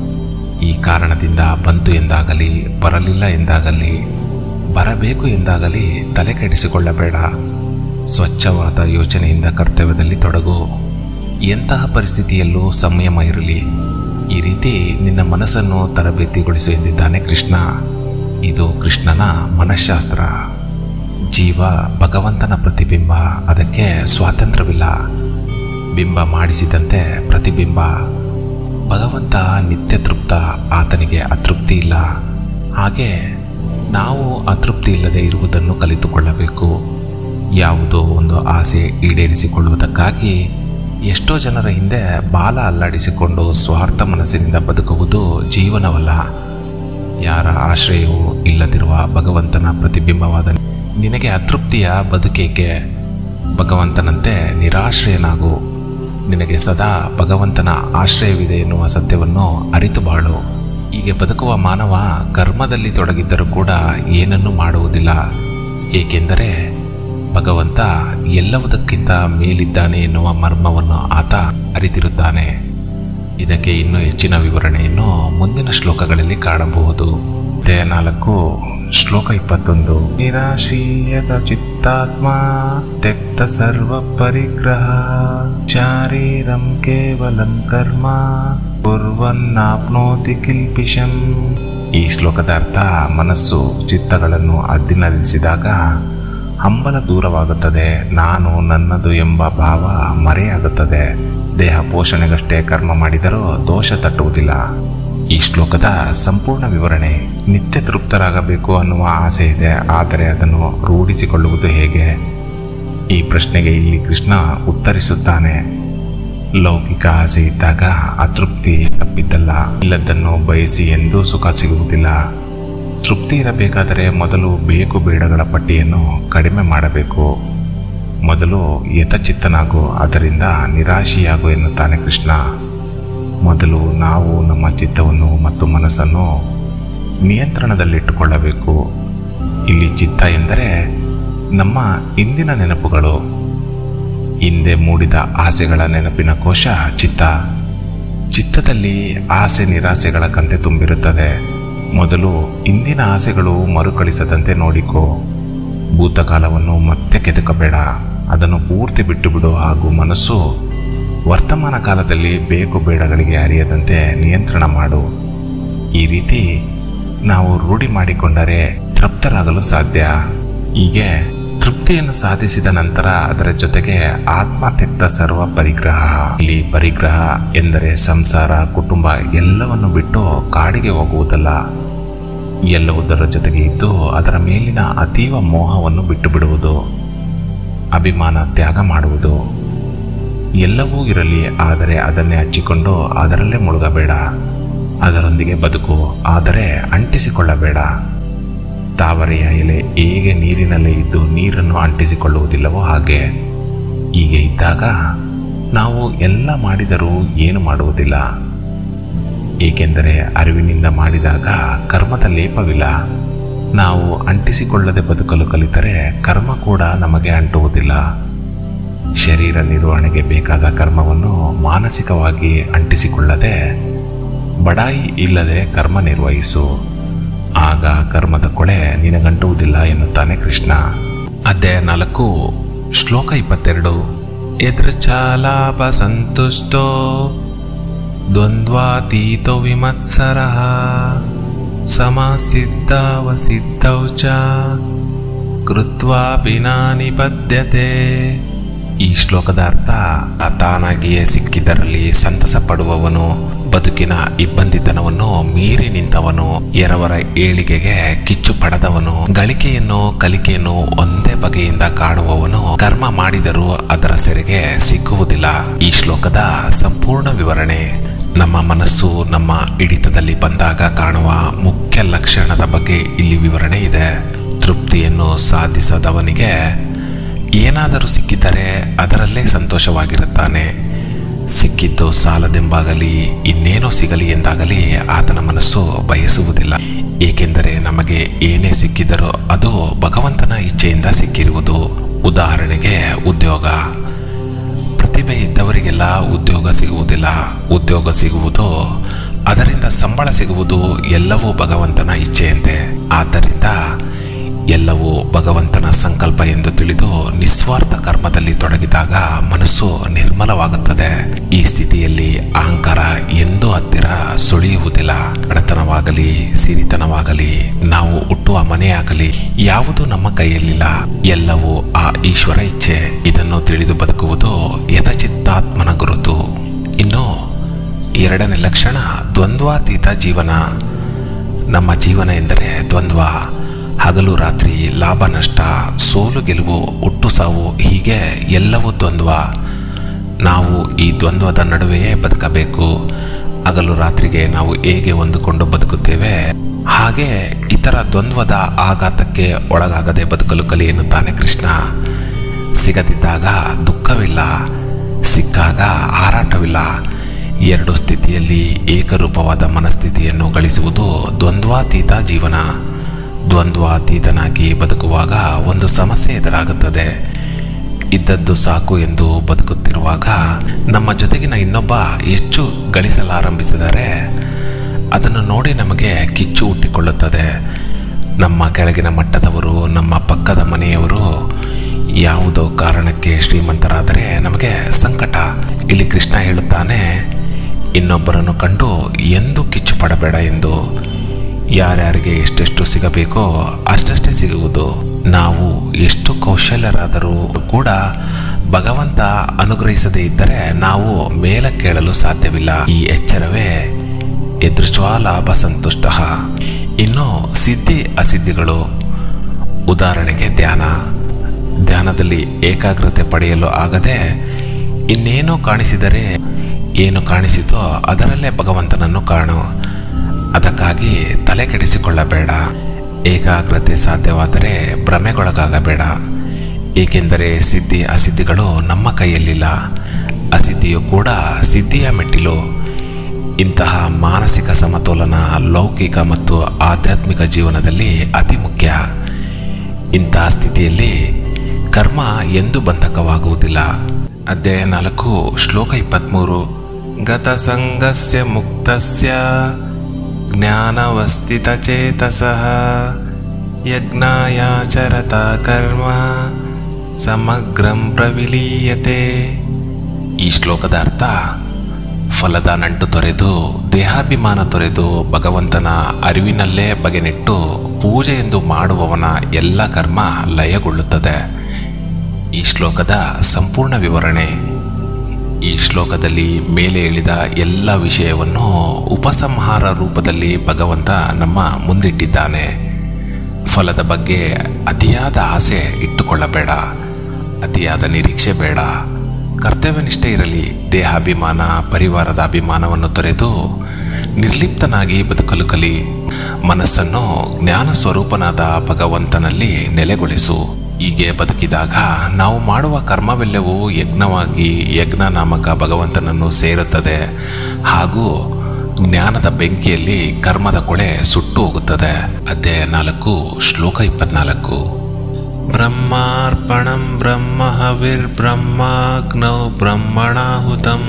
ಈ ಕಾರಣದಿಂದ ಬಂತು ಎಂದಾಗಲಿ ಬರಲಿಲ್ಲ ಎಂದಾಗಲಿ ಬರಬೇಕು ಎಂದಾಗಲಿ ತಲೆ ಕೆಡಿಸಿಕೊಳ್ಳಬೇಡ ಸ್ವಚ್ಛವಾದ ಯೋಚನೆಯಿಂದ ಕರ್ತವ್ಯದಲ್ಲಿ ತೊಡಗು ಎಂತಹ ಪರಿಸ್ಥಿತಿಯಲ್ಲೂ ಸಂಯಮ ಇರಲಿ ಈ ರೀತಿ ನಿನ್ನ ಮನಸ್ಸನ್ನು ತರಬೇತಿಗೊಳಿಸು ಎಂದಿದ್ದಾನೆ ಕೃಷ್ಣ ಇದು ಕೃಷ್ಣನ ಮನಃಶಾಸ್ತ್ರ ಜೀವ ಭಗವಂತನ ಪ್ರತಿಬಿಂಬ ಅದಕ್ಕೆ ಸ್ವಾತಂತ್ರ್ಯವಿಲ್ಲ ಬಿಂಬ ಮಾಡಿಸಿದಂತೆ ಪ್ರತಿಬಿಂಬ ಭಗವಂತ ನಿತ್ಯ ತೃಪ್ತ ಆತನಿಗೆ ಅತೃಪ್ತಿ ಇಲ್ಲ ಹಾಗೆ ನಾವು ಅತೃಪ್ತಿ ಇಲ್ಲದೆ ಇರುವುದನ್ನು ಕಲಿತುಕೊಳ್ಳಬೇಕು ಯಾವುದೋ ಒಂದು ಆಸೆ ಈಡೇರಿಸಿಕೊಳ್ಳುವುದಕ್ಕಾಗಿ ಎಷ್ಟೋ ಜನರ ಹಿಂದೆ ಬಾಲ ಅಲ್ಲಾಡಿಸಿಕೊಂಡು ಸ್ವಾರ್ಥ ಮನಸ್ಸಿನಿಂದ ಬದುಕುವುದು ಜೀವನವಲ್ಲ ಯಾರ ಆಶ್ರಯವೂ ಇಲ್ಲದಿರುವ ಭಗವಂತನ ಪ್ರತಿಬಿಂಬವಾದ ನಿನಗೆ ಅತೃಪ್ತಿಯ ಬದುಕೇಕೆ ಭಗವಂತನಂತೆ ನಿರಾಶ್ರಯನಾಗು ನಿನಗೆ ಸದಾ ಭಗವಂತನ ಆಶ್ರಯವಿದೆ ಎನ್ನುವ ಸತ್ಯವನ್ನು ಅರಿತು ಬಾಳು ಹೀಗೆ ಬದುಕುವ ಮಾನವ ಕರ್ಮದಲ್ಲಿ ತೊಡಗಿದ್ದರೂ ಕೂಡ ಏನನ್ನೂ ಮಾಡುವುದಿಲ್ಲ ಏಕೆಂದರೆ ಭಗವಂತ ಎಲ್ಲವುದಕ್ಕಿಂತ ಮೇಲಿದ್ದಾನೆ ಎನ್ನುವ ಮರ್ಮವನ್ನು ಆತ ಅರಿತಿರುತ್ತಾನೆ ಇದಕ್ಕೆ ಇನ್ನೂ ಹೆಚ್ಚಿನ ವಿವರಣೆಯನ್ನು ಮುಂದಿನ ಶ್ಲೋಕಗಳಲ್ಲಿ ಕಾಣಬಹುದು ಅಧ್ಯಾಯ ನಾಲ್ಕು ಶ್ಲೋಕ ಇಪ್ಪತ್ತೊಂದು ನಿರಾಶ್ರೀಯತ ಚಿತ್ತಾತ್ಮ ತ್ಯಕ್ತ ಸರ್ವ ಪರಿಗ್ರಹ ಶಾರೀರಂ ಕೇವಲಂ ಕರ್ಮ ಕುರ್ವನ್ನಾಪ್ನೋತಿ ಕಿಲ್ಪಿಷಂ ಈ ಶ್ಲೋಕದ ಅರ್ಥ ಮನಸ್ಸು ಚಿತ್ತಗಳನ್ನು ಅದ್ದಿನರಿಸಿದಾಗ ಹಂಬಲ ದೂರವಾಗುತ್ತದೆ ನಾನು ನನ್ನದು ಎಂಬ ಭಾವ ಮರೆಯಾಗುತ್ತದೆ ದೇಹ ಪೋಷಣೆಗಷ್ಟೇ ಕರ್ಮ ಮಾಡಿದರೂ ದೋಷ ತಟ್ಟುವುದಿಲ್ಲ ಈ ಶ್ಲೋಕದ ಸಂಪೂರ್ಣ ವಿವರಣೆ ನಿತ್ಯ ತೃಪ್ತರಾಗಬೇಕು ಅನ್ನುವ ಆಸೆ ಇದೆ ಆದರೆ ಅದನ್ನು ರೂಢಿಸಿಕೊಳ್ಳುವುದು ಹೇಗೆ ಈ ಪ್ರಶ್ನೆಗೆ ಇಲ್ಲಿ ಕೃಷ್ಣ ಉತ್ತರಿಸುತ್ತಾನೆ ಲೌಕಿಕ ಆಸೆ ಇದ್ದಾಗ ಅತೃಪ್ತಿ ತಪ್ಪಿದ್ದಲ್ಲ ಇಲ್ಲದನ್ನು ಬಯಸಿ ಎಂದೂ ಸುಖ ಸಿಗುವುದಿಲ್ಲ ತೃಪ್ತಿ ಇರಬೇಕಾದರೆ ಮೊದಲು ಬೇಕು ಬೇಡಗಳ ಪಟ್ಟಿಯನ್ನು ಕಡಿಮೆ ಮಾಡಬೇಕು ಮೊದಲು ಯಥಚಿತ್ತನಾಗು ಅದರಿಂದ ನಿರಾಶಿಯಾಗು ಎನ್ನುತ್ತಾನೆ ಕೃಷ್ಣ ಮೊದಲು ನಾವು ನಮ್ಮ ಚಿತ್ತವನ್ನು ಮತ್ತು ಮನಸ್ಸನ್ನು ನಿಯಂತ್ರಣದಲ್ಲಿಟ್ಟುಕೊಳ್ಳಬೇಕು ಇಲ್ಲಿ ಚಿತ್ತ ಎಂದರೆ ನಮ್ಮ ಇಂದಿನ ನೆನಪುಗಳು ಹಿಂದೆ ಮೂಡಿದ ಆಸೆಗಳ ನೆನಪಿನ ಕೋಶ ಚಿತ್ತ ಚಿತ್ತದಲ್ಲಿ ಆಸೆ ನಿರಾಸೆಗಳ ಕಂತೆ ತುಂಬಿರುತ್ತದೆ ಮೊದಲು ಇಂದಿನ ಆಸೆಗಳು ಮರುಕಳಿಸದಂತೆ ನೋಡಿಕೋ ಭೂತಕಾಲವನ್ನು ಮತ್ತೆ ಕೆದಕಬೇಡ ಅದನ್ನು ಪೂರ್ತಿ ಬಿಟ್ಟು ಬಿಡು ಹಾಗೂ ಮನಸ್ಸು ವರ್ತಮಾನ ಕಾಲದಲ್ಲಿ ಬೇಕು ಬೇಡಗಳಿಗೆ ಅರಿಯದಂತೆ ನಿಯಂತ್ರಣ ಮಾಡು ಈ ರೀತಿ ನಾವು ರೂಢಿ ಮಾಡಿಕೊಂಡರೆ ತೃಪ್ತರಾಗಲು ಸಾಧ್ಯ ಹೀಗೆ ತೃಪ್ತಿಯನ್ನು ಸಾಧಿಸಿದ ನಂತರ ಅದರ ಜೊತೆಗೆ ಆತ್ಮತ್ಯಕ್ತ ಸರ್ವ ಪರಿಗ್ರಹ ಇಲ್ಲಿ ಪರಿಗ್ರಹ ಎಂದರೆ ಸಂಸಾರ ಕುಟುಂಬ ಎಲ್ಲವನ್ನು ಬಿಟ್ಟು ಕಾಡಿಗೆ ಹೋಗುವುದಲ್ಲ ಎಲ್ಲವುದರ ಜೊತೆಗೆ ಇದ್ದು ಅದರ ಮೇಲಿನ ಅತೀವ ಮೋಹವನ್ನು ಬಿಟ್ಟು ಬಿಡುವುದು ಅಭಿಮಾನ ತ್ಯಾಗ ಮಾಡುವುದು ಎಲ್ಲವೂ ಇರಲಿ ಆದರೆ ಅದನ್ನೇ ಹಚ್ಚಿಕೊಂಡು ಅದರಲ್ಲೇ ಮುಳುಗಬೇಡ ಅದರೊಂದಿಗೆ ಬದುಕು ಆದರೆ ಅಂಟಿಸಿಕೊಳ್ಳಬೇಡ ತಾವರೆಯ ಎಲೆ ಹೇಗೆ ನೀರಿನಲ್ಲಿ ಇದ್ದು ನೀರನ್ನು ಅಂಟಿಸಿಕೊಳ್ಳುವುದಿಲ್ಲವೋ ಹಾಗೆ ಹೀಗೆ ಇದ್ದಾಗ ನಾವು ಎಲ್ಲ ಮಾಡಿದರೂ ಏನು ಮಾಡುವುದಿಲ್ಲ ಏಕೆಂದರೆ ಅರಿವಿನಿಂದ ಮಾಡಿದಾಗ ಕರ್ಮದ ಲೇಪವಿಲ್ಲ ನಾವು ಅಂಟಿಸಿಕೊಳ್ಳದೆ ಬದುಕಲು ಕಲಿತರೆ ಕರ್ಮ ಕೂಡ ನಮಗೆ ಅಂಟುವುದಿಲ್ಲ ಶರೀರ ನಿರ್ವಹಣೆಗೆ ಬೇಕಾದ ಕರ್ಮವನ್ನು ಮಾನಸಿಕವಾಗಿ ಅಂಟಿಸಿಕೊಳ್ಳದೆ ಬಡಾಯಿ ಇಲ್ಲದೆ ಕರ್ಮ ನಿರ್ವಹಿಸು ಆಗ ಕರ್ಮದ ಕೊಳೆ ನಿನಗಂಟುವುದಿಲ್ಲ ಎನ್ನುತ್ತಾನೆ ಕೃಷ್ಣ ಅಧ್ಯಾಯ ನಾಲ್ಕು ಶ್ಲೋಕ ಇಪ್ಪತ್ತೆರಡು ಎದೃಚ್ಛಾಲಾಭ ಸಂತುಷ್ಟೋ ದ್ವಂದ್ವಾತೀತೋ ವಿಮತ್ಸರ ಸಮಸಿದ್ಧಾವಸಿದ್ಧೌ ಚ ಕೃತ್ವಾಪಿನ ನಿಬದ್ಧತೆ ಈ ಶ್ಲೋಕದ ಅರ್ಥ ತಾನಾಗಿಯೇ ಸಿಕ್ಕಿದರಲ್ಲಿ ಸಂತಸ ಪಡುವವನು ಬದುಕಿನ ಇಬ್ಬಂದಿತನವನ್ನು ಮೀರಿ ನಿಂತವನು ಎರವರ ಏಳಿಗೆಗೆ ಕಿಚ್ಚು ಪಡೆದವನು ಗಳಿಕೆಯನ್ನು ಕಲಿಕೆಯನ್ನು ಒಂದೇ ಬಗೆಯಿಂದ ಕಾಣುವವನು ಕರ್ಮ ಮಾಡಿದರೂ ಅದರ ಸೆರೆಗೆ ಸಿಕ್ಕುವುದಿಲ್ಲ ಈ ಶ್ಲೋಕದ ಸಂಪೂರ್ಣ ವಿವರಣೆ ನಮ್ಮ ಮನಸ್ಸು ನಮ್ಮ ಹಿಡಿತದಲ್ಲಿ ಬಂದಾಗ ಕಾಣುವ ಮುಖ್ಯ ಲಕ್ಷಣದ ಬಗ್ಗೆ ಇಲ್ಲಿ ವಿವರಣೆ ಇದೆ ತೃಪ್ತಿಯನ್ನು ಸಾಧಿಸದವನಿಗೆ ಏನಾದರೂ ಸಿಕ್ಕಿದ್ದರೆ ಅದರಲ್ಲೇ ಸಂತೋಷವಾಗಿರುತ್ತಾನೆ ಸಿಕ್ಕಿದ್ದು ಸಾಲದೆಂಬಾಗಲಿ ಇನ್ನೇನೋ ಸಿಗಲಿ ಎಂದಾಗಲಿ ಆತನ ಮನಸ್ಸು ಬಯಸುವುದಿಲ್ಲ ಏಕೆಂದರೆ ನಮಗೆ ಏನೇ ಸಿಕ್ಕಿದರೋ ಅದು ಭಗವಂತನ ಇಚ್ಛೆಯಿಂದ ಸಿಕ್ಕಿರುವುದು ಉದಾಹರಣೆಗೆ ಉದ್ಯೋಗ ಪ್ರತಿಭೆ ಇದ್ದವರಿಗೆಲ್ಲ ಉದ್ಯೋಗ ಸಿಗುವುದಿಲ್ಲ ಉದ್ಯೋಗ ಸಿಗುವುದು ಅದರಿಂದ ಸಂಬಳ ಸಿಗುವುದು ಎಲ್ಲವೂ ಭಗವಂತನ ಇಚ್ಛೆಯಂತೆ ಆದ್ದರಿಂದ ಎಲ್ಲವೂ ಭಗವಂತನ ಸಂಕಲ್ಪ ಎಂದು ತಿಳಿದು ನಿಸ್ವಾರ್ಥ ಕರ್ಮದಲ್ಲಿ ತೊಡಗಿದಾಗ ಮನಸ್ಸು ನಿರ್ಮಲವಾಗುತ್ತದೆ ಈ ಸ್ಥಿತಿಯಲ್ಲಿ ಅಹಂಕಾರ ಎಂದೂ ಹತ್ತಿರ ಸುಳಿಯುವುದಿಲ್ಲ ಬಡತನವಾಗಲಿ ಸಿರಿತನವಾಗಲಿ ನಾವು ಹುಟ್ಟುವ ಮನೆಯಾಗಲಿ ಯಾವುದು ನಮ್ಮ ಕೈಯಲ್ಲಿಲ್ಲ ಎಲ್ಲವೂ ಆ ಈಶ್ವರ ಇಚ್ಛೆ ಇದನ್ನು ತಿಳಿದು ಬದುಕುವುದು ಯಥಚಿತ್ತಾತ್ಮನ ಗುರುತು ಇನ್ನು ಎರಡನೇ ಲಕ್ಷಣ ದ್ವಂದ್ವಾತೀತ ಜೀವನ ನಮ್ಮ ಜೀವನ ಎಂದರೆ ದ್ವಂದ್ವ ಹಗಲು ರಾತ್ರಿ ಲಾಭ ನಷ್ಟ ಸೋಲು ಗೆಲುವು ಹುಟ್ಟು ಸಾವು ಹೀಗೆ ಎಲ್ಲವೂ ದ್ವಂದ್ವ ನಾವು ಈ ದ್ವಂದ್ವದ ನಡುವೆಯೇ ಬದುಕಬೇಕು ಹಗಲು ರಾತ್ರಿಗೆ ನಾವು ಹೇಗೆ ಹೊಂದಿಕೊಂಡು ಬದುಕುತ್ತೇವೆ ಹಾಗೆ ಇತರ ದ್ವಂದ್ವದ ಆಘಾತಕ್ಕೆ ಒಳಗಾಗದೆ ಬದುಕಲು ಕಲಿ ಎನ್ನುತ್ತಾನೆ ಕೃಷ್ಣ ಸಿಗದಿದ್ದಾಗ ದುಃಖವಿಲ್ಲ ಸಿಕ್ಕಾಗ ಹಾರಾಟವಿಲ್ಲ ಎರಡು ಸ್ಥಿತಿಯಲ್ಲಿ ಏಕರೂಪವಾದ ಮನಸ್ಥಿತಿಯನ್ನು ಗಳಿಸುವುದು ದ್ವಂದ್ವಾತೀತ ಜೀವನ ದ್ವಂದ್ವಾತೀತನಾಗಿ ಬದುಕುವಾಗ ಒಂದು ಸಮಸ್ಯೆ ಎದುರಾಗುತ್ತದೆ ಇದ್ದದ್ದು ಸಾಕು ಎಂದು ಬದುಕುತ್ತಿರುವಾಗ ನಮ್ಮ ಜೊತೆಗಿನ ಇನ್ನೊಬ್ಬ ಹೆಚ್ಚು ಗಳಿಸಲಾರಂಭಿಸಿದರೆ ಅದನ್ನು ನೋಡಿ ನಮಗೆ ಕಿಚ್ಚು ಹುಟ್ಟಿಕೊಳ್ಳುತ್ತದೆ ನಮ್ಮ ಕೆಳಗಿನ ಮಟ್ಟದವರು ನಮ್ಮ ಪಕ್ಕದ ಮನೆಯವರು ಯಾವುದೋ ಕಾರಣಕ್ಕೆ ಶ್ರೀಮಂತರಾದರೆ ನಮಗೆ ಸಂಕಟ ಇಲ್ಲಿ ಕೃಷ್ಣ ಹೇಳುತ್ತಾನೆ ಇನ್ನೊಬ್ಬರನ್ನು ಕಂಡು ಎಂದೂ ಕಿಚ್ಚು ಪಡಬೇಡ ಎಂದು ಯಾರ್ಯಾರಿಗೆ ಎಷ್ಟೆಷ್ಟು ಸಿಗಬೇಕೋ ಅಷ್ಟಷ್ಟೇ ಸಿಗುವುದು ನಾವು ಎಷ್ಟು ಕೌಶಲ್ಯರಾದರೂ ಕೂಡ ಭಗವಂತ ಅನುಗ್ರಹಿಸದೇ ಇದ್ದರೆ ನಾವು ಮೇಲ ಕೇಳಲು ಸಾಧ್ಯವಿಲ್ಲ ಈ ಎಚ್ಚರವೇ ಎದೃಚ್ವಾ ಲಾಭ ಸಂತುಷ್ಟ ಇನ್ನು ಸಿದ್ಧಿ ಅಸಿದ್ಧಿಗಳು ಉದಾಹರಣೆಗೆ ಧ್ಯಾನ ಧ್ಯಾನದಲ್ಲಿ ಏಕಾಗ್ರತೆ ಪಡೆಯಲು ಆಗದೆ ಇನ್ನೇನೋ ಕಾಣಿಸಿದರೆ ಏನು ಕಾಣಿಸಿತೋ ಅದರಲ್ಲೇ ಭಗವಂತನನ್ನು ಕಾಣು ಅದಕ್ಕಾಗಿ ತಲೆ ಕೆಡಿಸಿಕೊಳ್ಳಬೇಡ ಏಕಾಗ್ರತೆ ಸಾಧ್ಯವಾದರೆ ಭ್ರಮೆಗೊಳಗಾಗಬೇಡ ಏಕೆಂದರೆ ಸಿದ್ಧಿ ಅಸಿದ್ಧಿಗಳು ನಮ್ಮ ಕೈಯಲ್ಲಿಲ್ಲ ಅಸಿದ್ಧಿಯು ಕೂಡ ಸಿದ್ಧಿಯ ಮೆಟ್ಟಿಲು ಇಂತಹ ಮಾನಸಿಕ ಸಮತೋಲನ ಲೌಕಿಕ ಮತ್ತು ಆಧ್ಯಾತ್ಮಿಕ ಜೀವನದಲ್ಲಿ ಅತಿ ಮುಖ್ಯ ಇಂತಹ ಸ್ಥಿತಿಯಲ್ಲಿ ಕರ್ಮ ಎಂದು ಬಂಧಕವಾಗುವುದಿಲ್ಲ ಅಧ್ಯಾಯ ನಾಲ್ಕು ಶ್ಲೋಕ ಇಪ್ಪತ್ತ್ಮೂರು ಗತಸಂಗಸ್ಯ ಮುಕ್ತಸ್ಯ ಜ್ಞಾನವಸ್ಥಿತಚೇತಸಃ ಯಜ್ಞಾಯಾಚರತ ಕರ್ಮ ಸಮಗ್ರಂ ಪ್ರವಿಲೀಯತೆ ಈ ಶ್ಲೋಕದ ಅರ್ಥ ಫಲದ ನಂಟು ತೊರೆದು ದೇಹಾಭಿಮಾನ ತೊರೆದು ಭಗವಂತನ ಅರಿವಿನಲ್ಲೇ ಬಗೆನಿಟ್ಟು ಪೂಜೆ ಎಂದು ಮಾಡುವವನ ಎಲ್ಲ ಕರ್ಮ ಲಯಗೊಳ್ಳುತ್ತದೆ ಈ ಶ್ಲೋಕದ ಸಂಪೂರ್ಣ ವಿವರಣೆ ಈ ಶ್ಲೋಕದಲ್ಲಿ ಮೇಲೆ ಹೇಳಿದ ಎಲ್ಲ ವಿಷಯವನ್ನು ಉಪಸಂಹಾರ ರೂಪದಲ್ಲಿ ಭಗವಂತ ನಮ್ಮ ಮುಂದಿಟ್ಟಿದ್ದಾನೆ ಫಲದ ಬಗ್ಗೆ ಅತಿಯಾದ ಆಸೆ ಇಟ್ಟುಕೊಳ್ಳಬೇಡ ಅತಿಯಾದ ನಿರೀಕ್ಷೆ ಬೇಡ ಕರ್ತವ್ಯನಿಷ್ಠೆ ಇರಲಿ ದೇಹಾಭಿಮಾನ ಪರಿವಾರದ ಅಭಿಮಾನವನ್ನು ತೊರೆದು ನಿರ್ಲಿಪ್ತನಾಗಿ ಬದುಕಲು ಕಲಿ ಮನಸ್ಸನ್ನು ಜ್ಞಾನ ಸ್ವರೂಪನಾದ ಭಗವಂತನಲ್ಲಿ ನೆಲೆಗೊಳಿಸು ಹೀಗೆ ಬದುಕಿದಾಗ ನಾವು ಮಾಡುವ ಕರ್ಮವೆಲ್ಲವೂ ಯಜ್ಞವಾಗಿ ಯಜ್ಞ ನಾಮಕ ಭಗವಂತನನ್ನು ಸೇರುತ್ತದೆ ಹಾಗೂ ಜ್ಞಾನದ ಬೆಂಕಿಯಲ್ಲಿ ಕರ್ಮದ ಕೊಳೆ ಸುಟ್ಟು ಹೋಗುತ್ತದೆ ಅಧ್ಯಾಯ ನಾಲ್ಕು ಶ್ಲೋಕ ಇಪ್ಪತ್ನಾಲ್ಕು ಬ್ರಹ್ಮಾರ್ಪಣಂ ಬ್ರಹ್ಮ ಹವಿರ್ಬ್ರಹ್ಮಾಗ್ನೌ ಬ್ರಹ್ಮಣಾಹುತಂ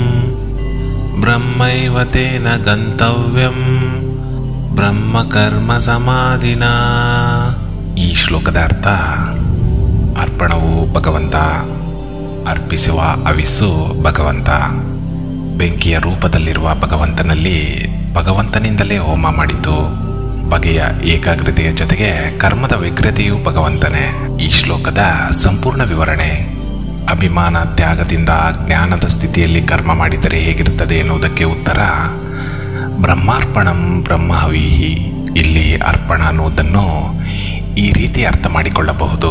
ಬ್ರಹ್ಮೈವ ತೇನ ಗಂತವ್ಯಂ ಬ್ರಹ್ಮ ಕರ್ಮ ಸಮಾಧಿನ ಈ ಶ್ಲೋಕದ ಅರ್ಥ ಅರ್ಪಣವು ಭಗವಂತ ಅರ್ಪಿಸುವ ಅವಿಸ್ಸು ಭಗವಂತ ಬೆಂಕಿಯ ರೂಪದಲ್ಲಿರುವ ಭಗವಂತನಲ್ಲಿ ಭಗವಂತನಿಂದಲೇ ಹೋಮ ಮಾಡಿತು ಬಗೆಯ ಏಕಾಗ್ರತೆಯ ಜೊತೆಗೆ ಕರ್ಮದ ವ್ಯಗ್ರತೆಯೂ ಭಗವಂತನೇ ಈ ಶ್ಲೋಕದ ಸಂಪೂರ್ಣ ವಿವರಣೆ ಅಭಿಮಾನ ತ್ಯಾಗದಿಂದ ಜ್ಞಾನದ ಸ್ಥಿತಿಯಲ್ಲಿ ಕರ್ಮ ಮಾಡಿದರೆ ಹೇಗಿರುತ್ತದೆ ಎನ್ನುವುದಕ್ಕೆ ಉತ್ತರ ಬ್ರಹ್ಮಾರ್ಪಣಂ ಬ್ರಹ್ಮಹವೀಹಿ ಇಲ್ಲಿ ಅರ್ಪಣ ಅನ್ನುವುದನ್ನು ಈ ರೀತಿ ಅರ್ಥ ಮಾಡಿಕೊಳ್ಳಬಹುದು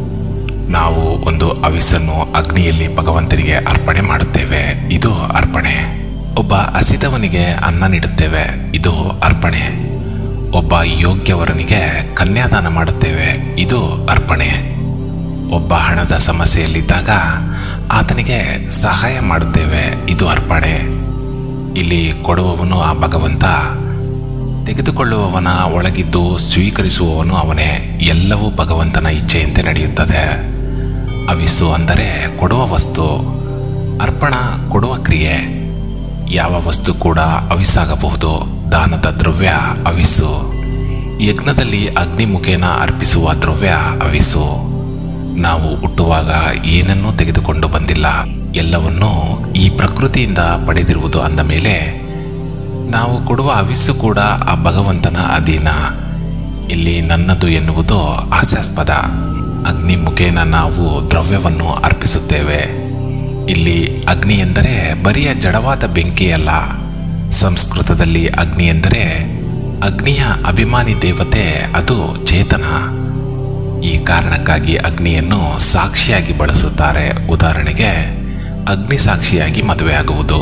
ನಾವು ಒಂದು ಅವಿಸನ್ನು ಅಗ್ನಿಯಲ್ಲಿ ಭಗವಂತನಿಗೆ ಅರ್ಪಣೆ ಮಾಡುತ್ತೇವೆ ಇದು ಅರ್ಪಣೆ ಒಬ್ಬ ಹಸಿದವನಿಗೆ ಅನ್ನ ನೀಡುತ್ತೇವೆ ಇದು ಅರ್ಪಣೆ ಒಬ್ಬ ಯೋಗ್ಯವರನಿಗೆ ಕನ್ಯಾದಾನ ಮಾಡುತ್ತೇವೆ ಇದು ಅರ್ಪಣೆ ಒಬ್ಬ ಹಣದ ಸಮಸ್ಯೆಯಲ್ಲಿದ್ದಾಗ ಆತನಿಗೆ ಸಹಾಯ ಮಾಡುತ್ತೇವೆ ಇದು ಅರ್ಪಣೆ ಇಲ್ಲಿ ಕೊಡುವವನು ಆ ಭಗವಂತ ತೆಗೆದುಕೊಳ್ಳುವವನ ಒಳಗಿದ್ದು ಸ್ವೀಕರಿಸುವವನು ಅವನೇ ಎಲ್ಲವೂ ಭಗವಂತನ ಇಚ್ಛೆಯಂತೆ ನಡೆಯುತ್ತದೆ ಅವಿಸು ಅಂದರೆ ಕೊಡುವ ವಸ್ತು ಅರ್ಪಣ ಕೊಡುವ ಕ್ರಿಯೆ ಯಾವ ವಸ್ತು ಕೂಡ ಅವಿಸಾಗಬಹುದು ದಾನದ ದ್ರವ್ಯ ಅವಿಸು ಯಜ್ಞದಲ್ಲಿ ಅಗ್ನಿ ಮುಖೇನ ಅರ್ಪಿಸುವ ದ್ರವ್ಯ ಅವಿಸು ನಾವು ಹುಟ್ಟುವಾಗ ಏನನ್ನೂ ತೆಗೆದುಕೊಂಡು ಬಂದಿಲ್ಲ ಎಲ್ಲವನ್ನೂ ಈ ಪ್ರಕೃತಿಯಿಂದ ಪಡೆದಿರುವುದು ಅಂದ ಮೇಲೆ ನಾವು ಕೊಡುವ ಅವಿಸು ಕೂಡ ಆ ಭಗವಂತನ ಅಧೀನ ಇಲ್ಲಿ ನನ್ನದು ಎನ್ನುವುದು ಹಾಸ್ಯಾಸ್ಪದ ಅಗ್ನಿ ಮುಖೇನ ನಾವು ದ್ರವ್ಯವನ್ನು ಅರ್ಪಿಸುತ್ತೇವೆ ಇಲ್ಲಿ ಅಗ್ನಿ ಎಂದರೆ ಬರಿಯ ಜಡವಾದ ಬೆಂಕಿಯಲ್ಲ ಸಂಸ್ಕೃತದಲ್ಲಿ ಅಗ್ನಿ ಎಂದರೆ ಅಗ್ನಿಯ ಅಭಿಮಾನಿ ದೇವತೆ ಅದು ಚೇತನ ಈ ಕಾರಣಕ್ಕಾಗಿ ಅಗ್ನಿಯನ್ನು ಸಾಕ್ಷಿಯಾಗಿ ಬಳಸುತ್ತಾರೆ ಉದಾಹರಣೆಗೆ ಅಗ್ನಿ ಸಾಕ್ಷಿಯಾಗಿ ಮದುವೆಯಾಗುವುದು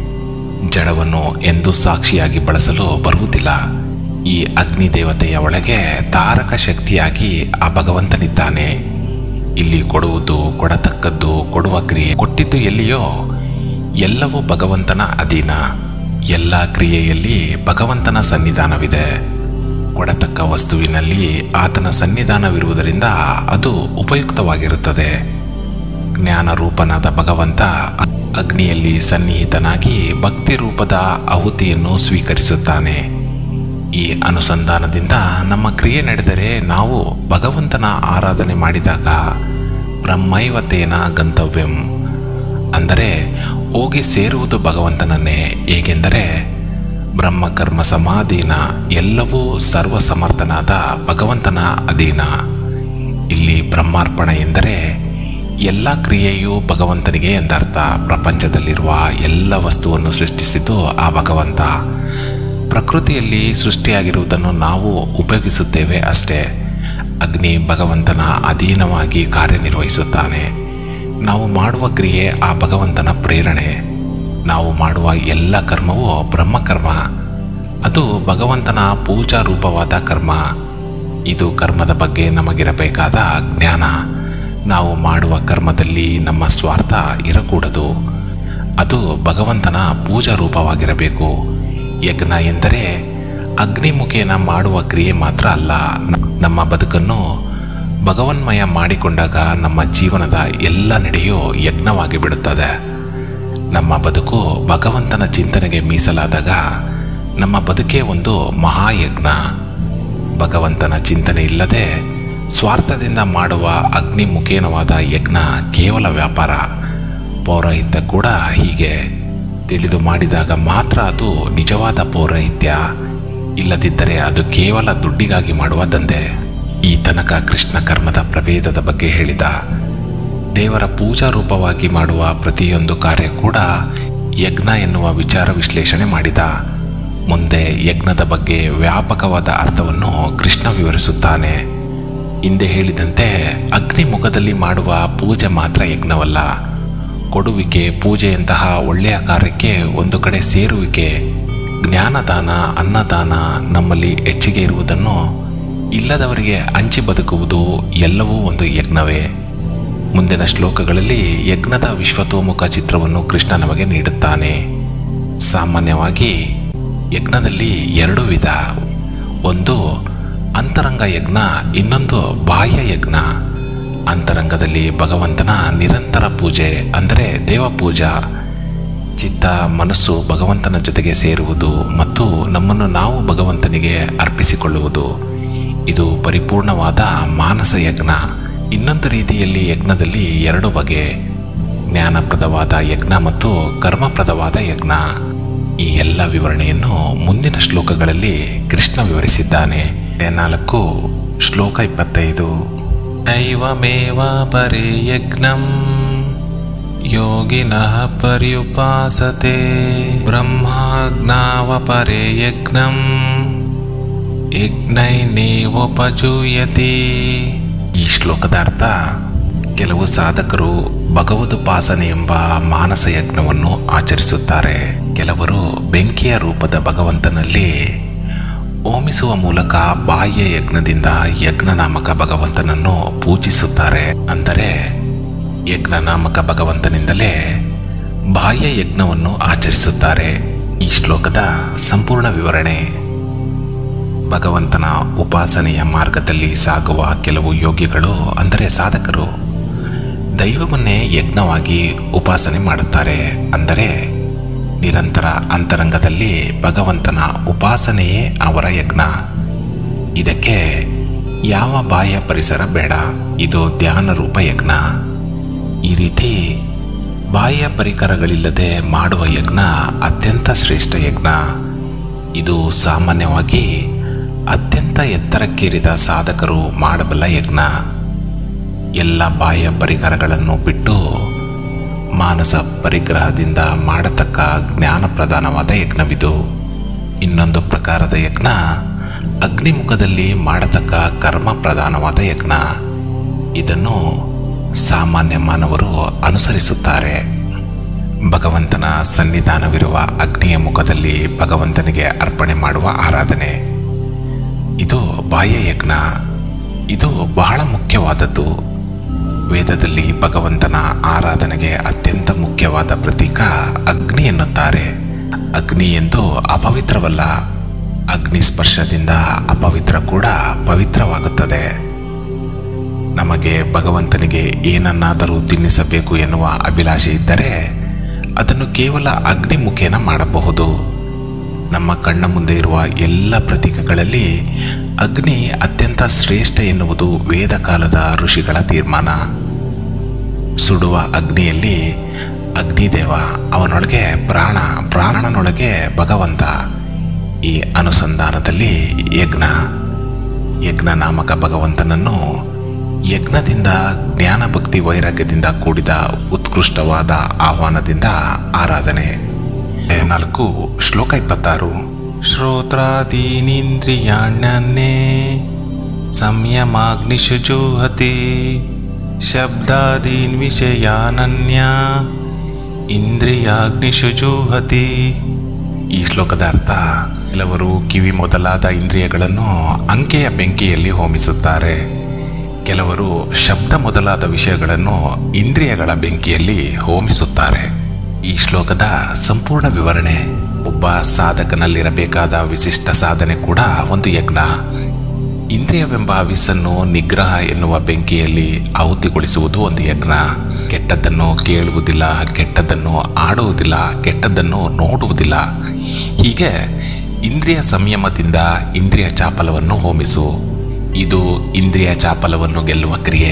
ಜಡವನ್ನು ಎಂದು ಸಾಕ್ಷಿಯಾಗಿ ಬಳಸಲು ಬರುವುದಿಲ್ಲ ಈ ಅಗ್ನಿ ದೇವತೆಯ ಒಳಗೆ ತಾರಕ ಶಕ್ತಿಯಾಗಿ ಆ ಭಗವಂತನಿದ್ದಾನೆ ಇಲ್ಲಿ ಕೊಡುವುದು ಕೊಡತಕ್ಕದ್ದು ಕೊಡುವ ಕ್ರಿಯೆ ಕೊಟ್ಟಿದ್ದು ಎಲ್ಲಿಯೋ ಎಲ್ಲವೂ ಭಗವಂತನ ಅಧೀನ ಎಲ್ಲ ಕ್ರಿಯೆಯಲ್ಲಿ ಭಗವಂತನ ಸನ್ನಿಧಾನವಿದೆ ಕೊಡತಕ್ಕ ವಸ್ತುವಿನಲ್ಲಿ ಆತನ ಸನ್ನಿಧಾನವಿರುವುದರಿಂದ ಅದು ಉಪಯುಕ್ತವಾಗಿರುತ್ತದೆ ಜ್ಞಾನ ರೂಪನಾದ ಭಗವಂತ ಅಗ್ನಿಯಲ್ಲಿ ಸನ್ನಿಹಿತನಾಗಿ ಭಕ್ತಿ ರೂಪದ ಆಹುತಿಯನ್ನು ಸ್ವೀಕರಿಸುತ್ತಾನೆ ಈ ಅನುಸಂಧಾನದಿಂದ ನಮ್ಮ ಕ್ರಿಯೆ ನಡೆದರೆ ನಾವು ಭಗವಂತನ ಆರಾಧನೆ ಮಾಡಿದಾಗ ಬ್ರಹ್ಮೈವತೇನ ಗಂತವ್ಯಂ ಅಂದರೆ ಹೋಗಿ ಸೇರುವುದು ಭಗವಂತನನ್ನೇ ಹೇಗೆಂದರೆ ಬ್ರಹ್ಮಕರ್ಮ ಸಮಾಧೀನ ಎಲ್ಲವೂ ಸರ್ವಸಮರ್ಥನಾದ ಭಗವಂತನ ಅಧೀನ ಇಲ್ಲಿ ಬ್ರಹ್ಮಾರ್ಪಣ ಎಂದರೆ ಎಲ್ಲ ಕ್ರಿಯೆಯೂ ಭಗವಂತನಿಗೆ ಎಂದರ್ಥ ಪ್ರಪಂಚದಲ್ಲಿರುವ ಎಲ್ಲ ವಸ್ತುವನ್ನು ಸೃಷ್ಟಿಸಿದ್ದು ಆ ಭಗವಂತ ಪ್ರಕೃತಿಯಲ್ಲಿ ಸೃಷ್ಟಿಯಾಗಿರುವುದನ್ನು ನಾವು ಉಪಯೋಗಿಸುತ್ತೇವೆ ಅಷ್ಟೇ ಅಗ್ನಿ ಭಗವಂತನ ಅಧೀನವಾಗಿ ಕಾರ್ಯನಿರ್ವಹಿಸುತ್ತಾನೆ ನಾವು ಮಾಡುವ ಕ್ರಿಯೆ ಆ ಭಗವಂತನ ಪ್ರೇರಣೆ ನಾವು ಮಾಡುವ ಎಲ್ಲ ಕರ್ಮವೂ ಬ್ರಹ್ಮಕರ್ಮ ಅದು ಭಗವಂತನ ಪೂಜಾ ರೂಪವಾದ ಕರ್ಮ ಇದು ಕರ್ಮದ ಬಗ್ಗೆ ನಮಗಿರಬೇಕಾದ ಜ್ಞಾನ ನಾವು ಮಾಡುವ ಕರ್ಮದಲ್ಲಿ ನಮ್ಮ ಸ್ವಾರ್ಥ ಇರಕೂಡದು ಅದು ಭಗವಂತನ ಪೂಜಾ ರೂಪವಾಗಿರಬೇಕು ಯಜ್ಞ ಎಂದರೆ ಅಗ್ನಿ ಮುಖೇನ ಮಾಡುವ ಕ್ರಿಯೆ ಮಾತ್ರ ಅಲ್ಲ ನಮ್ಮ ಬದುಕನ್ನು ಭಗವನ್ಮಯ ಮಾಡಿಕೊಂಡಾಗ ನಮ್ಮ ಜೀವನದ ಎಲ್ಲ ನಡೆಯೂ ಯಜ್ಞವಾಗಿ ಬಿಡುತ್ತದೆ ನಮ್ಮ ಬದುಕು ಭಗವಂತನ ಚಿಂತನೆಗೆ ಮೀಸಲಾದಾಗ ನಮ್ಮ ಬದುಕೇ ಒಂದು ಮಹಾಯಜ್ಞ ಭಗವಂತನ ಚಿಂತನೆ ಇಲ್ಲದೆ ಸ್ವಾರ್ಥದಿಂದ ಮಾಡುವ ಅಗ್ನಿ ಮುಖೇನವಾದ ಯಜ್ಞ ಕೇವಲ ವ್ಯಾಪಾರ ಪೌರೋಹಿತ್ಯ ಕೂಡ ಹೀಗೆ ತಿಳಿದು ಮಾಡಿದಾಗ ಮಾತ್ರ ಅದು ನಿಜವಾದ ಪೌರಹಿತ್ಯ ಇಲ್ಲದಿದ್ದರೆ ಅದು ಕೇವಲ ದುಡ್ಡಿಗಾಗಿ ಮಾಡುವ ದಂಧೆ ಈ ತನಕ ಕೃಷ್ಣ ಕರ್ಮದ ಪ್ರಭೇದದ ಬಗ್ಗೆ ಹೇಳಿದ ದೇವರ ಪೂಜಾ ರೂಪವಾಗಿ ಮಾಡುವ ಪ್ರತಿಯೊಂದು ಕಾರ್ಯ ಕೂಡ ಯಜ್ಞ ಎನ್ನುವ ವಿಚಾರ ವಿಶ್ಲೇಷಣೆ ಮಾಡಿದ ಮುಂದೆ ಯಜ್ಞದ ಬಗ್ಗೆ ವ್ಯಾಪಕವಾದ ಅರ್ಥವನ್ನು ಕೃಷ್ಣ ವಿವರಿಸುತ್ತಾನೆ ಹಿಂದೆ ಹೇಳಿದಂತೆ ಅಗ್ನಿ ಮುಖದಲ್ಲಿ ಮಾಡುವ ಪೂಜೆ ಮಾತ್ರ ಯಜ್ಞವಲ್ಲ ಕೊಡುವಿಕೆ ಪೂಜೆಯಂತಹ ಒಳ್ಳೆಯ ಕಾರ್ಯಕ್ಕೆ ಒಂದು ಕಡೆ ಸೇರುವಿಕೆ ಜ್ಞಾನದಾನ ಅನ್ನದಾನ ನಮ್ಮಲ್ಲಿ ಹೆಚ್ಚಿಗೆ ಇರುವುದನ್ನು ಇಲ್ಲದವರಿಗೆ ಹಂಚಿ ಬದುಕುವುದು ಎಲ್ಲವೂ ಒಂದು ಯಜ್ಞವೇ ಮುಂದಿನ ಶ್ಲೋಕಗಳಲ್ಲಿ ಯಜ್ಞದ ವಿಶ್ವತೋಮುಖ ಚಿತ್ರವನ್ನು ಕೃಷ್ಣ ನಮಗೆ ನೀಡುತ್ತಾನೆ ಸಾಮಾನ್ಯವಾಗಿ ಯಜ್ಞದಲ್ಲಿ ಎರಡು ವಿಧ ಒಂದು ಅಂತರಂಗ ಯಜ್ಞ ಇನ್ನೊಂದು ಬಾಹ್ಯ ಯಜ್ಞ ಅಂತರಂಗದಲ್ಲಿ ಭಗವಂತನ ನಿರಂತರ ಪೂಜೆ ಅಂದರೆ ದೇವಪೂಜಾ ಚಿತ್ತ ಮನಸ್ಸು ಭಗವಂತನ ಜೊತೆಗೆ ಸೇರುವುದು ಮತ್ತು ನಮ್ಮನ್ನು ನಾವು ಭಗವಂತನಿಗೆ ಅರ್ಪಿಸಿಕೊಳ್ಳುವುದು ಇದು ಪರಿಪೂರ್ಣವಾದ ಮಾನಸ ಯಜ್ಞ ಇನ್ನೊಂದು ರೀತಿಯಲ್ಲಿ ಯಜ್ಞದಲ್ಲಿ ಎರಡು ಬಗೆ ಜ್ಞಾನಪ್ರದವಾದ ಯಜ್ಞ ಮತ್ತು ಕರ್ಮಪ್ರದವಾದ ಯಜ್ಞ ಈ ಎಲ್ಲ ವಿವರಣೆಯನ್ನು ಮುಂದಿನ ಶ್ಲೋಕಗಳಲ್ಲಿ ಕೃಷ್ಣ ವಿವರಿಸಿದ್ದಾನೆ ನಾಲ್ಕು ಶ್ಲೋಕ ಇಪ್ಪತ್ತೈದು दैवमेव परे यज्ञम् योगिनः पर्युपासते ब्रह्माज्ञावपरे यज्ञम् ಯಜ್ಞೈನೇವೋಪಜೂಯತಿ ಈ ಶ್ಲೋಕದ ಅರ್ಥ ಕೆಲವು ಸಾಧಕರು ಭಗವದುಪಾಸನೆ ಎಂಬ ಮಾನಸ ಯಜ್ಞವನ್ನು ಆಚರಿಸುತ್ತಾರೆ ಕೆಲವರು ಬೆಂಕಿಯ ರೂಪದ ಭಗವಂತನಲ್ಲಿ ಹೋಮಿಸುವ ಮೂಲಕ ಬಾಹ್ಯ ಯಜ್ಞದಿಂದ ಯಜ್ಞ ನಾಮಕ ಭಗವಂತನನ್ನು ಪೂಜಿಸುತ್ತಾರೆ ಅಂದರೆ ಯಜ್ಞ ನಾಮಕ ಭಗವಂತನಿಂದಲೇ ಬಾಹ್ಯ ಯಜ್ಞವನ್ನು ಆಚರಿಸುತ್ತಾರೆ ಈ ಶ್ಲೋಕದ ಸಂಪೂರ್ಣ ವಿವರಣೆ ಭಗವಂತನ ಉಪಾಸನೆಯ ಮಾರ್ಗದಲ್ಲಿ ಸಾಗುವ ಕೆಲವು ಯೋಗಿಗಳು ಅಂದರೆ ಸಾಧಕರು ದೈವವನ್ನೇ ಯಜ್ಞವಾಗಿ ಉಪಾಸನೆ ಮಾಡುತ್ತಾರೆ ಅಂದರೆ ನಿರಂತರ ಅಂತರಂಗದಲ್ಲಿ ಭಗವಂತನ ಉಪಾಸನೆಯೇ ಅವರ ಯಜ್ಞ ಇದಕ್ಕೆ ಯಾವ ಬಾಹ್ಯ ಪರಿಸರ ಬೇಡ ಇದು ಧ್ಯಾನ ರೂಪ ಯಜ್ಞ ಈ ರೀತಿ ಬಾಹ್ಯ ಪರಿಕರಗಳಿಲ್ಲದೆ ಮಾಡುವ ಯಜ್ಞ ಅತ್ಯಂತ ಶ್ರೇಷ್ಠ ಯಜ್ಞ ಇದು ಸಾಮಾನ್ಯವಾಗಿ ಅತ್ಯಂತ ಎತ್ತರಕ್ಕೇರಿದ ಸಾಧಕರು ಮಾಡಬಲ್ಲ ಯಜ್ಞ ಎಲ್ಲ ಬಾಹ್ಯ ಪರಿಕರಗಳನ್ನು ಬಿಟ್ಟು ಮಾನಸ ಪರಿಗ್ರಹದಿಂದ ಮಾಡತಕ್ಕ ಜ್ಞಾನ ಪ್ರಧಾನವಾದ ಯಜ್ಞವಿದು ಇನ್ನೊಂದು ಪ್ರಕಾರದ ಯಜ್ಞ ಅಗ್ನಿಮುಖದಲ್ಲಿ ಮಾಡತಕ್ಕ ಕರ್ಮ ಪ್ರಧಾನವಾದ ಯಜ್ಞ ಇದನ್ನು ಸಾಮಾನ್ಯ ಮಾನವರು ಅನುಸರಿಸುತ್ತಾರೆ ಭಗವಂತನ ಸನ್ನಿಧಾನವಿರುವ ಅಗ್ನಿಯ ಮುಖದಲ್ಲಿ ಭಗವಂತನಿಗೆ ಅರ್ಪಣೆ ಮಾಡುವ ಆರಾಧನೆ ಇದು ಬಾಹ್ಯ ಯಜ್ಞ ಇದು ಬಹಳ ಮುಖ್ಯವಾದದ್ದು ವೇದದಲ್ಲಿ ಭಗವಂತನ ಆರಾಧನೆಗೆ ಅತ್ಯಂತ ಮುಖ್ಯವಾದ ಪ್ರತೀಕ ಅಗ್ನಿ ಎನ್ನುತ್ತಾರೆ ಅಗ್ನಿ ಎಂದು ಅಪವಿತ್ರವಲ್ಲ ಅಗ್ನಿ ಸ್ಪರ್ಶದಿಂದ ಅಪವಿತ್ರ ಕೂಡ ಪವಿತ್ರವಾಗುತ್ತದೆ ನಮಗೆ ಭಗವಂತನಿಗೆ ಏನನ್ನಾದರೂ ತಿನ್ನಿಸಬೇಕು ಎನ್ನುವ ಅಭಿಲಾಷೆ ಇದ್ದರೆ ಅದನ್ನು ಕೇವಲ ಅಗ್ನಿ ಮುಖೇನ ಮಾಡಬಹುದು ನಮ್ಮ ಕಣ್ಣ ಮುಂದೆ ಇರುವ ಎಲ್ಲ ಪ್ರತೀಕಗಳಲ್ಲಿ ಅಗ್ನಿ ಅತ್ಯಂತ ಶ್ರೇಷ್ಠ ಎನ್ನುವುದು ವೇದ ಕಾಲದ ಋಷಿಗಳ ತೀರ್ಮಾನ ಸುಡುವ ಅಗ್ನಿಯಲ್ಲಿ ಅಗ್ನಿದೇವ ಅವನೊಳಗೆ ಪ್ರಾಣ ಪ್ರಾಣನೊಳಗೆ ಭಗವಂತ ಈ ಅನುಸಂಧಾನದಲ್ಲಿ ಯಜ್ಞ ಯಜ್ಞ ನಾಮಕ ಭಗವಂತನನ್ನು ಯಜ್ಞದಿಂದ ಜ್ಞಾನ ಭಕ್ತಿ ವೈರಾಗ್ಯದಿಂದ ಕೂಡಿದ ಉತ್ಕೃಷ್ಟವಾದ ಆಹ್ವಾನದಿಂದ ಆರಾಧನೆ ನಾಲ್ಕು ಶ್ಲೋಕ ಇಪ್ಪತ್ತಾರು श्रोत्रादीनीन्द्रियाण्यन्ये संयमाग्निषु जुहति शब्दादीन् विषयानन्या इन्द्रियाग्निषु जुहति ಈ ಶ್ಲೋಕದ ಅರ್ಥ ಕೆಲವರು ಕಿವಿ ಮೊದಲಾದ ಇಂದ್ರಿಯಗಳನ್ನು ಅಂಕೆಯ ಬೆಂಕಿಯಲ್ಲಿ ಹೋಮಿಸುತ್ತಾರೆ ಕೆಲವರು ಶಬ್ದ ಮೊದಲಾದ ವಿಷಯಗಳನ್ನು ಇಂದ್ರಿಯಗಳ ಬೆಂಕಿಯಲ್ಲಿ ಹೋಮಿಸುತ್ತಾರೆ ಈ ಶ್ಲೋಕದ ಸಂಪೂರ್ಣ ವಿವರಣೆ ಒಬ್ಬ ಸಾಧಕನಲ್ಲಿರಬೇಕಾದ ವಿಶಿಷ್ಟ ಸಾಧನೆ ಕೂಡ ಒಂದು ಯಜ್ಞ ಇಂದ್ರಿಯವೆಂಬ ಹವಿಸ್ಸನ್ನು ನಿಗ್ರಹ ಎನ್ನುವ ಬೆಂಕಿಯಲ್ಲಿ ಆಹುತಿಗೊಳಿಸುವುದು ಒಂದು ಯಜ್ಞ ಕೆಟ್ಟದ್ದನ್ನು ಕೇಳುವುದಿಲ್ಲ ಕೆಟ್ಟದ್ದನ್ನು ಆಡುವುದಿಲ್ಲ ಕೆಟ್ಟದ್ದನ್ನು ನೋಡುವುದಿಲ್ಲ ಹೀಗೆ ಇಂದ್ರಿಯ ಸಂಯಮದಿಂದ ಇಂದ್ರಿಯ ಚಾಪಲವನ್ನು ಹೋಮಿಸು ಇದು ಇಂದ್ರಿಯ ಚಾಪಲವನ್ನು ಗೆಲ್ಲುವ ಕ್ರಿಯೆ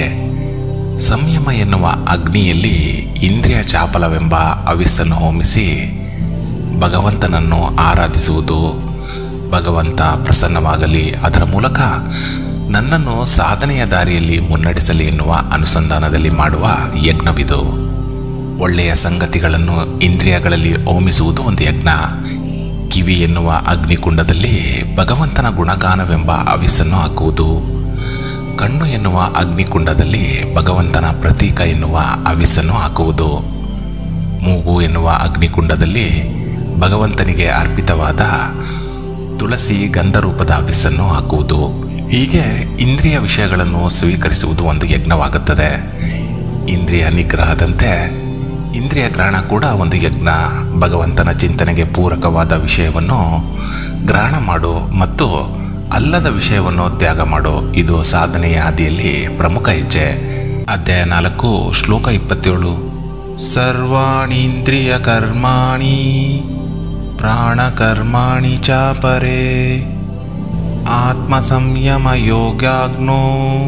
ಸಂಯಮ ಎನ್ನುವ ಅಗ್ನಿಯಲ್ಲಿ ಇಂದ್ರಿಯ ಚಾಪಲವೆಂಬ ಅವಿಸ್ಸನ್ನು ಹೋಮಿಸಿ ಭಗವಂತನನ್ನು ಆರಾಧಿಸುವುದು ಭಗವಂತ ಪ್ರಸನ್ನವಾಗಲಿ ಅದರ ಮೂಲಕ ನನ್ನನ್ನು ಸಾಧನೆಯ ದಾರಿಯಲ್ಲಿ ಮುನ್ನಡೆಸಲಿ ಎನ್ನುವ ಅನುಸಂಧಾನದಲ್ಲಿ ಮಾಡುವ ಯಜ್ಞವಿದು ಒಳ್ಳೆಯ ಸಂಗತಿಗಳನ್ನು ಇಂದ್ರಿಯಗಳಲ್ಲಿ ಹೋಮಿಸುವುದು ಒಂದು ಯಜ್ಞ ಕಿವಿ ಎನ್ನುವ ಅಗ್ನಿಕುಂಡದಲ್ಲಿ ಭಗವಂತನ ಗುಣಗಾನವೆಂಬ ಅವಿಸನ್ನು ಹಾಕುವುದು ಕಣ್ಣು ಎನ್ನುವ ಅಗ್ನಿಕುಂಡದಲ್ಲಿ ಭಗವಂತನ ಪ್ರತೀಕ ಎನ್ನುವ ಅವಿಸನ್ನು ಹಾಕುವುದು ಮೂಗು ಎನ್ನುವ ಅಗ್ನಿಕುಂಡದಲ್ಲಿ ಭಗವಂತನಿಗೆ ಅರ್ಪಿತವಾದ ತುಳಸಿ ಗಂಧರೂಪದ ಅವಿಸನ್ನು ಹಾಕುವುದು ಹೀಗೆ ಇಂದ್ರಿಯ ವಿಷಯಗಳನ್ನು ಸ್ವೀಕರಿಸುವುದು ಒಂದು ಯಜ್ಞವಾಗುತ್ತದೆ ಇಂದ್ರಿಯ ನಿಗ್ರಹದಂತೆ ಇಂದ್ರಿಯ ಗ್ರಹಣ ಕೂಡ ಒಂದು ಯಜ್ಞ ಭಗವಂತನ ಚಿಂತನೆಗೆ ಪೂರಕವಾದ ವಿಷಯವನ್ನು ಗ್ರಹಣ ಮಾಡು ಮತ್ತು ಅಲ್ಲದ ವಿಷಯವನ್ನು ತ್ಯಾಗ ಮಾಡು ಇದು ಸಾಧನೆಯ ಹಾದಿಯಲ್ಲಿ ಪ್ರಮುಖ ಹೆಜ್ಜೆ ಅಧ್ಯಾಯ ನಾಲ್ಕು ಶ್ಲೋಕ ಇಪ್ಪತ್ತೇಳು ಸರ್ವಾಣೀಂದ್ರಿಯ ಕರ್ಮಾಣಿ ಪ್ರಾಣಕರ್ಮಾಣಿ ಚಾಪರೇ ಆತ್ಮ ಸಂಯಮ ಯೋಗಾಗ್ನೋ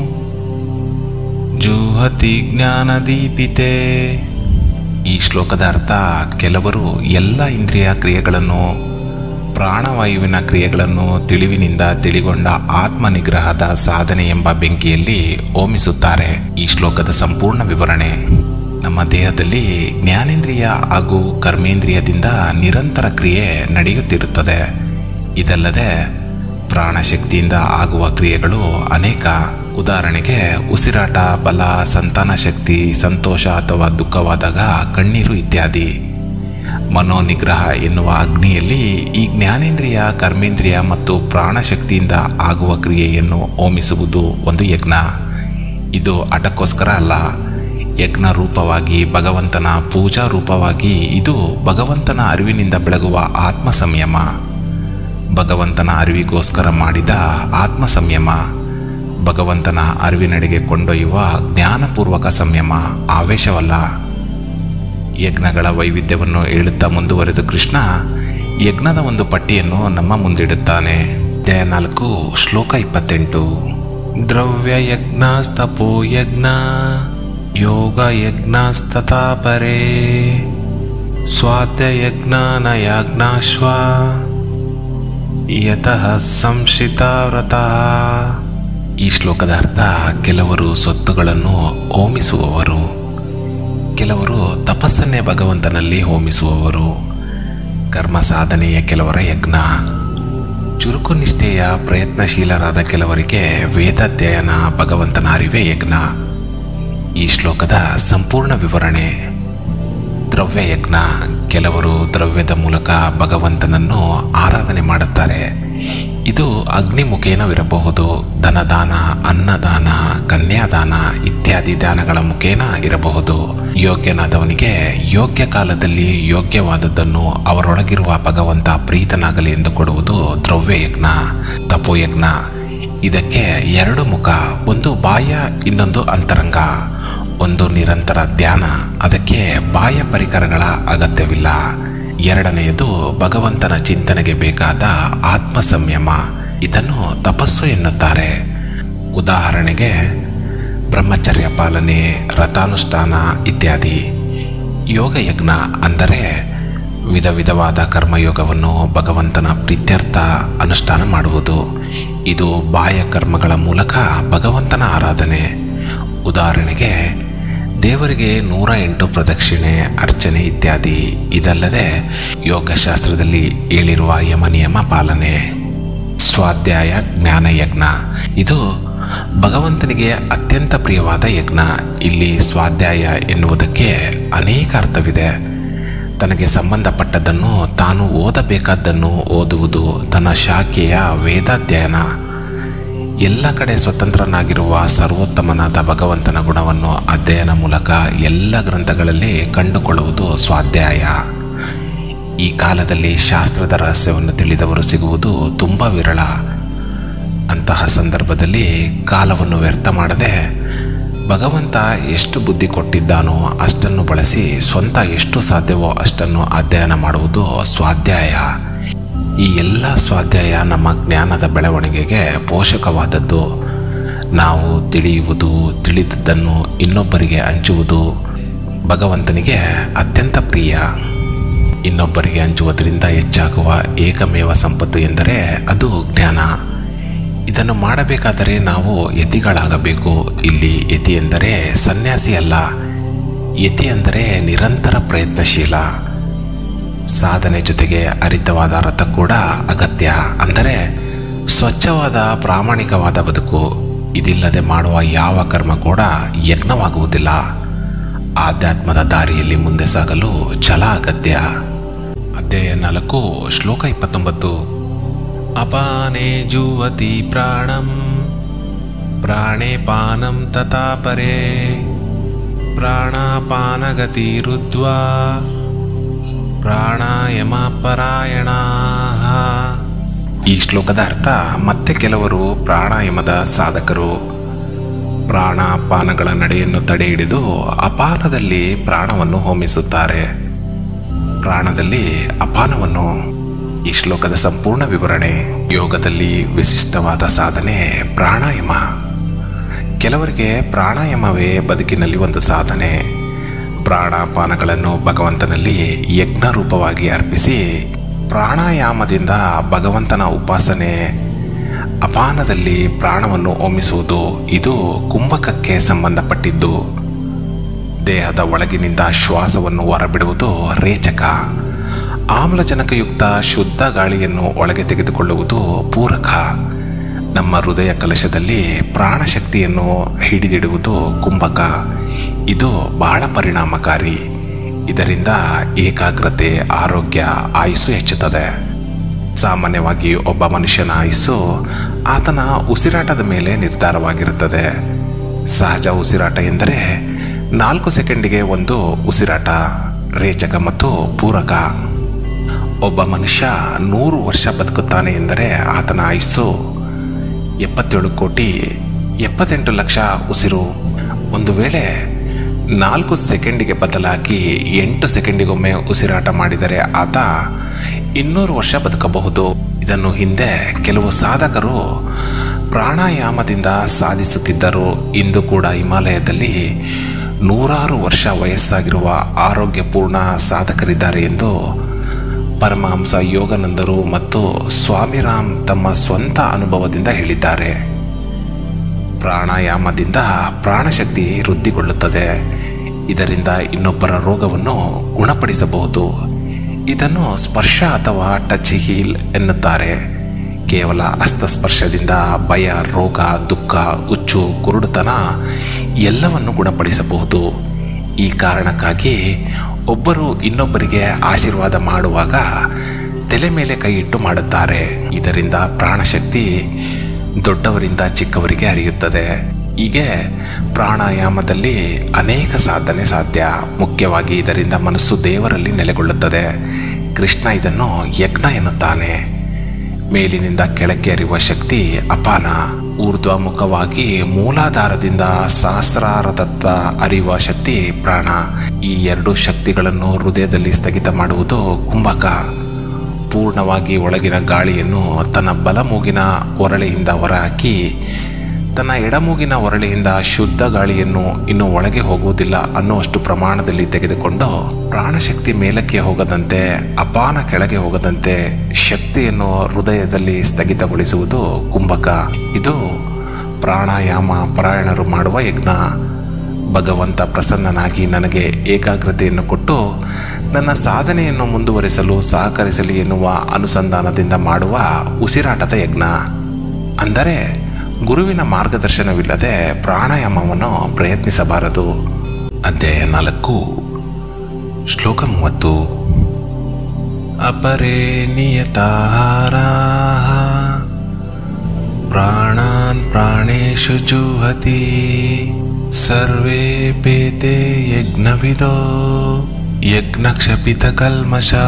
ಜುಹತಿ ಜ್ಞಾನದೀಪಿತೆ ಈ ಶ್ಲೋಕದ ಅರ್ಥ ಕೆಲವರು ಎಲ್ಲ ಇಂದ್ರಿಯ ಕ್ರಿಯೆಗಳನ್ನು ಪ್ರಾಣವಾಯುವಿನ ಕ್ರಿಯೆಗಳನ್ನು ತಿಳಿವಿನಿಂದ ತಿಳಿಗೊಂಡ ಆತ್ಮ ನಿಗ್ರಹದ ಸಾಧನೆ ಎಂಬ ಬೆಂಕಿಯಲ್ಲಿ ಹೋಮಿಸುತ್ತಾರೆ ಈ ಶ್ಲೋಕದ ಸಂಪೂರ್ಣ ವಿವರಣೆ ನಮ್ಮ ದೇಹದಲ್ಲಿ ಜ್ಞಾನೇಂದ್ರಿಯ ಹಾಗೂ ಕರ್ಮೇಂದ್ರಿಯದಿಂದ ನಿರಂತರ ಕ್ರಿಯೆ ನಡೆಯುತ್ತಿರುತ್ತದೆ ಇದಲ್ಲದೆ ಪ್ರಾಣಶಕ್ತಿಯಿಂದ ಆಗುವ ಕ್ರಿಯೆಗಳು ಅನೇಕ ಉದಾಹರಣೆಗೆ ಉಸಿರಾಟ ಬಲ ಸಂತಾನ ಶಕ್ತಿ ಸಂತೋಷ ಅಥವಾ ದುಃಖವಾದಾಗ ಕಣ್ಣೀರು ಇತ್ಯಾದಿ ಮನೋನಿಗ್ರಹ ಎನ್ನುವ ಅಗ್ನಿಯಲ್ಲಿ ಈ ಜ್ಞಾನೇಂದ್ರಿಯ ಕರ್ಮೇಂದ್ರಿಯ ಮತ್ತು ಪ್ರಾಣಶಕ್ತಿಯಿಂದ ಆಗುವ ಕ್ರಿಯೆಯನ್ನು ಹೋಮಿಸುವುದು ಒಂದು ಯಜ್ಞ ಇದು ಹಠಕ್ಕೋಸ್ಕರ ಅಲ್ಲ ಯಜ್ಞ ರೂಪವಾಗಿ ಭಗವಂತನ ಪೂಜಾ ರೂಪವಾಗಿ ಇದು ಭಗವಂತನ ಅರಿವಿನಿಂದ ಬೆಳಗುವ ಆತ್ಮ ಸಂಯಮ ಭಗವಂತನ ಅರಿವಿಗೋಸ್ಕರ ಮಾಡಿದ ಆತ್ಮ ಸಂಯಮ ಭಗವಂತನ ಅರಿವಿನಡೆಗೆ ಕೊಂಡೊಯ್ಯುವ ಜ್ಞಾನಪೂರ್ವಕ ಸಂಯಮ ಆವೇಶವಲ್ಲ ಯಜ್ಞಗಳ ವೈವಿಧ್ಯವನ್ನು ಹೇಳುತ್ತಾ ಮುಂದುವರೆದು ಕೃಷ್ಣ ಯಜ್ಞದ ಒಂದು ಪಟ್ಟಿಯನ್ನು ನಮ್ಮ ಮುಂದಿಡುತ್ತಾನೆ ಅಧ್ಯಾಯ ನಾಲ್ಕು ಶ್ಲೋಕ ಇಪ್ಪತ್ತೆಂಟು ದ್ರವ್ಯ ಯಜ್ಞಸ್ತಪೋ ಯಜ್ಞ ಯೋಗ ಯಜ್ಞಸ್ತಥಾ ಪರೇ ಸ್ವಾಧ್ಯ ಯಜ್ಞ ನಯಾಜ್ಞಾಶ್ವ ಯತಃ ಸಂಶಿತಾವ್ರತಃ ಈ ಶ್ಲೋಕದ ಅರ್ಥ ಕೆಲವರು ಸ್ವತ್ತುಗಳನ್ನು ಹೋಮಿಸುವವರು ಕೆಲವರು ತಪಸ್ಸನ್ನೇ ಭಗವಂತನಲ್ಲಿ ಹೋಮಿಸುವವರು ಕರ್ಮ ಸಾಧನೆಯ ಕೆಲವರ ಯಜ್ಞ ಚುರುಕು ನಿಷ್ಠೆಯ ಪ್ರಯತ್ನಶೀಲರಾದ ಕೆಲವರಿಗೆ ವೇದಾಧ್ಯಯನ ಭಗವಂತನ ಅರಿವೇ ಯಜ್ಞ ಈ ಶ್ಲೋಕದ ಸಂಪೂರ್ಣ ವಿವರಣೆ ದ್ರವ್ಯ ಯಜ್ಞ ಕೆಲವರು ದ್ರವ್ಯದ ಮೂಲಕ ಭಗವಂತನನ್ನು ಆರಾಧನೆ ಮಾಡುತ್ತಾರೆ ಇದು ಅಗ್ನಿ ಮುಖೇನವಿರಬಹುದು ಧನದಾನ ಅನ್ನದಾನ ಕನ್ಯಾದಾನ ಇತ್ಯಾದಿ ದಾನಗಳ ಮುಖೇನ ಇರಬಹುದು ಯೋಗ್ಯನಾದವನಿಗೆ ಯೋಗ್ಯ ಕಾಲದಲ್ಲಿ ಯೋಗ್ಯವಾದದ್ದನ್ನು ಅವರೊಳಗಿರುವ ಭಗವಂತ ಪ್ರೀತನಾಗಲಿ ಎಂದು ಕೊಡುವುದು ದ್ರವ್ಯ ಯಜ್ಞ ತಪೋಯಜ್ಞ ಇದಕ್ಕೆ ಎರಡು ಮುಖ ಒಂದು ಬಾಹ್ಯ ಇನ್ನೊಂದು ಅಂತರಂಗ ಒಂದು ನಿರಂತರ ಧ್ಯಾನ ಅದಕ್ಕೆ ಬಾಹ್ಯ ಪರಿಕರಗಳ ಅಗತ್ಯವಿಲ್ಲ ಎರಡನೆಯದು ಭಗವಂತನ ಚಿಂತನೆಗೆ ಬೇಕಾದ ಆತ್ಮ ಸಂಯಮ ಇದನ್ನು ತಪಸ್ಸು ಎನ್ನುತ್ತಾರೆ ಉದಾಹರಣೆಗೆ ಬ್ರಹ್ಮಚರ್ಯ ಪಾಲನೆ ರಥಾನುಷ್ಠಾನ ಇತ್ಯಾದಿ ಯೋಗ ಯಜ್ಞ ಅಂದರೆ ವಿಧ ವಿಧವಾದ ಕರ್ಮಯೋಗವನ್ನು ಭಗವಂತನ ಪ್ರೀತ್ಯರ್ಥ ಅನುಷ್ಠಾನ ಮಾಡುವುದು ಇದು ಬಾಹ್ಯ ಕರ್ಮಗಳ ಮೂಲಕ ಭಗವಂತನ ಆರಾಧನೆ ಉದಾಹರಣೆಗೆ ದೇವರಿಗೆ ನೂರ ಎಂಟು ಪ್ರದಕ್ಷಿಣೆ ಅರ್ಚನೆ ಇತ್ಯಾದಿ ಇದಲ್ಲದೆ ಯೋಗಶಾಸ್ತ್ರದಲ್ಲಿ ಹೇಳಿರುವ ಯಮ ನಿಯಮ ಪಾಲನೆ ಸ್ವಾಧ್ಯಾಯ ಜ್ಞಾನ ಯಜ್ಞ ಇದು ಭಗವಂತನಿಗೆ ಅತ್ಯಂತ ಪ್ರಿಯವಾದ ಯಜ್ಞ ಇಲ್ಲಿ ಸ್ವಾಧ್ಯಾಯ ಎನ್ನುವುದಕ್ಕೆ ಅನೇಕ ಅರ್ಥವಿದೆ ತನಗೆ ಸಂಬಂಧಪಟ್ಟದ್ದನ್ನು ತಾನು ಓದಬೇಕಾದ್ದನ್ನು ಓದುವುದು ತನ್ನ ಶಾಖೆಯ ವೇದಾಧ್ಯಯನ ಎಲ್ಲ ಕಡೆ ಸ್ವತಂತ್ರನಾಗಿರುವ ಸರ್ವೋತ್ತಮನಾದ ಭಗವಂತನ ಗುಣವನ್ನು ಅಧ್ಯಯನ ಮೂಲಕ ಎಲ್ಲ ಗ್ರಂಥಗಳಲ್ಲಿ ಕಂಡುಕೊಳ್ಳುವುದು ಸ್ವಾಧ್ಯಾಯ ಈ ಕಾಲದಲ್ಲಿ ಶಾಸ್ತ್ರದ ರಹಸ್ಯವನ್ನು ತಿಳಿದವರು ಸಿಗುವುದು ತುಂಬ ವಿರಳ ಅಂತಹ ಸಂದರ್ಭದಲ್ಲಿ ಕಾಲವನ್ನು ವ್ಯರ್ಥ ಮಾಡದೆ ಭಗವಂತ ಎಷ್ಟು ಬುದ್ಧಿ ಕೊಟ್ಟಿದ್ದಾನೋ ಅಷ್ಟನ್ನು ಬಳಸಿ ಸ್ವಂತ ಎಷ್ಟು ಸಾಧ್ಯವೋ ಅಷ್ಟನ್ನು ಅಧ್ಯಯನ ಮಾಡುವುದು ಸ್ವಾಧ್ಯಾಯ ಈ ಎಲ್ಲ ಸ್ವಾಧ್ಯಾಯ ನಮ್ಮ ಜ್ಞಾನದ ಬೆಳವಣಿಗೆಗೆ ಪೋಷಕವಾದದ್ದು ನಾವು ತಿಳಿಯುವುದು ತಿಳಿದದ್ದನ್ನು ಇನ್ನೊಬ್ಬರಿಗೆ ಹಂಚುವುದು ಭಗವಂತನಿಗೆ ಅತ್ಯಂತ ಪ್ರಿಯ ಇನ್ನೊಬ್ಬರಿಗೆ ಹಂಚುವುದರಿಂದ ಹೆಚ್ಚಾಗುವ ಏಕಮೇವ ಸಂಪತ್ತು ಎಂದರೆ ಅದು ಜ್ಞಾನ ಇದನ್ನು ಮಾಡಬೇಕಾದರೆ ನಾವು ಯತಿಗಳಾಗಬೇಕು ಇಲ್ಲಿ ಯತಿ ಎಂದರೆ ಸನ್ಯಾಸಿ ಅಲ್ಲ ಯತಿ ಅಂದರೆ ನಿರಂತರ ಪ್ರಯತ್ನಶೀಲ ಸಾಧನೆ ಜೊತೆಗೆ ಹರಿತವಾದ ರಥ ಕೂಡ ಅಗತ್ಯ ಅಂದರೆ ಸ್ವಚ್ಛವಾದ ಪ್ರಾಮಾಣಿಕವಾದ ಬದುಕು ಇದಿಲ್ಲದೆ ಮಾಡುವ ಯಾವ ಕರ್ಮ ಕೂಡ ಯಜ್ಞವಾಗುವುದಿಲ್ಲ ಆಧ್ಯಾತ್ಮದ ದಾರಿಯಲ್ಲಿ ಮುಂದೆ ಸಾಗಲು ಛಲ ಅಗತ್ಯ ಅಧ್ಯಾಯ ನಾಲ್ಕು ಶ್ಲೋಕ ಇಪ್ಪತ್ತೊಂಬತ್ತು ಅಪಾನೆ ಜುವತಿ ಪ್ರಾಣಂ ಪ್ರಾಣೇ ಪಾನಂ ತಥಾ ಪರೇ ಪ್ರಾಣಾಪಾನಗತಿ ರುದ್ವಾ ಪ್ರಾಣಾಯಮ ಪರಾಯಣ ಈ ಶ್ಲೋಕದ ಅರ್ಥ ಮತ್ತೆ ಕೆಲವರು ಪ್ರಾಣಾಯಾಮದ ಸಾಧಕರು ಪ್ರಾಣಾಪಾನಗಳ ನಡೆಯನ್ನು ತಡೆ ಹಿಡಿದು ಅಪಾನದಲ್ಲಿ ಪ್ರಾಣವನ್ನು ಹೋಮಿಸುತ್ತಾರೆ ಪ್ರಾಣದಲ್ಲಿ ಅಪಾನವನ್ನು ಈ ಶ್ಲೋಕದ ಸಂಪೂರ್ಣ ವಿವರಣೆ ಯೋಗದಲ್ಲಿ ವಿಶಿಷ್ಟವಾದ ಸಾಧನೆ ಪ್ರಾಣಾಯಾಮ ಕೆಲವರಿಗೆ ಪ್ರಾಣಾಯಾಮವೇ ಬದುಕಿನಲ್ಲಿ ಒಂದು ಸಾಧನೆ ಪ್ರಾಣಾಪಾನಗಳನ್ನು ಭಗವಂತನಲ್ಲಿ ಯಜ್ಞ ರೂಪವಾಗಿ ಅರ್ಪಿಸಿ ಪ್ರಾಣಾಯಾಮದಿಂದ ಭಗವಂತನ ಉಪಾಸನೆ ಅಪಾನದಲ್ಲಿ ಪ್ರಾಣವನ್ನು ಹೋಮಿಸುವುದು ಇದು ಕುಂಭಕಕ್ಕೆ ಸಂಬಂಧಪಟ್ಟಿದ್ದು ದೇಹದ ಒಳಗಿನಿಂದ ಶ್ವಾಸವನ್ನು ಹೊರಬಿಡುವುದು ರೇಚಕ ಆಮ್ಲಜನಕಯುಕ್ತ ಶುದ್ಧ ಗಾಳಿಯನ್ನು ಒಳಗೆ ತೆಗೆದುಕೊಳ್ಳುವುದು ಪೂರಕ ನಮ್ಮ ಹೃದಯ ಕಲಶದಲ್ಲಿ ಪ್ರಾಣಶಕ್ತಿಯನ್ನು ಹಿಡಿದಿಡುವುದು ಕುಂಭಕ ಇದು ಬಹಳ ಪರಿಣಾಮಕಾರಿ ಇದರಿಂದ ಏಕಾಗ್ರತೆ ಆರೋಗ್ಯ ಆಯುಸ್ಸು ಹೆಚ್ಚುತ್ತದೆ ಸಾಮಾನ್ಯವಾಗಿ ಒಬ್ಬ ಮನುಷ್ಯನ ಆಯುಸ್ಸು ಆತನ ಉಸಿರಾಟದ ಮೇಲೆ ನಿರ್ಧಾರವಾಗಿರುತ್ತದೆ ಸಹಜ ಉಸಿರಾಟ ಎಂದರೆ ನಾಲ್ಕು ಸೆಕೆಂಡಿಗೆ ಒಂದು ಉಸಿರಾಟ ರೇಚಕ ಮತ್ತು ಪೂರಕ ಒಬ್ಬ ಮನುಷ್ಯ ನೂರು ವರ್ಷ ಬದುಕುತ್ತಾನೆ ಎಂದರೆ ಆತನ ಆಯುಸ್ಸು ಎಪ್ಪತ್ತೇಳು ಕೋಟಿ ಎಪ್ಪತ್ತೆಂಟು ಲಕ್ಷ ಉಸಿರು ಒಂದು ವೇಳೆ ನಾಲ್ಕು ಸೆಕೆಂಡಿಗೆ ಬದಲಾಗಿ ಎಂಟು ಸೆಕೆಂಡಿಗೊಮ್ಮೆ ಉಸಿರಾಟ ಮಾಡಿದರೆ ಆತ ಇನ್ನೂರು ವರ್ಷ ಬದುಕಬಹುದು ಇದನ್ನು ಹಿಂದೆ ಕೆಲವು ಸಾಧಕರು ಪ್ರಾಣಾಯಾಮದಿಂದ ಸಾಧಿಸುತ್ತಿದ್ದರು ಇಂದು ಕೂಡ ಹಿಮಾಲಯದಲ್ಲಿ ನೂರಾರು ವರ್ಷ ವಯಸ್ಸಾಗಿರುವ ಆರೋಗ್ಯಪೂರ್ಣ ಸಾಧಕರಿದ್ದಾರೆ ಎಂದು ಪರಮಹಂಸ ಯೋಗಾನಂದರು ಮತ್ತು ಸ್ವಾಮಿರಾಮ್ ತಮ್ಮ ಸ್ವಂತ ಅನುಭವದಿಂದ ಹೇಳಿದ್ದಾರೆ ಪ್ರಾಣಾಯಾಮದಿಂದ ಪ್ರಾಣಶಕ್ತಿ ವೃದ್ಧಿಗೊಳ್ಳುತ್ತದೆ ಇದರಿಂದ ಇನ್ನೊಬ್ಬರ ರೋಗವನ್ನು ಗುಣಪಡಿಸಬಹುದು ಇದನ್ನು ಸ್ಪರ್ಶ ಅಥವಾ ಟಚ್ ಹೀಲ್ ಎನ್ನುತ್ತಾರೆ ಕೇವಲ ಹಸ್ತಸ್ಪರ್ಶದಿಂದ ಭಯ ರೋಗ ದುಃಖ ಹುಚ್ಚು ಕುರುಡುತನ ಎಲ್ಲವನ್ನು ಗುಣಪಡಿಸಬಹುದು ಈ ಕಾರಣಕ್ಕಾಗಿ ಒಬ್ಬರು ಇನ್ನೊಬ್ಬರಿಗೆ ಆಶೀರ್ವಾದ ಮಾಡುವಾಗ ತಲೆ ಮೇಲೆ ಕೈ ಇಟ್ಟು ಮಾಡುತ್ತಾರೆ ಇದರಿಂದ ಪ್ರಾಣಶಕ್ತಿ ದೊಡ್ಡವರಿಂದ ಚಿಕ್ಕವರಿಗೆ ಹರಿಯುತ್ತದೆ ಹೀಗೆ ಪ್ರಾಣಾಯಾಮದಲ್ಲಿ ಅನೇಕ ಸಾಧನೆ ಸಾಧ್ಯ ಮುಖ್ಯವಾಗಿ ಇದರಿಂದ ಮನಸ್ಸು ದೇವರಲ್ಲಿ ನೆಲೆಗೊಳ್ಳುತ್ತದೆ ಕೃಷ್ಣ ಇದನ್ನು ಯಜ್ಞ ಎನ್ನುತ್ತಾನೆ ಮೇಲಿನಿಂದ ಕೆಳಕ್ಕೆ ಹರಿಯುವ ಶಕ್ತಿ ಅಪಾನ ಊರ್ಧ್ವಮುಖವಾಗಿ ಮೂಲಾಧಾರದಿಂದ ಸಹಸ್ರಾರದತ್ತ ಹರಿಯುವ ಶಕ್ತಿ ಪ್ರಾಣ ಈ ಎರಡು ಶಕ್ತಿಗಳನ್ನು ಹೃದಯದಲ್ಲಿ ಸ್ಥಗಿತ ಮಾಡುವುದು ಕುಂಭಕ ಪೂರ್ಣವಾಗಿ ಒಳಗಿನ ಗಾಳಿಯನ್ನು ತನ್ನ ಬಲಮೂಗಿನ ಒರಳೆಯಿಂದ ಹೊರಹಾಕಿ ತನ್ನ ಎಡಮೂಗಿನ ಒರಳೆಯಿಂದ ಶುದ್ಧ ಗಾಳಿಯನ್ನು ಇನ್ನು ಒಳಗೆ ಹೋಗುವುದಿಲ್ಲ ಅನ್ನುವಷ್ಟು ಪ್ರಮಾಣದಲ್ಲಿ ತೆಗೆದುಕೊಂಡು ಪ್ರಾಣಶಕ್ತಿ ಮೇಲಕ್ಕೆ ಹೋಗದಂತೆ ಅಪಾನ ಕೆಳಗೆ ಹೋಗದಂತೆ ಶಕ್ತಿಯನ್ನು ಹೃದಯದಲ್ಲಿ ಸ್ಥಗಿತಗೊಳಿಸುವುದು ಕುಂಭಕ ಇದು ಪ್ರಾಣಾಯಾಮ ಪರಾಯಣರು ಮಾಡುವ ಯಜ್ಞ ಭಗವಂತ ಪ್ರಸನ್ನನಾಗಿ ನನಗೆ ಏಕಾಗ್ರತೆಯನ್ನು ಕೊಟ್ಟು ನನ್ನ ಸಾಧನೆಯನ್ನು ಮುಂದುವರಿಸಲು ಸಹಕರಿಸಲಿ ಎನ್ನುವ ಅನುಸಂಧಾನದಿಂದ ಮಾಡುವ ಉಸಿರಾಟದ ಯಜ್ಞ ಅಂದರೆ ಗುರುವಿನ ಮಾರ್ಗದರ್ಶನವಿಲ್ಲದೆ ಪ್ರಾಣಾಯಾಮವನ್ನು ಪ್ರಯತ್ನಿಸಬಾರದು ಅಧ್ಯಾಯ ನಾಲ್ಕು ಶ್ಲೋಕ ಮೂವತ್ತು ಅಪರೇ ನಿಯತಾಹಾರಾ ಪ್ರಾಣಾನ್ ಪ್ರಾಣೇಶು ಜುಹತಿ ಸರ್ವೇ ಪೇತೆ ಯಜ್ಞವಿದೋ ಯಜ್ಞಕ್ಷಪಿತ ಕಲ್ಮಷಾ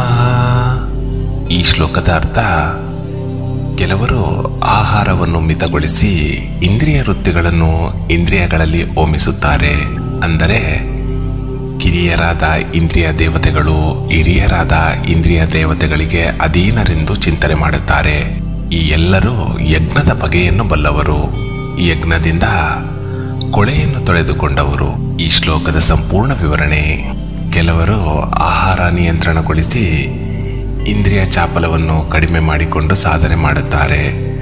ಈ ಶ್ಲೋಕದ ಅರ್ಥ ಕೆಲವರು ಆಹಾರವನ್ನು ಮಿತಗೊಳಿಸಿ ಇಂದ್ರಿಯ ವೃತ್ತಿಗಳನ್ನು ಇಂದ್ರಿಯಗಳಲ್ಲಿ ಹೋಮಿಸುತ್ತಾರೆ ಅಂದರೆ ಕಿರಿಯರಾದ ಇಂದ್ರಿಯ ದೇವತೆಗಳು ಹಿರಿಯರಾದ ಇಂದ್ರಿಯ ದೇವತೆಗಳಿಗೆ ಅಧೀನರೆಂದು ಚಿಂತನೆ ಮಾಡುತ್ತಾರೆ ಈ ಎಲ್ಲರೂ ಯಜ್ಞದ ಬಗೆಯನ್ನು ಬಲ್ಲವರು ಯಜ್ಞದಿಂದ ಕೊಳೆಯನ್ನು ತೊಳೆದುಕೊಂಡವರು ಈ ಶ್ಲೋಕದ ಸಂಪೂರ್ಣ ವಿವರಣೆ ಕೆಲವರು ಆಹಾರ ನಿಯಂತ್ರಣಗೊಳಿಸಿ ಇಂದ್ರಿಯ ಚಾಪಲವನ್ನು ಕಡಿಮೆ ಮಾಡಿಕೊಂಡು ಸಾಧನೆ ಮಾಡುತ್ತಾರೆ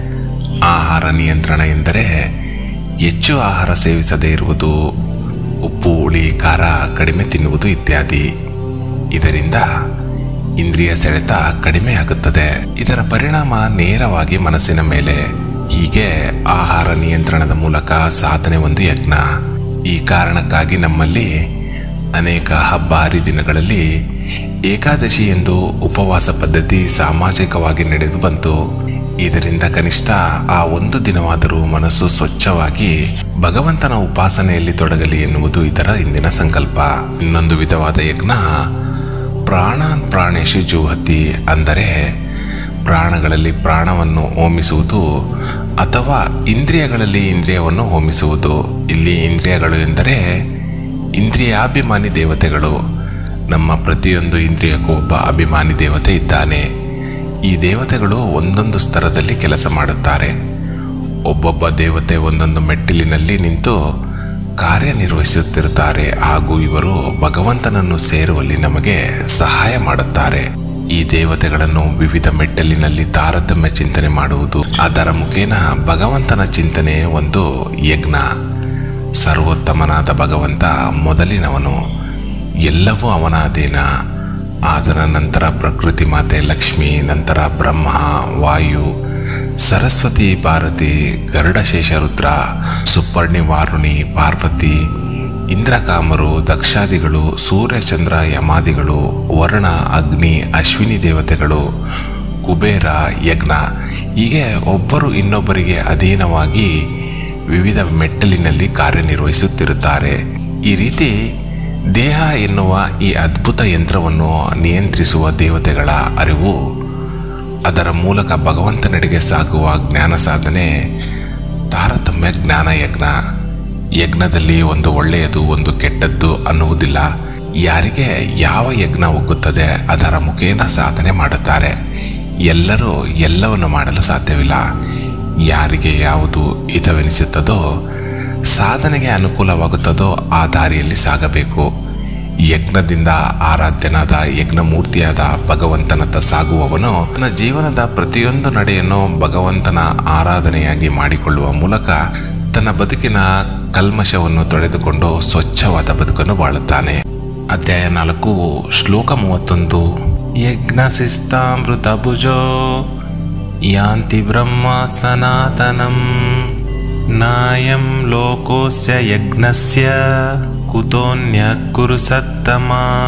ಆಹಾರ ನಿಯಂತ್ರಣ ಎಂದರೆ ಹೆಚ್ಚು ಆಹಾರ ಸೇವಿಸದೇ ಇರುವುದು ಉಪ್ಪು ಹುಳಿ ಖಾರ ಕಡಿಮೆ ತಿನ್ನುವುದು ಇತ್ಯಾದಿ ಇದರಿಂದ ಇಂದ್ರಿಯ ಸೆಳೆತ ಕಡಿಮೆ ಆಗುತ್ತದೆ ಇದರ ಪರಿಣಾಮ ನೇರವಾಗಿ ಮನಸ್ಸಿನ ಮೇಲೆ ಹೀಗೆ ಆಹಾರ ನಿಯಂತ್ರಣದ ಮೂಲಕ ಸಾಧನೆ ಒಂದು ಯಜ್ಞ ಈ ಕಾರಣಕ್ಕಾಗಿ ನಮ್ಮಲ್ಲಿ ಅನೇಕ ಹಬ್ಬ ಹರಿದಿನಗಳಲ್ಲಿ ಏಕಾದಶಿ ಎಂದು ಉಪವಾಸ ಪದ್ಧತಿ ಸಾಮಾಜಿಕವಾಗಿ ನಡೆದು ಬಂತು ಇದರಿಂದ ಕನಿಷ್ಠ ಆ ಒಂದು ದಿನವಾದರೂ ಮನಸ್ಸು ಸ್ವಚ್ಛವಾಗಿ ಭಗವಂತನ ಉಪಾಸನೆಯಲ್ಲಿ ತೊಡಗಲಿ ಎನ್ನುವುದು ಇದರ ಇಂದಿನ ಸಂಕಲ್ಪ ಇನ್ನೊಂದು ವಿಧವಾದ ಯಜ್ಞ ಪ್ರಾಣಾನ್ ಪ್ರಾಣೇಶು ಜೂಹತಿ ಅಂದರೆ ಪ್ರಾಣಗಳಲ್ಲಿ ಪ್ರಾಣವನ್ನು ಹೋಮಿಸುವುದು ಅಥವಾ ಇಂದ್ರಿಯಗಳಲ್ಲಿ ಇಂದ್ರಿಯವನ್ನು ಹೋಮಿಸುವುದು ಇಲ್ಲಿ ಇಂದ್ರಿಯಗಳು ಎಂದರೆ ಇಂದ್ರಿಯಾಭಿಮಾನಿ ದೇವತೆಗಳು ನಮ್ಮ ಪ್ರತಿಯೊಂದು ಇಂದ್ರಿಯಕ್ಕೂ ಒಬ್ಬ ಅಭಿಮಾನಿ ದೇವತೆ ಇದ್ದಾನೆ ಈ ದೇವತೆಗಳು ಒಂದೊಂದು ಸ್ತರದಲ್ಲಿ ಕೆಲಸ ಮಾಡುತ್ತಾರೆ ಒಬ್ಬೊಬ್ಬ ದೇವತೆ ಒಂದೊಂದು ಮೆಟ್ಟಿಲಿನಲ್ಲಿ ನಿಂತು ಕಾರ್ಯನಿರ್ವಹಿಸುತ್ತಿರುತ್ತಾರೆ ಹಾಗೂ ಇವರು ಭಗವಂತನನ್ನು ಸೇರುವಲ್ಲಿ ನಮಗೆ ಸಹಾಯ ಮಾಡುತ್ತಾರೆ ಈ ದೇವತೆಗಳನ್ನು ವಿವಿಧ ಮೆಟ್ಟಲಿನಲ್ಲಿ ತಾರತಮ್ಯ ಚಿಂತನೆ ಮಾಡುವುದು ಅದರ ಮುಖೇನ ಭಗವಂತನ ಚಿಂತನೆ ಒಂದು ಯಜ್ಞ ಸರ್ವೋತ್ತಮನಾದ ಭಗವಂತ ಮೊದಲಿನವನು ಎಲ್ಲವೂ ಅವನ ಅಧೀನ ಆದನ ನಂತರ ಪ್ರಕೃತಿ ಮಾತೆ ಲಕ್ಷ್ಮಿ ನಂತರ ಬ್ರಹ್ಮ ವಾಯು ಸರಸ್ವತಿ ಭಾರತಿ ಗರುಡಶೇಷರುದ್ರ ಸುಪರ್ಣಿ ವಾರುಣಿ ಪಾರ್ವತಿ ಇಂದ್ರಕಾಮರು ದಕ್ಷಾದಿಗಳು ಸೂರ್ಯಚಂದ್ರ ಯಮಾದಿಗಳು ವರುಣ ಅಗ್ನಿ ಅಶ್ವಿನಿ ದೇವತೆಗಳು ಕುಬೇರ ಯಜ್ಞ ಹೀಗೆ ಒಬ್ಬರು ಇನ್ನೊಬ್ಬರಿಗೆ ಅಧೀನವಾಗಿ ವಿವಿಧ ಮೆಟ್ಟಲಿನಲ್ಲಿ ಕಾರ್ಯನಿರ್ವಹಿಸುತ್ತಿರುತ್ತಾರೆ ಈ ರೀತಿ ದೇಹ ಎನ್ನುವ ಈ ಅದ್ಭುತ ಯಂತ್ರವನ್ನು ನಿಯಂತ್ರಿಸುವ ದೇವತೆಗಳ ಅರಿವು ಅದರ ಮೂಲಕ ಭಗವಂತನೆಡೆಗೆ ಸಾಗುವ ಜ್ಞಾನ ಸಾಧನೆ ತಾರತಮ್ಯ ಜ್ಞಾನ ಯಜ್ಞ ಯಜ್ಞದಲ್ಲಿ ಒಂದು ಒಳ್ಳೆಯದು ಒಂದು ಕೆಟ್ಟದ್ದು ಅನ್ನುವುದಿಲ್ಲ ಯಾರಿಗೆ ಯಾವ ಯಜ್ಞ ಒಗ್ಗುತ್ತದೆ ಅದರ ಮುಖೇನ ಸಾಧನೆ ಮಾಡುತ್ತಾರೆ ಎಲ್ಲರೂ ಎಲ್ಲವನ್ನು ಮಾಡಲು ಸಾಧ್ಯವಿಲ್ಲ ಯಾರಿಗೆ ಯಾವುದು ಹಿತವೆನಿಸುತ್ತದೋ ಸಾಧನೆಗೆ ಅನುಕೂಲವಾಗುತ್ತದೋ ಆ ದಾರಿಯಲ್ಲಿ ಸಾಗಬೇಕು ಯಜ್ಞದಿಂದ ಆರಾಧ್ಯನಾದ ಯಜ್ಞಮೂರ್ತಿಯಾದ ಭಗವಂತನತ್ತ ಸಾಗುವವನು ತನ್ನ ಜೀವನದ ಪ್ರತಿಯೊಂದು ನಡೆಯನ್ನು ಭಗವಂತನ ಆರಾಧನೆಯಾಗಿ ಮಾಡಿಕೊಳ್ಳುವ ಮೂಲಕ ತನ್ನ ಬದುಕಿನ ಕಲ್ಮಶವನ್ನು ತೊಳೆದುಕೊಂಡು ಸ್ವಚ್ಛವಾದ ಬದುಕನ್ನು ಬಾಳುತ್ತಾನೆ ಅಧ್ಯಾಯ ನಾಲ್ಕು ಶ್ಲೋಕ ಮೂವತ್ತೊಂದು ಯಜ್ಞ ಶಿಸ್ತಾಮೃತ ಭುಜೋ ಯಾಂತಿ ಬ್ರಹ್ಮ ಸನಾತನಂ ನಾಯಂ ಲೋಕೋಸ್ಯ ಯಜ್ಞಸ್ಯ ಕುತೋನ್ಯ ಕುರು ಸತ್ತಮ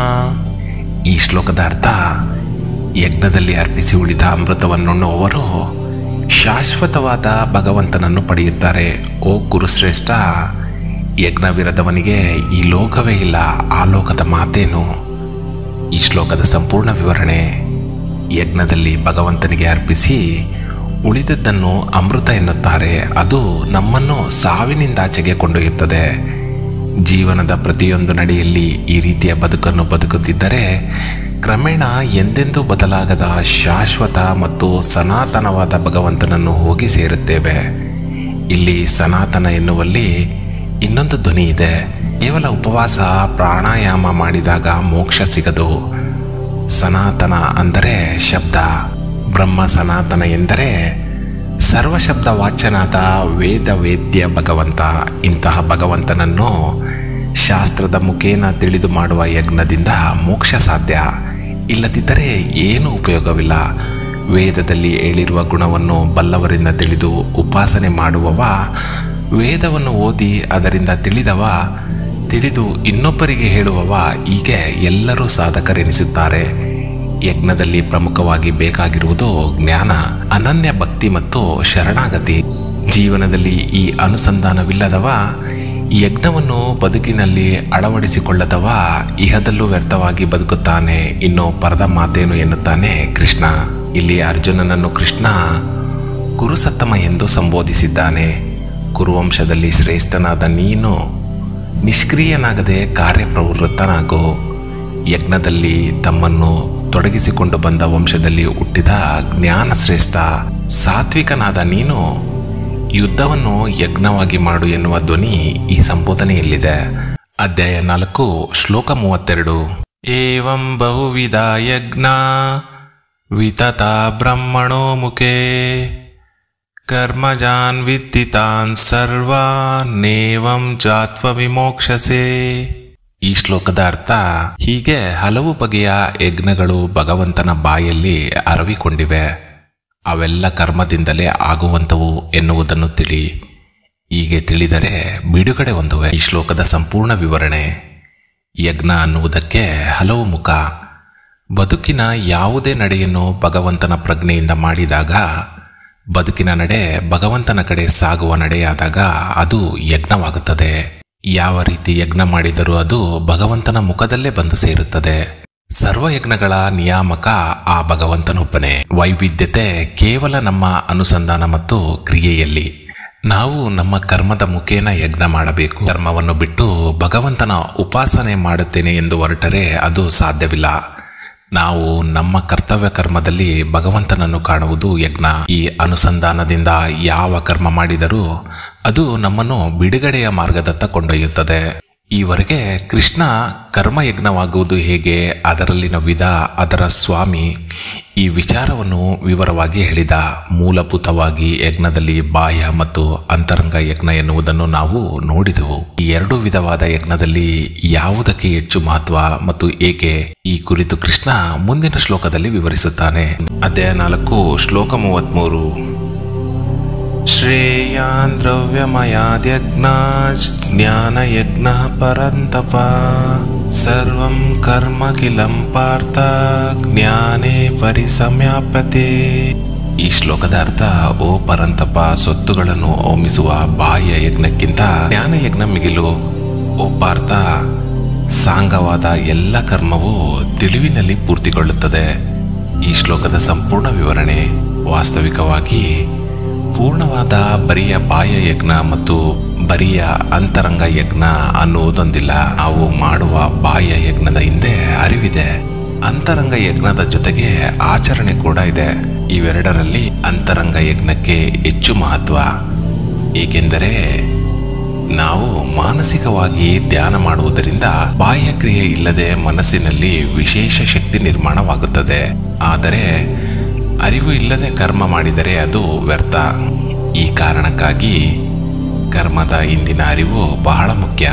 ಈ ಶ್ಲೋಕದ ಅರ್ಥ ಯಜ್ಞದಲ್ಲಿ ಅರ್ಪಿಸಿ ಉಳಿದ ಅಮೃತವನ್ನುಣ್ಣುವವರು ಶಾಶ್ವತವಾದ ಭಗವಂತನನ್ನು ಪಡೆಯುತ್ತಾರೆ ಓ ಕುರುಶ್ರೇಷ್ಠ ಯಜ್ಞವಿರದವನಿಗೆ ಈ ಲೋಕವೇ ಇಲ್ಲ ಆ ಲೋಕದ ಮಾತೇನು ಈ ಶ್ಲೋಕದ ಸಂಪೂರ್ಣ ವಿವರಣೆ ಯಜ್ಞದಲ್ಲಿ ಭಗವಂತನಿಗೆ ಅರ್ಪಿಸಿ ಉಳಿದದ್ದನ್ನು ಅಮೃತ ಎನ್ನುತ್ತಾರೆ ಅದು ನಮ್ಮನ್ನು ಸಾವಿನಿಂದಾಚೆಗೆ ಕೊಂಡೊಯ್ಯುತ್ತದೆ ಜೀವನದ ಪ್ರತಿಯೊಂದು ನಡೆಯಲ್ಲಿ ಈ ರೀತಿಯ ಬದುಕನ್ನು ಬದುಕುತ್ತಿದ್ದರೆ ಕ್ರಮೇಣ ಎಂದೆಂದೂ ಬದಲಾಗದ ಶಾಶ್ವತ ಮತ್ತು ಸನಾತನವಾದ ಭಗವಂತನನ್ನು ಹೋಗಿ ಸೇರುತ್ತೇವೆ ಇಲ್ಲಿ ಸನಾತನ ಎನ್ನುವಲ್ಲಿ ಇನ್ನೊಂದು ಧ್ವನಿ ಇದೆ ಕೇವಲ ಉಪವಾಸ ಪ್ರಾಣಾಯಾಮ ಮಾಡಿದಾಗ ಮೋಕ್ಷ ಸಿಗದು ಸನಾತನ ಅಂದರೆ ಶಬ್ದ ಬ್ರಹ್ಮ ಸನಾತನ ಎಂದರೆ ಸರ್ವಶಬ್ದ ವಾಚ್ಯನಾದ ವೇದ ವೇದ್ಯ ಭಗವಂತ ಇಂತಹ ಭಗವಂತನನ್ನು ಶಾಸ್ತ್ರದ ಮುಖೇನ ತಿಳಿದು ಮಾಡುವ ಯಜ್ಞದಿಂದ ಮೋಕ್ಷ ಸಾಧ್ಯ ಇಲ್ಲದಿದ್ದರೆ ಏನೂ ಉಪಯೋಗವಿಲ್ಲ ವೇದದಲ್ಲಿ ಹೇಳಿರುವ ಗುಣವನ್ನು ಬಲ್ಲವರಿಂದ ತಿಳಿದು ಉಪಾಸನೆ ಮಾಡುವವ ವೇದವನ್ನು ಓದಿ ಅದರಿಂದ ತಿಳಿದವ ತಿಳಿದು ಇನ್ನೊಬ್ಬರಿಗೆ ಹೇಳುವವ ಹೀಗೆ ಎಲ್ಲರೂ ಸಾಧಕರೆನಿಸುತ್ತಾರೆ ಯಜ್ಞದಲ್ಲಿ ಪ್ರಮುಖವಾಗಿ ಬೇಕಾಗಿರುವುದು ಜ್ಞಾನ ಅನನ್ಯ ಭಕ್ತಿ ಮತ್ತು ಶರಣಾಗತಿ ಜೀವನದಲ್ಲಿ ಈ ಅನುಸಂಧಾನವಿಲ್ಲದವ ಯಜ್ಞವನ್ನು ಬದುಕಿನಲ್ಲಿ ಅಳವಡಿಸಿಕೊಳ್ಳದವ ಇಹದಲ್ಲೂ ವ್ಯರ್ಥವಾಗಿ ಬದುಕುತ್ತಾನೆ ಇನ್ನು ಪರದ ಮಾತೇನು ಎನ್ನುತ್ತಾನೆ ಕೃಷ್ಣ ಇಲ್ಲಿ ಅರ್ಜುನನನ್ನು ಕೃಷ್ಣ ಕುರುಸತ್ತಮ ಎಂದು ಸಂಬೋಧಿಸಿದ್ದಾನೆ ಕುರುವಂಶದಲ್ಲಿ ಶ್ರೇಷ್ಠನಾದ ನೀನು ನಿಷ್ಕ್ರಿಯನಾಗದೆ ಕಾರ್ಯಪ್ರವೃತ್ತನಾಗು ಯಜ್ಞದಲ್ಲಿ ತಮ್ಮನ್ನು ತೊಡಗಿಸಿಕೊಂಡು ಬಂದ ವಂಶದಲ್ಲಿ ಹುಟ್ಟಿದ ಜ್ಞಾನ ಶ್ರೇಷ್ಠ ಸಾತ್ವಿಕನಾದ ನೀನು ಯುದ್ಧವನ್ನು ಯಜ್ಞವಾಗಿ ಮಾಡು ಎನ್ನುವ ಧ್ವನಿ ಈ ಸಂಬೋಧನೆಯಲ್ಲಿದೆ ಅಧ್ಯಾಯ ನಾಲ್ಕು ಶ್ಲೋಕ ಮೂವತ್ತೆರಡು एवं बहुविधा यज्ञा वितता ब्रह्मणो मुखे कर्मजान् विद्दितान् सर्वान्नेवं जात्ವ ವಿಮೋಕ್ಷಸೆ ಈ ಶ್ಲೋಕದ ಅರ್ಥ ಹೀಗೆ ಹಲವು ಬಗೆಯ ಯಜ್ಞಗಳು ಭಗವಂತನ ಬಾಯಲ್ಲಿ ಅರವಿಕೊಂಡಿವೆ ಅವೆಲ್ಲ ಕರ್ಮದಿಂದಲೇ ಆಗುವಂತವು ಎನ್ನುವುದನ್ನು ತಿಳಿ ಹೀಗೆ ತಿಳಿದರೆ ಬಿಡುಗಡೆ ಹೊಂದುವೆ ಈ ಶ್ಲೋಕದ ಸಂಪೂರ್ಣ ವಿವರಣೆ ಯಜ್ಞ ಅನ್ನುವುದಕ್ಕೆ ಹಲವು ಮುಖ ಬದುಕಿನ ಯಾವುದೇ ನಡೆಯನ್ನು ಭಗವಂತನ ಪ್ರಜ್ಞೆಯಿಂದ ಮಾಡಿದಾಗ ಬದುಕಿನ ನಡೆ ಭಗವಂತನ ಕಡೆ ಸಾಗುವ ನಡೆಯಾದಾಗ ಅದು ಯಜ್ಞವಾಗುತ್ತದೆ ಯಾವ ರೀತಿ ಯಜ್ಞ ಮಾಡಿದರೂ ಅದು ಭಗವಂತನ ಮುಖದಲ್ಲೇ ಬಂದು ಸೇರುತ್ತದೆ ಸರ್ವಯಜ್ಞಗಳ ನಿಯಾಮಕ ಆ ಭಗವಂತನೊಬ್ಬನೇ ವೈವಿಧ್ಯತೆ ಕೇವಲ ನಮ್ಮ ಅನುಸಂಧಾನ ಮತ್ತು ಕ್ರಿಯೆಯಲ್ಲಿ ನಾವು ನಮ್ಮ ಕರ್ಮದ ಮುಖೇನ ಯಜ್ಞ ಮಾಡಬೇಕು ಕರ್ಮವನ್ನು ಬಿಟ್ಟು ಭಗವಂತನ ಉಪಾಸನೆ ಮಾಡುತ್ತೇನೆ ಎಂದು ಹೊರಟರೆ ಅದು ಸಾಧ್ಯವಿಲ್ಲ ನಾವು ನಮ್ಮ ಕರ್ತವ್ಯ ಕರ್ಮದಲ್ಲಿ ಭಗವಂತನನ್ನು ಕಾಣುವುದು ಯಜ್ಞ ಈ ಅನುಸಂಧಾನದಿಂದ ಯಾವ ಕರ್ಮ ಮಾಡಿದರೂ ಅದು ನಮ್ಮನ್ನು ಬಿಡುಗಡೆಯ ಮಾರ್ಗದತ್ತ ಕೊಂಡೊಯ್ಯುತ್ತದೆ ಈವರೆಗೆ ಕೃಷ್ಣ ಕರ್ಮಯಜ್ಞವಾಗುವುದು ಹೇಗೆ ಅದರಲ್ಲಿನ ವಿಧ ಅದರ ಸ್ವಾಮಿ ಈ ವಿಚಾರವನ್ನು ವಿವರವಾಗಿ ಹೇಳಿದ ಮೂಲಭೂತವಾಗಿ ಯಜ್ಞದಲ್ಲಿ ಬಾಹ್ಯ ಮತ್ತು ಅಂತರಂಗ ಯಜ್ಞ ಎನ್ನುವುದನ್ನು ನಾವು ನೋಡಿದೆವು ಈ ಎರಡು ವಿಧವಾದ ಯಜ್ಞದಲ್ಲಿ ಯಾವುದಕ್ಕೆ ಹೆಚ್ಚು ಮಹತ್ವ ಮತ್ತು ಏಕೆ ಈ ಕುರಿತು ಕೃಷ್ಣ ಮುಂದಿನ ಶ್ಲೋಕದಲ್ಲಿ ವಿವರಿಸುತ್ತಾನೆ ಅಧ್ಯಾಯ ನಾಲ್ಕು ಶ್ಲೋಕ ಮೂವತ್ತ್ಮೂರು ಶ್ರೇಯಾನ್ ದ್ರವ್ಯಮಯಾದ್ಯಜ್ಞ ಜ್ಞಾನಯಜ್ಞ ಪರಂತಪ ಸರ್ವಂ ಕರ್ಮ ಕಿಲಂ ಪಾರ್ಥ ಜ್ಞಾನೇ ಪರಿಸಮ್ಯಾಪ್ಯತೆ ಈ ಶ್ಲೋಕದ ಅರ್ಥ ಓ ಪರಂತಪ ಸೊತ್ತುಗಳನ್ನು ಹೋಮಿಸುವ ಬಾಹ್ಯ ಯಜ್ಞಕ್ಕಿಂತ ಜ್ಞಾನ ಯಜ್ಞ ಮಿಗಿಲು ಓ ಪಾರ್ಥ ಸಾಂಗವಾದ ಎಲ್ಲ ಕರ್ಮವು ತಿಳಿವಿನಲ್ಲಿ ಪೂರ್ತಿಗೊಳ್ಳುತ್ತದೆ ಈ ಶ್ಲೋಕದ ಸಂಪೂರ್ಣ ವಿವರಣೆ ವಾಸ್ತವಿಕವಾಗಿ ಪೂರ್ಣವಾದ ಬರಿಯ ಬಾಹ್ಯ ಯಜ್ಞ ಮತ್ತು ಬರಿಯ ಅಂತರಂಗ ಯಜ್ಞ ಅನ್ನುವುದೊಂದಿಲ್ಲ ನಾವು ಮಾಡುವ ಬಾಹ್ಯ ಯಜ್ಞದ ಹಿಂದೆ ಅರಿವಿದೆ ಅಂತರಂಗ ಯಜ್ಞದ ಜೊತೆಗೆ ಆಚರಣೆ ಕೂಡ ಇದೆ ಇವೆರಡರಲ್ಲಿ ಅಂತರಂಗ ಯಜ್ಞಕ್ಕೆ ಹೆಚ್ಚು ಮಹತ್ವ ಏಕೆಂದರೆ ನಾವು ಮಾನಸಿಕವಾಗಿ ಧ್ಯಾನ ಮಾಡುವುದರಿಂದ ಬಾಹ್ಯ ಕ್ರಿಯೆ ಇಲ್ಲದೆ ಮನಸ್ಸಿನಲ್ಲಿ ವಿಶೇಷ ಶಕ್ತಿ ನಿರ್ಮಾಣವಾಗುತ್ತದೆ ಆದರೆ ಅರಿವು ಇಲ್ಲದೆ ಕರ್ಮ ಮಾಡಿದರೆ ಅದು ವ್ಯರ್ಥ ಈ ಕಾರಣಕ್ಕಾಗಿ ಕರ್ಮದ ಹಿಂದಿನ ಅರಿವು ಬಹಳ ಮುಖ್ಯ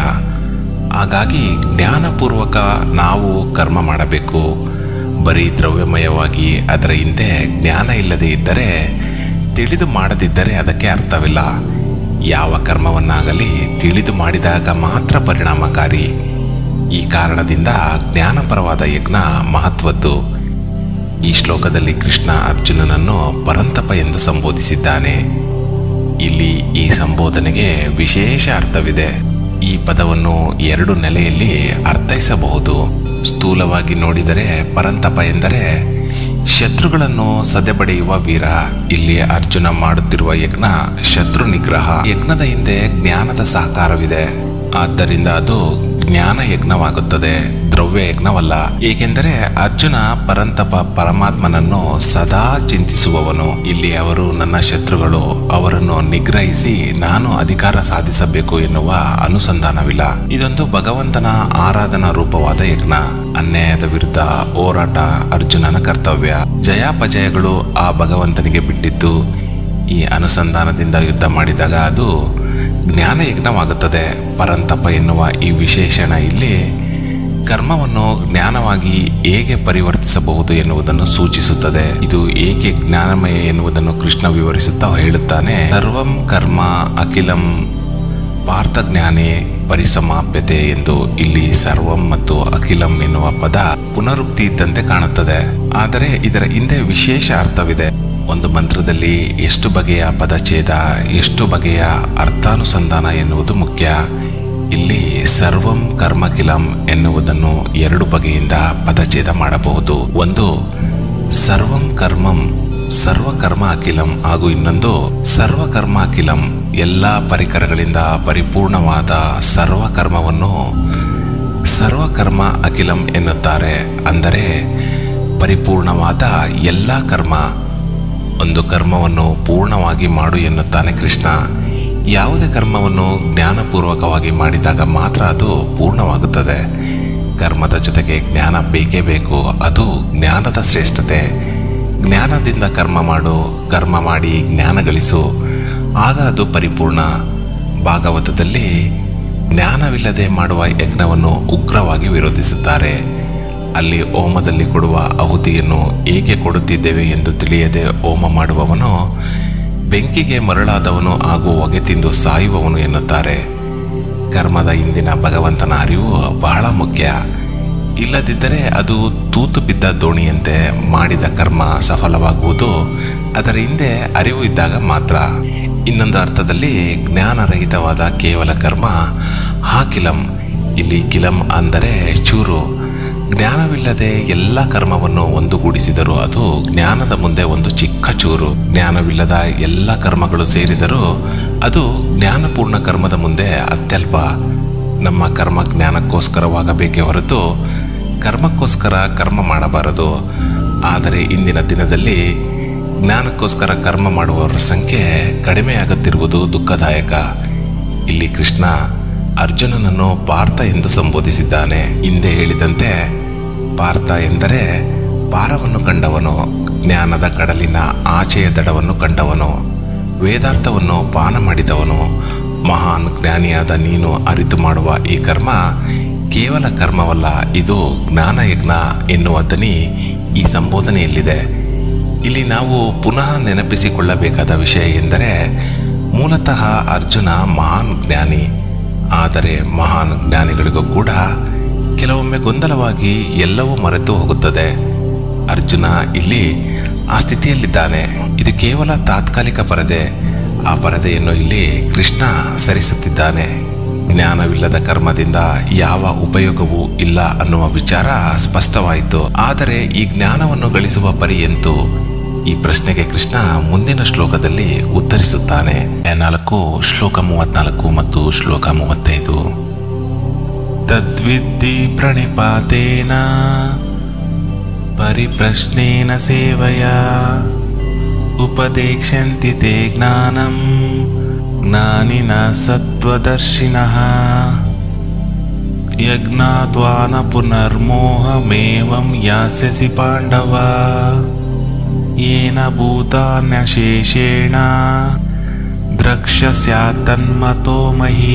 ಹಾಗಾಗಿ ಜ್ಞಾನಪೂರ್ವಕ ನಾವು ಕರ್ಮ ಮಾಡಬೇಕು ಬರೀ ದ್ರವ್ಯಮಯವಾಗಿ ಅದರ ಹಿಂದೆ ಜ್ಞಾನ ಇಲ್ಲದೆ ಇದ್ದರೆ ತಿಳಿದು ಮಾಡದಿದ್ದರೆ ಅದಕ್ಕೆ ಅರ್ಥವಿಲ್ಲ ಯಾವ ಕರ್ಮವನ್ನಾಗಲಿ ತಿಳಿದು ಮಾಡಿದಾಗ ಮಾತ್ರ ಪರಿಣಾಮಕಾರಿ ಈ ಕಾರಣದಿಂದ ಜ್ಞಾನಪರವಾದ ಯಜ್ಞ ಮಹತ್ವದ್ದು ಈ ಶ್ಲೋಕದಲ್ಲಿ ಕೃಷ್ಣ ಅರ್ಜುನನನ್ನು ಪರಂತಪ ಎಂದು ಸಂಬೋಧಿಸಿದ್ದಾನೆ ಇಲ್ಲಿ ಈ ಸಂಬೋಧನೆಗೆ ವಿಶೇಷ ಅರ್ಥವಿದೆ ಈ ಪದವನ್ನು ಎರಡು ನೆಲೆಯಲ್ಲಿ ಅರ್ಥೈಸಬಹುದು ಸ್ಥೂಲವಾಗಿ ನೋಡಿದರೆ ಪರಂತಪ ಎಂದರೆ ಶತ್ರುಗಳನ್ನು ಸದೆಬಡೆಯುವ ವೀರ ಇಲ್ಲಿ ಅರ್ಜುನ ಮಾಡುತ್ತಿರುವ ಯಜ್ಞ ಶತ್ರು ನಿಗ್ರಹ ಯಜ್ಞದ ಹಿಂದೆ ಜ್ಞಾನದ ಸಹಕಾರವಿದೆ ಆದ್ದರಿಂದ ಅದು ಜ್ಞಾನ ಯಜ್ಞವಾಗುತ್ತದೆ ದ್ರವ್ಯ ಯಜ್ಞವಲ್ಲ ಏಕೆಂದರೆ ಅರ್ಜುನ ಪರಂತಪ ಪರಮಾತ್ಮನನ್ನು ಸದಾ ಚಿಂತಿಸುವವನು ಇಲ್ಲಿ ಅವರು ನನ್ನ ಶತ್ರುಗಳು ಅವರನ್ನು ನಿಗ್ರಹಿಸಿ ನಾನು ಅಧಿಕಾರ ಸಾಧಿಸಬೇಕು ಎನ್ನುವ ಅನುಸಂಧಾನವಿಲ್ಲ ಇದೊಂದು ಭಗವಂತನ ಆರಾಧನಾ ರೂಪವಾದ ಯಜ್ಞ ಅನ್ಯಾಯದ ವಿರುದ್ಧ ಹೋರಾಟ ಅರ್ಜುನನ ಕರ್ತವ್ಯ ಜಯಾಪಜಯಗಳು ಆ ಭಗವಂತನಿಗೆ ಬಿಟ್ಟಿದ್ದು ಈ ಅನುಸಂಧಾನದಿಂದ ಯುದ್ಧ ಮಾಡಿದಾಗ ಅದು ಜ್ಞಾನ ಯಜ್ಞವಾಗುತ್ತದೆ ಪರಂತಪ ಎನ್ನುವ ಈ ವಿಶೇಷಣ ಇಲ್ಲಿ ಕರ್ಮವನ್ನು ಜ್ಞಾನವಾಗಿ ಹೇಗೆ ಪರಿವರ್ತಿಸಬಹುದು ಎನ್ನುವುದನ್ನು ಸೂಚಿಸುತ್ತದೆ ಇದು ಏಕೆ ಜ್ಞಾನಮಯ ಎನ್ನುವುದನ್ನು ಕೃಷ್ಣ ವಿವರಿಸುತ್ತಾ ಹೇಳುತ್ತಾನೆ ಸರ್ವಂ ಕರ್ಮ ಅಖಿಲಂ ಪಾರ್ಥ ಜ್ಞಾನೇ ಪರಿಸಮಾಪ್ಯತೆ ಎಂದು ಇಲ್ಲಿ ಸರ್ವಂ ಮತ್ತು ಅಖಿಲಂ ಎನ್ನುವ ಪದ ಪುನರುಕ್ತಿ ಇದ್ದಂತೆ ಕಾಣುತ್ತದೆ ಆದರೆ ಇದರ ಹಿಂದೆ ವಿಶೇಷ ಅರ್ಥವಿದೆ ಒಂದು ಮಂತ್ರದಲ್ಲಿ ಎಷ್ಟು ಬಗೆಯ ಪದಛೇದ ಎಷ್ಟು ಬಗೆಯ ಅರ್ಥಾನುಸಂಧಾನ ಎನ್ನುವುದು ಮುಖ್ಯ ಇಲ್ಲಿ ಸರ್ವಂ ಕರ್ಮಕಿಲಂ ಎನ್ನುವುದನ್ನು ಎರಡು ಬಗೆಯಿಂದ ಪದಛೇದ ಮಾಡಬಹುದು ಒಂದು ಸರ್ವಂ ಕರ್ಮಂ ಸರ್ವಕರ್ಮ ಅಖಿಲಂ ಹಾಗೂ ಇನ್ನೊಂದು ಸರ್ವಕರ್ಮ ಅಖಿಲಂ ಎಲ್ಲ ಪರಿಕರಗಳಿಂದ ಪರಿಪೂರ್ಣವಾದ ಸರ್ವಕರ್ಮವನ್ನು ಸರ್ವಕರ್ಮ ಅಖಿಲಂ ಎನ್ನುತ್ತಾರೆ ಅಂದರೆ ಪರಿಪೂರ್ಣವಾದ ಎಲ್ಲ ಕರ್ಮ ಒಂದು ಕರ್ಮವನ್ನು ಪೂರ್ಣವಾಗಿ ಮಾಡು ಎನ್ನುತ್ತಾನೆ ಕೃಷ್ಣ ಯಾವುದೇ ಕರ್ಮವನ್ನು ಜ್ಞಾನಪೂರ್ವಕವಾಗಿ ಮಾಡಿದಾಗ ಮಾತ್ರ ಅದು ಪೂರ್ಣವಾಗುತ್ತದೆ ಕರ್ಮದ ಜೊತೆಗೆ ಜ್ಞಾನ ಬೇಕೇ ಬೇಕು ಅದು ಜ್ಞಾನದ ಶ್ರೇಷ್ಠತೆ ಜ್ಞಾನದಿಂದ ಕರ್ಮ ಮಾಡು ಕರ್ಮ ಮಾಡಿ ಜ್ಞಾನ ಗಳಿಸು ಆಗ ಅದು ಪರಿಪೂರ್ಣ ಭಾಗವತದಲ್ಲಿ ಜ್ಞಾನವಿಲ್ಲದೆ ಮಾಡುವ ಯಜ್ಞವನ್ನು ಉಗ್ರವಾಗಿ ವಿರೋಧಿಸುತ್ತಾರೆ ಅಲ್ಲಿ ಹೋಮದಲ್ಲಿ ಕೊಡುವ ಆಹುತಿಯನ್ನು ಏಕೆ ಕೊಡುತ್ತಿದ್ದೇವೆ ಎಂದು ತಿಳಿಯದೆ ಹೋಮ ಮಾಡುವವನು ಬೆಂಕಿಗೆ ಮರಳಾದವನು ಹಾಗೂ ಹೊಗೆ ತಿಂದು ಸಾಯುವವನು ಎನ್ನುತ್ತಾರೆ ಕರ್ಮದ ಹಿಂದಿನ ಭಗವಂತನ ಅರಿವು ಬಹಳ ಮುಖ್ಯ ಇಲ್ಲದಿದ್ದರೆ ಅದು ತೂತು ಬಿದ್ದ ದೋಣಿಯಂತೆ ಮಾಡಿದ ಕರ್ಮ ಸಫಲವಾಗುವುದು ಅದರ ಹಿಂದೆ ಅರಿವು ಇದ್ದಾಗ ಮಾತ್ರ ಇನ್ನೊಂದು ಅರ್ಥದಲ್ಲಿ ಜ್ಞಾನರಹಿತವಾದ ಕೇವಲ ಕರ್ಮ ಹಾಕಿಲಂ ಇಲ್ಲಿ ಕಿಲಂ ಅಂದರೆ ಚೂರು ಜ್ಞಾನವಿಲ್ಲದೆ ಎಲ್ಲ ಕರ್ಮವನ್ನು ಒಂದುಗೂಡಿಸಿದರೂ ಅದು ಜ್ಞಾನದ ಮುಂದೆ ಒಂದು ಚಿಕ್ಕ ಚೂರು ಜ್ಞಾನವಿಲ್ಲದ ಎಲ್ಲ ಕರ್ಮಗಳು ಸೇರಿದರೂ ಅದು ಜ್ಞಾನಪೂರ್ಣ ಕರ್ಮದ ಮುಂದೆ ಅತ್ಯಲ್ಪ ನಮ್ಮ ಕರ್ಮ ಜ್ಞಾನಕ್ಕೋಸ್ಕರವಾಗಬೇಕೇ ಹೊರತು ಕರ್ಮಕ್ಕೋಸ್ಕರ ಕರ್ಮ ಮಾಡಬಾರದು ಆದರೆ ಇಂದಿನ ದಿನದಲ್ಲಿ ಜ್ಞಾನಕ್ಕೋಸ್ಕರ ಕರ್ಮ ಮಾಡುವವರ ಸಂಖ್ಯೆ ಕಡಿಮೆಯಾಗುತ್ತಿರುವುದು ದುಃಖದಾಯಕ ಇಲ್ಲಿ ಕೃಷ್ಣ ಅರ್ಜುನನನ್ನು ಪಾರ್ಥ ಎಂದು ಸಂಬೋಧಿಸಿದ್ದಾನೆ ಹಿಂದೆ ಹೇಳಿದಂತೆ ಪಾರ್ಥ ಎಂದರೆ ಪಾರವನ್ನು ಕಂಡವನು ಜ್ಞಾನದ ಕಡಲಿನ ಆಚೆಯ ದಡವನ್ನು ಕಂಡವನು ವೇದಾರ್ಥವನ್ನು ಪಾನ ಮಾಡಿದವನು ಮಹಾನ್ ಜ್ಞಾನಿಯಾದ ನೀನು ಅರಿತು ಮಾಡುವ ಈ ಕರ್ಮ ಕೇವಲ ಕರ್ಮವಲ್ಲ ಇದು ಜ್ಞಾನಯಜ್ಞ ಎನ್ನುವ ದನಿ ಈ ಸಂಬೋಧನೆಯಲ್ಲಿದೆ ಇಲ್ಲಿ ನಾವು ಪುನಃ ನೆನಪಿಸಿಕೊಳ್ಳಬೇಕಾದ ವಿಷಯ ಎಂದರೆ ಮೂಲತಃ ಅರ್ಜುನ ಮಹಾನ್ ಜ್ಞಾನಿ ಆದರೆ ಮಹಾನ್ ಜ್ಞಾನಿಗಳಿಗೂ ಕೂಡ ಕೆಲವೊಮ್ಮೆ ಗೊಂದಲವಾಗಿ ಎಲ್ಲವೂ ಮರೆತು ಹೋಗುತ್ತದೆ ಅರ್ಜುನ ಇಲ್ಲಿ ಆ ಸ್ಥಿತಿಯಲ್ಲಿದ್ದಾನೆ ಇದು ಕೇವಲ ತಾತ್ಕಾಲಿಕ ಪರದೆ ಆ ಪರದೆಯನ್ನು ಇಲ್ಲಿ ಕೃಷ್ಣ ಸರಿಸುತ್ತಿದ್ದಾನೆ ಜ್ಞಾನವಿಲ್ಲದ ಕರ್ಮದಿಂದ ಯಾವ ಉಪಯೋಗವೂ ಇಲ್ಲ ಅನ್ನುವ ವಿಚಾರ ಸ್ಪಷ್ಟವಾಯಿತು ಆದರೆ ಈ ಜ್ಞಾನವನ್ನು ಗಳಿಸುವ ಪರಿ ಎಂತು ಈ ಪ್ರಶ್ನೆಗೆ ಕೃಷ್ಣ ಮುಂದಿನ ಶ್ಲೋಕದಲ್ಲಿ ಉತ್ತರಿಸುತ್ತಾನೆ ನಾಲ್ಕು ಶ್ಲೋಕ ಮೂವತ್ನಾಲ್ಕು ಮತ್ತು ಶ್ಲೋಕ ಮೂವತ್ತೈದು ತದ್ವಿದ್ಧಿ ಪ್ರಣಿಪಾತೇನ ಪರಿಪ್ರಶ್ನೇನ ಸೇವಯ ಉಪದೇಕ್ಷಂತಿ ತೇ ಜ್ಞಾನಂ ಜ್ಞಾನಿನ ಸತ್ವದರ್ಶಿನಃ ಯಜ್ಞಾತ್ವಾನ ಪುನರ್ಮೋಹಮೇವಂ ಯಾಸ್ಯಸಿ ಪಾಂಡವ येन भूतान्यशेषेण द्रक्ष्यस्यात्तन्मतो मही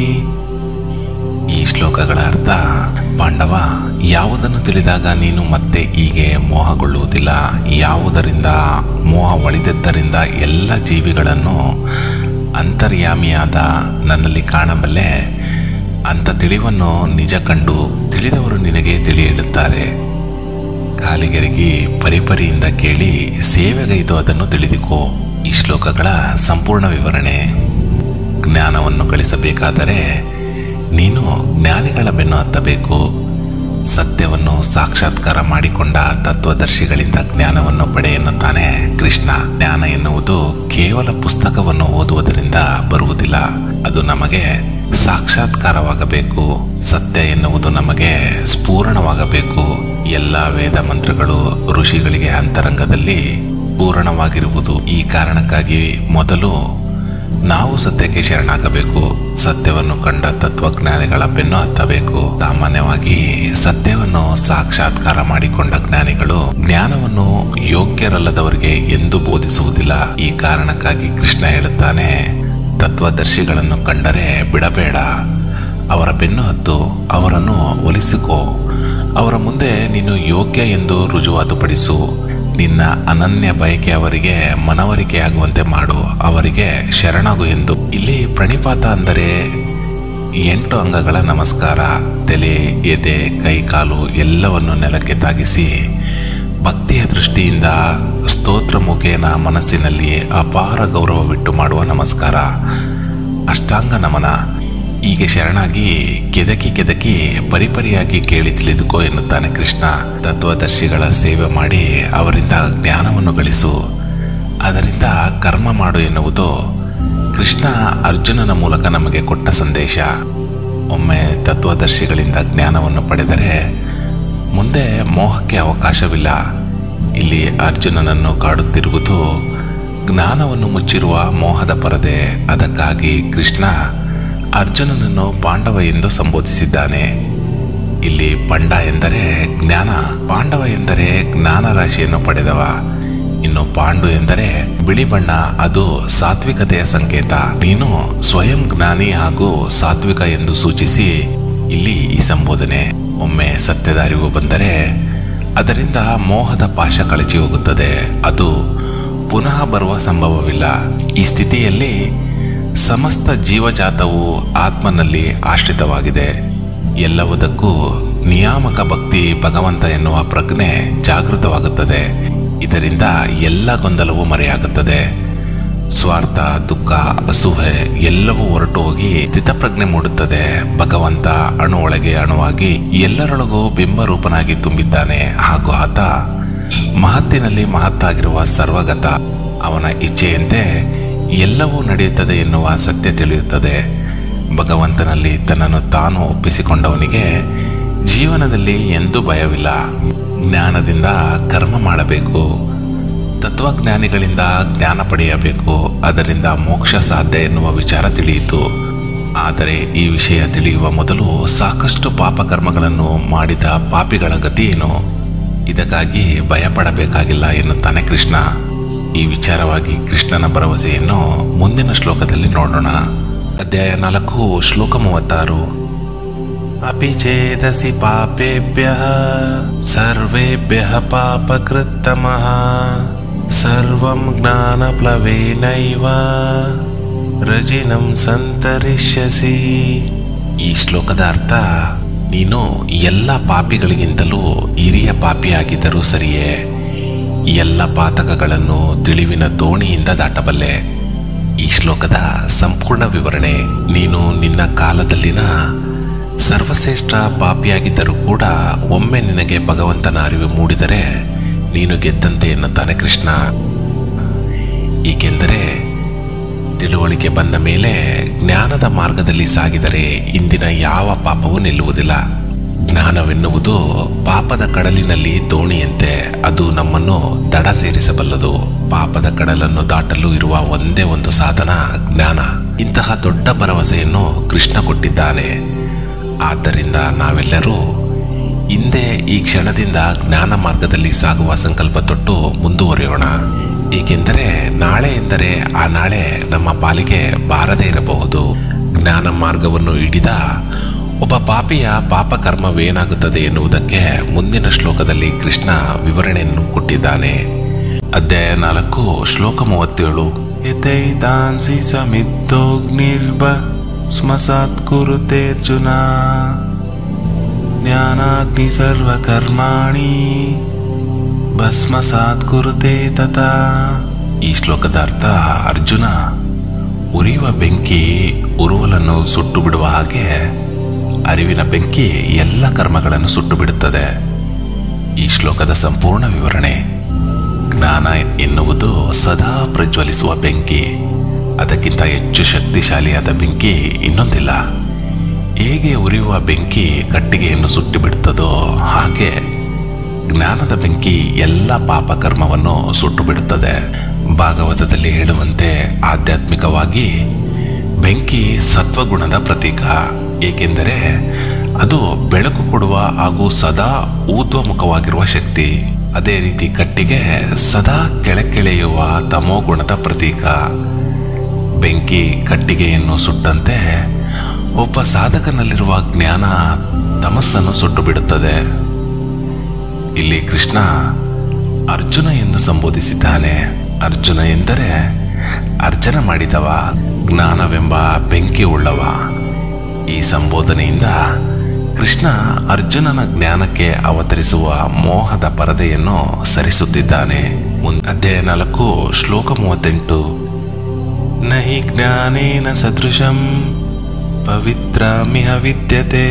ಈ ಶ್ಲೋಕಗಳ ಅರ್ಥ ಪಾಂಡವ ಯಾವುದನ್ನು ತಿಳಿದಾಗ ನೀನು ಮತ್ತೆ ಹೀಗೆ ಮೋಹಗೊಳ್ಳುವುದಿಲ್ಲ ಯಾವುದರಿಂದ ಮೋಹ ಒಳಿದದ್ದರಿಂದ ಎಲ್ಲ ಜೀವಿಗಳನ್ನು ಅಂತರ್ಯಾಮಿಯಾದ ನನ್ನಲ್ಲಿ ಕಾಣಬಲ್ಲೆ ಅಂತ ತಿಳಿವನ್ನು ನಿಜ ಕಂಡು ತಿಳಿದವರು ನಿನಗೆ ತಿಳಿ ಹೇಳುತ್ತಾರೆ ಕಾಲಿಗೆರಗಿ ಪರಿಪರಿಯಿಂದ ಕೇಳಿ ಸೇವೆಗೈದು ಅದನ್ನು ತಿಳಿದುಕೋ ಈ ಶ್ಲೋಕಗಳ ಸಂಪೂರ್ಣ ವಿವರಣೆ ಜ್ಞಾನವನ್ನು ಗಳಿಸಬೇಕಾದರೆ ನೀನು ಜ್ಞಾನಿಗಳ ಬೆನ್ನು ಹತ್ತಬೇಕು ಸತ್ಯವನ್ನು ಸಾಕ್ಷಾತ್ಕಾರ ಮಾಡಿಕೊಂಡ ತತ್ವದರ್ಶಿಗಳಿಂದ ಜ್ಞಾನವನ್ನು ಪಡೆ ಎನ್ನುತ್ತಾನೆ ಕೃಷ್ಣ ಜ್ಞಾನ ಎನ್ನುವುದು ಕೇವಲ ಪುಸ್ತಕವನ್ನು ಓದುವುದರಿಂದ ಬರುವುದಿಲ್ಲ ಅದು ನಮಗೆ ಸಾಕ್ಷಾತ್ಕಾರವಾಗಬೇಕು ಸತ್ಯ ಎನ್ನುವುದು ನಮಗೆ ಸ್ಫೂರಣವಾಗಬೇಕು ಎಲ್ಲ ವೇದ ಮಂತ್ರಗಳು ಋಷಿಗಳಿಗೆ ಅಂತರಂಗದಲ್ಲಿ ಪೂರ್ಣವಾಗಿರುವುದು ಈ ಕಾರಣಕ್ಕಾಗಿ ಮೊದಲು ನಾವು ಸತ್ಯಕ್ಕೆ ಶರಣಾಗಬೇಕು ಸತ್ಯವನ್ನು ಕಂಡ ತತ್ವಜ್ಞಾನಿಗಳ ಬೆನ್ನು ಹತ್ತಬೇಕು ಸಾಮಾನ್ಯವಾಗಿ ಸತ್ಯವನ್ನು ಸಾಕ್ಷಾತ್ಕಾರ ಮಾಡಿಕೊಂಡ ಜ್ಞಾನಿಗಳು ಜ್ಞಾನವನ್ನು ಯೋಗ್ಯರಲ್ಲದವರಿಗೆ ಎಂದು ಬೋಧಿಸುವುದಿಲ್ಲ ಈ ಕಾರಣಕ್ಕಾಗಿ ಕೃಷ್ಣ ಹೇಳುತ್ತಾನೆ ತತ್ವದರ್ಶಿಗಳನ್ನು ಕಂಡರೆ ಬಿಡಬೇಡ ಅವರ ಬೆನ್ನು ಹತ್ತು ಅವರನ್ನು ಒಲಿಸಿಕೋ ಅವರ ಮುಂದೆ ನೀನು ಯೋಗ್ಯ ಎಂದು ರುಜುವಾತುಪಡಿಸು ನಿನ್ನ ಅನನ್ಯ ಬಯಕೆ ಅವರಿಗೆ ಮನವರಿಕೆಯಾಗುವಂತೆ ಮಾಡು ಅವರಿಗೆ ಶರಣಾಗು ಎಂದು ಇಲ್ಲಿ ಪ್ರಣಿಪಾತ ಅಂದರೆ ಎಂಟು ಅಂಗಗಳ ನಮಸ್ಕಾರ ತಲೆ ಎದೆ ಕೈ ಕಾಲು ಎಲ್ಲವನ್ನು ನೆಲಕ್ಕೆ ತಾಗಿಸಿ ಭಕ್ತಿಯ ದೃಷ್ಟಿಯಿಂದ ಸ್ತೋತ್ರ ಮುಖೇನ ಮನಸ್ಸಿನಲ್ಲಿ ಅಪಾರ ಗೌರವವಿಟ್ಟು ಮಾಡುವ ನಮಸ್ಕಾರ ಅಷ್ಟಾಂಗ ನಮನ ಹೀಗೆ ಶರಣಾಗಿ ಕೆದಕಿ ಕೆದಕಿ ಪರಿಪರಿಯಾಗಿ ಕೇಳಿ ತಿಳಿದುಕೋ ಎನ್ನುತ್ತಾನೆ ಕೃಷ್ಣ ತತ್ವದರ್ಶಿಗಳ ಸೇವೆ ಮಾಡಿ ಅವರಿಂದ ಜ್ಞಾನವನ್ನು ಗಳಿಸು ಅದರಿಂದ ಕರ್ಮ ಮಾಡು ಎನ್ನುವುದು ಕೃಷ್ಣ ಅರ್ಜುನನ ಮೂಲಕ ನಮಗೆ ಕೊಟ್ಟ ಸಂದೇಶ ಒಮ್ಮೆ ತತ್ವದರ್ಶಿಗಳಿಂದ ಜ್ಞಾನವನ್ನು ಪಡೆದರೆ ಮುಂದೆ ಮೋಹಕ್ಕೆ ಅವಕಾಶವಿಲ್ಲ ಇಲ್ಲಿ ಅರ್ಜುನನನ್ನು ಕಾಡುತ್ತಿರುವುದು ಜ್ಞಾನವನ್ನು ಮುಚ್ಚಿರುವ ಮೋಹದ ಪರದೆ ಅದಕ್ಕಾಗಿ ಕೃಷ್ಣ ಅರ್ಜುನನನ್ನು ಪಾಂಡವ ಎಂದು ಸಂಬೋಧಿಸಿದ್ದಾನೆ ಇಲ್ಲಿ ಪಂಡ ಎಂದರೆ ಜ್ಞಾನ ಪಾಂಡವ ಎಂದರೆ ಜ್ಞಾನ ರಾಶಿಯನ್ನು ಪಡೆದವ ಇನ್ನು ಪಾಂಡು ಎಂದರೆ ಬಿಳಿ ಬಣ್ಣ ಅದು ಸಾತ್ವಿಕತೆಯ ಸಂಕೇತ ನೀನು ಸ್ವಯಂ ಜ್ಞಾನಿ ಹಾಗೂ ಸಾತ್ವಿಕ ಎಂದು ಸೂಚಿಸಿ ಇಲ್ಲಿ ಈ ಸಂಬೋಧನೆ ಒಮ್ಮೆ ಸತ್ಯದ ಅರಿವು ಬಂದರೆ ಅದರಿಂದ ಮೋಹದ ಪಾಶ ಕಳಚಿ ಹೋಗುತ್ತದೆ ಅದು ಪುನಃ ಬರುವ ಸಂಭವವಿಲ್ಲ ಈ ಸ್ಥಿತಿಯಲ್ಲಿ ಸಮಸ್ತ ಜೀವಜಾತವು ಆತ್ಮನಲ್ಲಿ ಆಶ್ರಿತವಾಗಿದೆ ಎಲ್ಲವುದಕ್ಕೂ ನಿಯಾಮಕ ಭಕ್ತಿ ಭಗವಂತ ಎನ್ನುವ ಪ್ರಜ್ಞೆ ಜಾಗೃತವಾಗುತ್ತದೆ ಇದರಿಂದ ಎಲ್ಲ ಗೊಂದಲವೂ ಮರೆಯಾಗುತ್ತದೆ ಸ್ವಾರ್ಥ ದುಃಖ ಅಸೂಹೆ ಎಲ್ಲವೂ ಹೊರಟು ಹೋಗಿ ಸ್ಥಿತಪ್ರಜ್ಞೆ ಮೂಡುತ್ತದೆ ಭಗವಂತ ಅಣು ಒಳಗೆ ಅಣುವಾಗಿ ಎಲ್ಲರೊಳಗೂ ಬಿಂಬರೂಪನಾಗಿ ತುಂಬಿದ್ದಾನೆ ಹಾಗೂ ಆತ ಮಹತ್ತಿನಲ್ಲಿ ಮಹತ್ತಾಗಿರುವ ಸರ್ವಗತ ಅವನ ಇಚ್ಛೆಯಂತೆ ಎಲ್ಲವೂ ನಡೆಯುತ್ತದೆ ಎನ್ನುವ ಸತ್ಯ ತಿಳಿಯುತ್ತದೆ ಭಗವಂತನಲ್ಲಿ ತನ್ನನ್ನು ತಾನು ಒಪ್ಪಿಸಿಕೊಂಡವನಿಗೆ ಜೀವನದಲ್ಲಿ ಎಂದೂ ಭಯವಿಲ್ಲ ಜ್ಞಾನದಿಂದ ಕರ್ಮ ಮಾಡಬೇಕು ತತ್ವಜ್ಞಾನಿಗಳಿಂದ ಜ್ಞಾನ ಪಡೆಯಬೇಕು ಅದರಿಂದ ಮೋಕ್ಷ ಸಾಧ್ಯ ಎನ್ನುವ ವಿಚಾರ ತಿಳಿಯಿತು ಆದರೆ ಈ ವಿಷಯ ತಿಳಿಯುವ ಮೊದಲು ಸಾಕಷ್ಟು ಪಾಪಕರ್ಮಗಳನ್ನು ಮಾಡಿದ ಪಾಪಿಗಳ ಗತಿ ಏನು ಇದಕ್ಕಾಗಿ ಭಯಪಡಬೇಕಾಗಿಲ್ಲ ಎನ್ನುತ್ತಾನೆ ಕೃಷ್ಣ ಈ ವಿಚಾರವಾಗಿ ಕೃಷ್ಣನ ಭರವಸೆಯನ್ನು ಮುಂದಿನ ಶ್ಲೋಕದಲ್ಲಿ ನೋಡೋಣ ಅಧ್ಯಾಯ ನಾಲ್ಕು ಶ್ಲೋಕ ಮೂವತ್ತಾರು अपि चेदसि पापेभ्यः सर्वेभ्यः पापकृत्तमः सर्वं ज्ञानप्लवेनैव रजिनं सन्तरिष्यसि ಈ ಶ್ಲೋಕದ ಅರ್ಥ ನೀನು ಎಲ್ಲ ಪಾಪಿಗಳಿಗಿಂತಲೂ ಹಿರಿಯ ಪಾಪಿಯಾಗಿದ್ದರೂ ಸರಿಯೇ ಎಲ್ಲ ಪಾತಕಗಳನ್ನು ತಿಳಿವಿನ ದೋಣಿಯಿಂದ ದಾಟಬಲ್ಲೆ ಈ ಶ್ಲೋಕದ ಸಂಪೂರ್ಣ ವಿವರಣೆ ನೀನು ನಿನ್ನ ಕಾಲದಲ್ಲಿನ ಸರ್ವಶ್ರೇಷ್ಠ ಪಾಪಿಯಾಗಿದ್ದರೂ ಕೂಡ ಒಮ್ಮೆ ನಿನಗೆ ಭಗವಂತನ ಅರಿವು ಮೂಡಿದರೆ ನೀನು ಗೆದ್ದಂತೆ ಎನ್ನುತ್ತಾನೆ ಕೃಷ್ಣ ಏಕೆಂದರೆ ತಿಳುವಳಿಕೆ ಬಂದ ಮೇಲೆ ಜ್ಞಾನದ ಮಾರ್ಗದಲ್ಲಿ ಸಾಗಿದರೆ ಇಂದಿನ ಯಾವ ಪಾಪವೂ ನಿಲ್ಲುವುದಿಲ್ಲ ಜ್ಞಾನವೆನ್ನುವುದು ಪಾಪದ ಕಡಲಿನಲ್ಲಿ ದೋಣಿಯಂತೆ ಅದು ನಮ್ಮನ್ನು ದಡ ಸೇರಿಸಬಲ್ಲದು ಪಾಪದ ಕಡಲನ್ನು ದಾಟಲು ಇರುವ ಒಂದೇ ಒಂದು ಸಾಧನ ಜ್ಞಾನ ಇಂತಹ ದೊಡ್ಡ ಭರವಸೆಯನ್ನು ಕೃಷ್ಣ ಕೊಟ್ಟಿದ್ದಾನೆ ಆದ್ದರಿಂದ ನಾವೆಲ್ಲರೂ ಹಿಂದೆ ಈ ಕ್ಷಣದಿಂದ ಜ್ಞಾನ ಮಾರ್ಗದಲ್ಲಿ ಸಾಗುವ ಸಂಕಲ್ಪ ತೊಟ್ಟು ಮುಂದುವರಿಯೋಣ ಏಕೆಂದರೆ ನಾಳೆ ಎಂದರೆ ಆ ನಾಳೆ ನಮ್ಮ ಪಾಲಿಗೆ ಬಾರದೇ ಇರಬಹುದು ಜ್ಞಾನ ಮಾರ್ಗವನ್ನು ಹಿಡಿದ ಒಬ್ಬ ಪಾಪಿಯ ಪಾಪ ಕರ್ಮವೇನಾಗುತ್ತದೆ ಎನ್ನುವುದಕ್ಕೆ ಮುಂದಿನ ಶ್ಲೋಕದಲ್ಲಿ ಕೃಷ್ಣ ವಿವರಣೆಯನ್ನು ಕೊಟ್ಟಿದ್ದಾನೆ ಅಧ್ಯಾಯ ನಾಲ್ಕು ಶ್ಲೋಕ ಮೂವತ್ತೇಳು यथैतांसि समिद्धोऽग्निर्भ स्मसात् कुरुते अर्जुन ज्ञानाग्नि सर्वकर्माणि भस्मसात् कुरुते तथा ಈ ಶ್ಲೋಕದ ಅರ್ಥ ಅರ್ಜುನ ಉರಿಯುವ ಬೆಂಕಿ ಉರುವಲನ್ನು ಸುಟ್ಟು ಬಿಡುವ ಹಾಗೆ ಅರಿವಿನ ಬೆಂಕಿ ಎಲ್ಲ ಕರ್ಮಗಳನ್ನು ಸುಟ್ಟು ಬಿಡುತ್ತದೆ ಈ ಶ್ಲೋಕದ ಸಂಪೂರ್ಣ ವಿವರಣೆ ಜ್ಞಾನ ಎನ್ನುವುದು ಸದಾ ಪ್ರಜ್ವಲಿಸುವ ಬೆಂಕಿ ಅದಕ್ಕಿಂತ ಹೆಚ್ಚು ಶಕ್ತಿಶಾಲಿಯಾದ ಬೆಂಕಿ ಇನ್ನೊಂದಿಲ್ಲ ಹೇಗೆ ಉರಿಯುವ ಬೆಂಕಿ ಕಟ್ಟಿಗೆಯನ್ನು ಸುಟ್ಟು ಬಿಡುತ್ತದೋ ಹಾಗೆ ಜ್ಞಾನದ ಬೆಂಕಿ ಎಲ್ಲ ಪಾಪ ಕರ್ಮವನ್ನು ಸುಟ್ಟು ಬಿಡುತ್ತದೆ ಭಾಗವತದಲ್ಲಿ ಹೇಳುವಂತೆ ಆಧ್ಯಾತ್ಮಿಕವಾಗಿ ಬೆಂಕಿ ಸತ್ವಗುಣದ ಪ್ರತೀಕ ಏಕೆಂದರೆ ಅದು ಬೆಳಕು ಕೊಡುವ ಹಾಗೂ ಸದಾ ಊರ್ಧ್ವಮುಖವಾಗಿರುವ ಶಕ್ತಿ ಅದೇ ರೀತಿ ಕಟ್ಟಿಗೆ ಸದಾ ಕೆಳಕೆಳೆಯುವ ತಮೋಗುಣದ ಪ್ರತೀಕ ಬೆಂಕಿ ಕಟ್ಟಿಗೆಯನ್ನು ಸುಟ್ಟಂತೆ ಒಬ್ಬ ಸಾಧಕನಲ್ಲಿರುವ ಜ್ಞಾನ ತಮಸ್ಸನ್ನು ಸುಟ್ಟು ಬಿಡುತ್ತದೆ ಇಲ್ಲಿ ಕೃಷ್ಣ ಅರ್ಜುನ ಎಂದು ಸಂಬೋಧಿಸಿದ್ದಾನೆ ಅರ್ಜುನ ಎಂದರೆ ಅರ್ಜನ ಮಾಡಿದವ ಜ್ಞಾನವೆಂಬ ಬೆಂಕಿ ಉಳ್ಳವ ಈ ಸಂಬೋಧನೆಯಿಂದ ಕೃಷ್ಣ ಅರ್ಜುನನ ಜ್ಞಾನಕ್ಕೆ ಅವತರಿಸುವ ಮೋಹದ ಪರದೆಯನ್ನು ಸರಿಸುತ್ತಿದ್ದಾನೆ ಮುಂದೆ ಅಧ್ಯಾಯ ನಾಲ್ಕು ಶ್ಲೋಕ ಮೂವತ್ತೆಂಟು न हि ज्ञानेन सदृशं पवित्रमिह विद्यते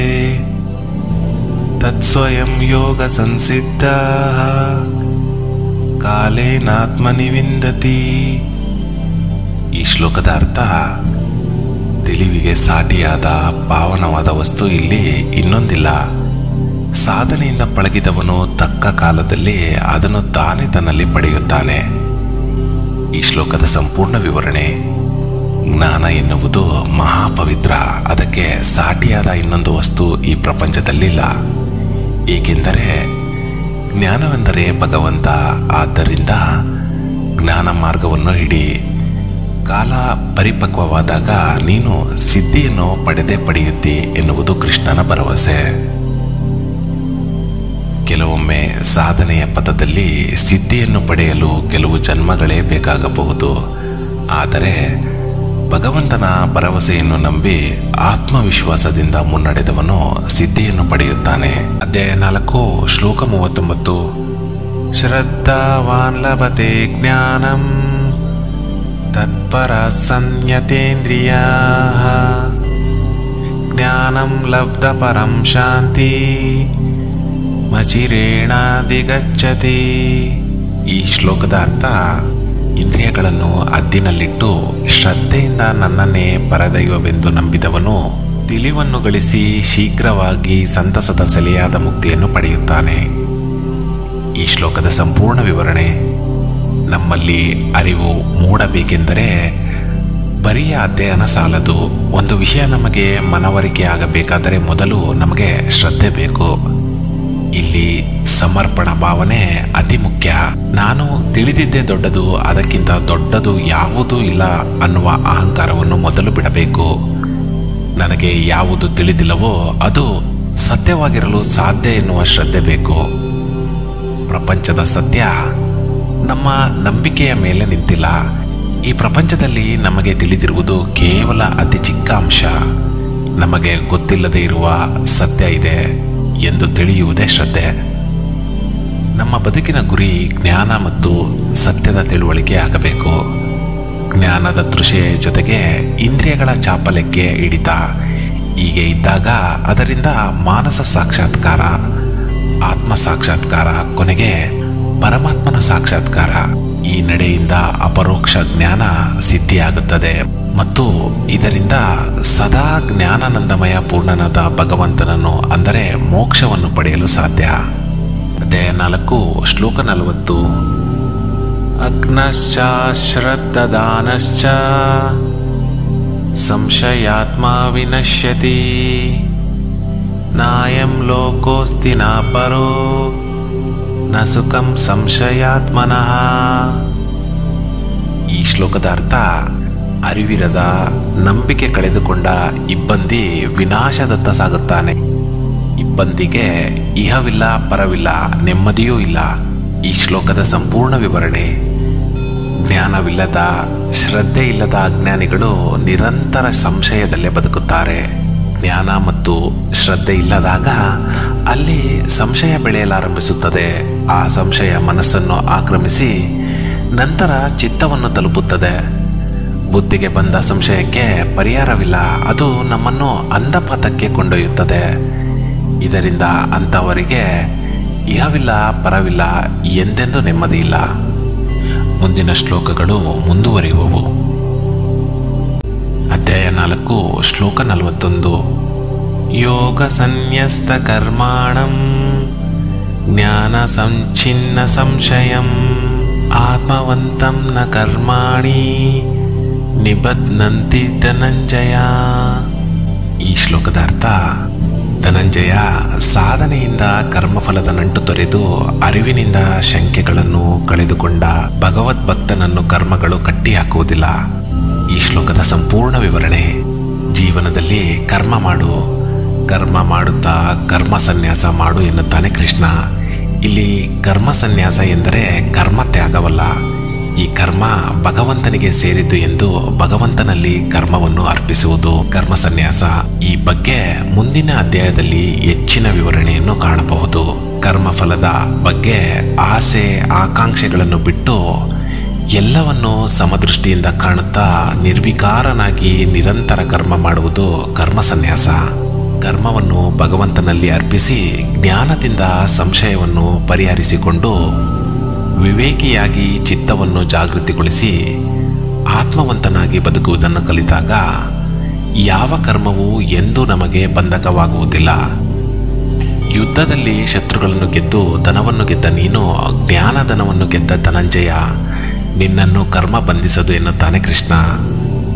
तत्स्वयं योगसंसिद्धाः कालेनात्मनि विन्दति ಈ ಶ್ಲೋಕದ ಅರ್ಥ ತಿಳಿವಿಗೆ ಸಾಟಿಯಾದ ಪಾವನವಾದ ವಸ್ತು ಇಲ್ಲಿ ಇನ್ನೊಂದಿಲ್ಲ ಸಾಧನೆಯಿಂದ ಪಳಗಿದವನು ತಕ್ಕ ಕಾಲದಲ್ಲಿ ಅದನ್ನು ತಾನೇ ತನ್ನಲ್ಲಿ ಪಡೆಯುತ್ತಾನೆ ಈ ಶ್ಲೋಕದ ಸಂಪೂರ್ಣ ವಿವರಣೆ ಜ್ಞಾನ ಎನ್ನುವುದು ಮಹಾಪವಿತ್ರ ಅದಕ್ಕೆ ಸಾಟಿಯಾದ ಇನ್ನೊಂದು ವಸ್ತು ಈ ಪ್ರಪಂಚದಲ್ಲಿಲ್ಲ ಏಕೆಂದರೆ ಜ್ಞಾನವೆಂದರೆ ಭಗವಂತ ಆದ್ದರಿಂದ ಜ್ಞಾನ ಮಾರ್ಗವನ್ನು ಹಿಡಿ ಕಾಲ ಪರಿಪಕ್ವವಾದಾಗ ನೀನು ಸಿದ್ಧಿಯನ್ನು ಪಡೆದೇ ಪಡೆಯುತ್ತಿ ಎನ್ನುವುದು ಕೃಷ್ಣನ ಭರವಸೆ ಕೆಲವೊಮ್ಮೆ ಸಾಧನೆಯ ಪಥದಲ್ಲಿ ಸಿದ್ಧಿಯನ್ನು ಪಡೆಯಲು ಕೆಲವು ಜನ್ಮಗಳೇ ಬೇಕಾಗಬಹುದು ಆದರೆ ಭಗವಂತನ ಭರವಸೆಯನ್ನು ನಂಬಿ ಆತ್ಮವಿಶ್ವಾಸದಿಂದ ಮುನ್ನಡೆದವನು ಸಿದ್ಧಿಯನ್ನು ಪಡೆಯುತ್ತಾನೆ ಅಧ್ಯಾಯ ನಾಲ್ಕು ಶ್ಲೋಕ ಮೂವತ್ತೊಂಬತ್ತು ಶ್ರದ್ಧಾವಾನ್ ಲಭತೆ ಜ್ಞಾನಂ ತತ್ಪರ ಸಂಯತೇಂದ್ರಿಯ ಜ್ಞಾನಂ ಲಬ್ಧ ಪರಂ ಶಾಂತಿ ಮಚಿರೇಣಾದಿಗಚ್ಚತಿ ಈ ಶ್ಲೋಕದ ಅರ್ಥ ಇಂದ್ರಿಯಗಳನ್ನು ಹದ್ದಿನಲ್ಲಿಟ್ಟು ಶ್ರದ್ಧೆಯಿಂದ ನನ್ನನ್ನೇ ಪರದೈವವೆಂದು ನಂಬಿದವನು ತಿಳಿವನ್ನು ಗಳಿಸಿ ಶೀಘ್ರವಾಗಿ ಸಂತಸದ ಸೆಲೆಯಾದ ಮುಕ್ತಿಯನ್ನು ಪಡೆಯುತ್ತಾನೆ ಈ ಶ್ಲೋಕದ ಸಂಪೂರ್ಣ ವಿವರಣೆ ನಮ್ಮಲ್ಲಿ ಅರಿವು ಮೂಡಬೇಕೆಂದರೆ ಬರಿಯ ಅಧ್ಯಯನ ಸಾಲದು ಒಂದು ವಿಷಯ ನಮಗೆ ಮನವರಿಕೆ ಆಗಬೇಕಾದರೆ ಮೊದಲು ನಮಗೆ ಶ್ರದ್ಧೆ ಬೇಕು ಇಲ್ಲಿ ಸಮರ್ಪಣ ಭಾವನೆ ಅತಿ ಮುಖ್ಯ ನಾನು ತಿಳಿದಿದ್ದೇ ದೊಡ್ಡದು ಅದಕ್ಕಿಂತ ದೊಡ್ಡದು ಯಾವುದೂ ಇಲ್ಲ ಅನ್ನುವ ಅಹಂಕಾರವನ್ನು ಮೊದಲು ಬಿಡಬೇಕು ನನಗೆ ಯಾವುದು ತಿಳಿದಿಲ್ಲವೋ ಅದು ಸತ್ಯವಾಗಿರಲು ಸಾಧ್ಯ ಎನ್ನುವ ಶ್ರದ್ಧೆ ಬೇಕು ಪ್ರಪಂಚದ ಸತ್ಯ ನಮ್ಮ ನಂಬಿಕೆಯ ಮೇಲೆ ನಿಂತಿಲ್ಲ ಈ ಪ್ರಪಂಚದಲ್ಲಿ ನಮಗೆ ತಿಳಿದಿರುವುದು ಕೇವಲ ಅತಿ ಚಿಕ್ಕ ಅಂಶ ನಮಗೆ ಗೊತ್ತಿಲ್ಲದೆ ಇರುವ ಸತ್ಯ ಇದೆ ಎಂದು ತಿಳಿಯುವುದೇ ಶ್ರದ್ಧೆ ನಮ್ಮ ಬದುಕಿನ ಗುರಿ ಜ್ಞಾನ ಮತ್ತು ಸತ್ಯದ ತಿಳುವಳಿಕೆ ಆಗಬೇಕು ಜ್ಞಾನದ ತೃಷೆಯ ಜೊತೆಗೆ ಇಂದ್ರಿಯಗಳ ಚಾಪಲ್ಯಕ್ಕೆ ಹಿಡಿತ ಹೀಗೆ ಇದ್ದಾಗ ಅದರಿಂದ ಮಾನಸ ಸಾಕ್ಷಾತ್ಕಾರ ಆತ್ಮ ಸಾಕ್ಷಾತ್ಕಾರ ಕೊನೆಗೆ ಪರಮಾತ್ಮನ ಸಾಕ್ಷಾತ್ಕಾರ ಈ ನಡೆಯಿಂದ ಅಪರೋಕ್ಷ ಜ್ಞಾನ ಸಿದ್ಧಿಯಾಗುತ್ತದೆ ಮತ್ತು ಇದರಿಂದ ಸದಾ ಜ್ಞಾನಾನಂದಮಯ ಪೂರ್ಣನಾದ ಭಗವಂತನನ್ನು ಅಂದರೆ ಮೋಕ್ಷವನ್ನು ಪಡೆಯಲು ಸಾಧ್ಯ ಅಧ್ಯಾಯ ನಾಲ್ಕು ಶ್ಲೋಕ ನಲವತ್ತು ಅಗ್ನಶ್ಚ ಶ್ರದ್ಧದಾನಶ್ಚ ಸಂಶಯಾತ್ಮ ವಿನಶ್ಯತಿ ನಾಯಂ ಲೋಕೋಸ್ತಿ ನ ಪರೋ ನ ಸುಖಂ ಸಂಶಯಾತ್ಮನಃ ಈ ಶ್ಲೋಕದ ಅರ್ಥ ಅರಿವಿರದ ನಂಬಿಕೆ ಕಳೆದುಕೊಂಡ ಇಬ್ಬಂದಿ ವಿನಾಶದತ್ತ ಸಾಗುತ್ತಾನೆ ಇಬ್ಬಂದಿಗೆ ಇಹವಿಲ್ಲ ಪರವಿಲ್ಲ ನೆಮ್ಮದಿಯೂ ಇಲ್ಲ ಈ ಶ್ಲೋಕದ ಸಂಪೂರ್ಣ ವಿವರಣೆ ಜ್ಞಾನವಿಲ್ಲದ ಶ್ರದ್ಧೆ ಇಲ್ಲದ ಅಜ್ಞಾನಿಗಳು ನಿರಂತರ ಸಂಶಯದಲ್ಲೇ ಬದುಕುತ್ತಾರೆ ಜ್ಞಾನ ಮತ್ತು ಶ್ರದ್ಧೆ ಇಲ್ಲದಾಗ ಅಲ್ಲಿ ಸಂಶಯ ಬೆಳೆಯಲಾರಂಭಿಸುತ್ತದೆ ಆ ಸಂಶಯ ಮನಸ್ಸನ್ನು ಆಕ್ರಮಿಸಿ ನಂತರ ಚಿತ್ತವನ್ನು ತಲುಪುತ್ತದೆ ಬುದ್ಧಿಗೆ ಬಂದ ಸಂಶಯಕ್ಕೆ ಪರಿಹಾರವಿಲ್ಲ ಅದು ನಮ್ಮನ್ನು ಅಂಧಪಥಕ್ಕೆ ಕೊಂಡೊಯ್ಯುತ್ತದೆ ಇದರಿಂದ ಅಂಥವರಿಗೆ ಇಹವಿಲ್ಲ ಪರವಿಲ್ಲ ಎಂದೆಂದು ನೆಮ್ಮದಿ ಇಲ್ಲ ಮುಂದಿನ ಶ್ಲೋಕಗಳು ಮುಂದುವರಿಯುವವು ಅಧ್ಯಾಯ ನಾಲ್ಕು ಶ್ಲೋಕ ನಲವತ್ತೊಂದು ಯೋಗ ಸನ್ಯಸ್ತ ಕರ್ಮಾಣಂ ಜ್ಞಾನ ಸಂಚಿನ್ನ ಸಂಶಯಂ ಆತ್ಮವಂತಂ ನ ಕರ್ಮಾಣಿ ನಿಬಧ್ನಂತಿ ಧನಂಜಯ ಈ ಶ್ಲೋಕದ ಅರ್ಥ ಧನಂಜಯ ಸಾಧನೆಯಿಂದ ಕರ್ಮಫಲದ ನಂಟು ತೊರೆದು ಅರಿವಿನಿಂದ ಶಂಕೆಗಳನ್ನು ಕಳೆದುಕೊಂಡ ಭಗವದ್ಭಕ್ತನನ್ನು ಕರ್ಮಗಳು ಕಟ್ಟಿಹಾಕುವುದಿಲ್ಲ ಈ ಶ್ಲೋಕದ ಸಂಪೂರ್ಣ ವಿವರಣೆ ಜೀವನದಲ್ಲಿ ಕರ್ಮ ಮಾಡು ಕರ್ಮ ಮಾಡುತ್ತಾ ಕರ್ಮ ಸನ್ಯಾಸ ಮಾಡು ಎನ್ನುತ್ತಾನೆ ಕೃಷ್ಣ ಇಲ್ಲಿ ಕರ್ಮ ಸನ್ಯಾಸ ಎಂದರೆ ಕರ್ಮ ತ್ಯಾಗವಲ್ಲ ಈ ಕರ್ಮ ಭಗವಂತನಿಗೆ ಸೇರಿದ್ದು ಎಂದು ಭಗವಂತನಲ್ಲಿ ಕರ್ಮವನ್ನು ಅರ್ಪಿಸುವುದು ಕರ್ಮ ಸನ್ಯಾಸ ಈ ಬಗ್ಗೆ ಮುಂದಿನ ಅಧ್ಯಾಯದಲ್ಲಿ ಹೆಚ್ಚಿನ ವಿವರಣೆಯನ್ನು ಕಾಣಬಹುದು ಕರ್ಮಫಲದ ಬಗ್ಗೆ ಆಸೆ ಆಕಾಂಕ್ಷೆಗಳನ್ನು ಬಿಟ್ಟು ಎಲ್ಲವನ್ನು ಸಮದೃಷ್ಟಿಯಿಂದ ಕಾಣುತ್ತಾ ನಿರ್ವಿಕಾರನಾಗಿ ನಿರಂತರ ಕರ್ಮ ಮಾಡುವುದು ಕರ್ಮ ಸನ್ಯಾಸ ಕರ್ಮವನ್ನು ಭಗವಂತನಲ್ಲಿ ಅರ್ಪಿಸಿ ಜ್ಞಾನದಿಂದ ಸಂಶಯವನ್ನು ಪರಿಹರಿಸಿಕೊಂಡು ವಿವೇಕಿಯಾಗಿ ಚಿತ್ತವನ್ನು ಜಾಗೃತಿಗೊಳಿಸಿ ಆತ್ಮವಂತನಾಗಿ ಬದುಕುವುದನ್ನು ಕಲಿತಾಗ ಯಾವ ಕರ್ಮವೂ ಎಂದೂ ನಮಗೆ ಬಂಧಕವಾಗುವುದಿಲ್ಲ ಯುದ್ಧದಲ್ಲಿ ಶತ್ರುಗಳನ್ನು ಗೆದ್ದು ಧನವನ್ನು ಗೆದ್ದ ನೀನು ಜ್ಞಾನಧನವನ್ನು ಗೆದ್ದ ಧನಂಜಯ ನಿನ್ನನ್ನು ಕರ್ಮ ಬಂಧಿಸದು ಎನ್ನುತ್ತಾನೆ ಕೃಷ್ಣ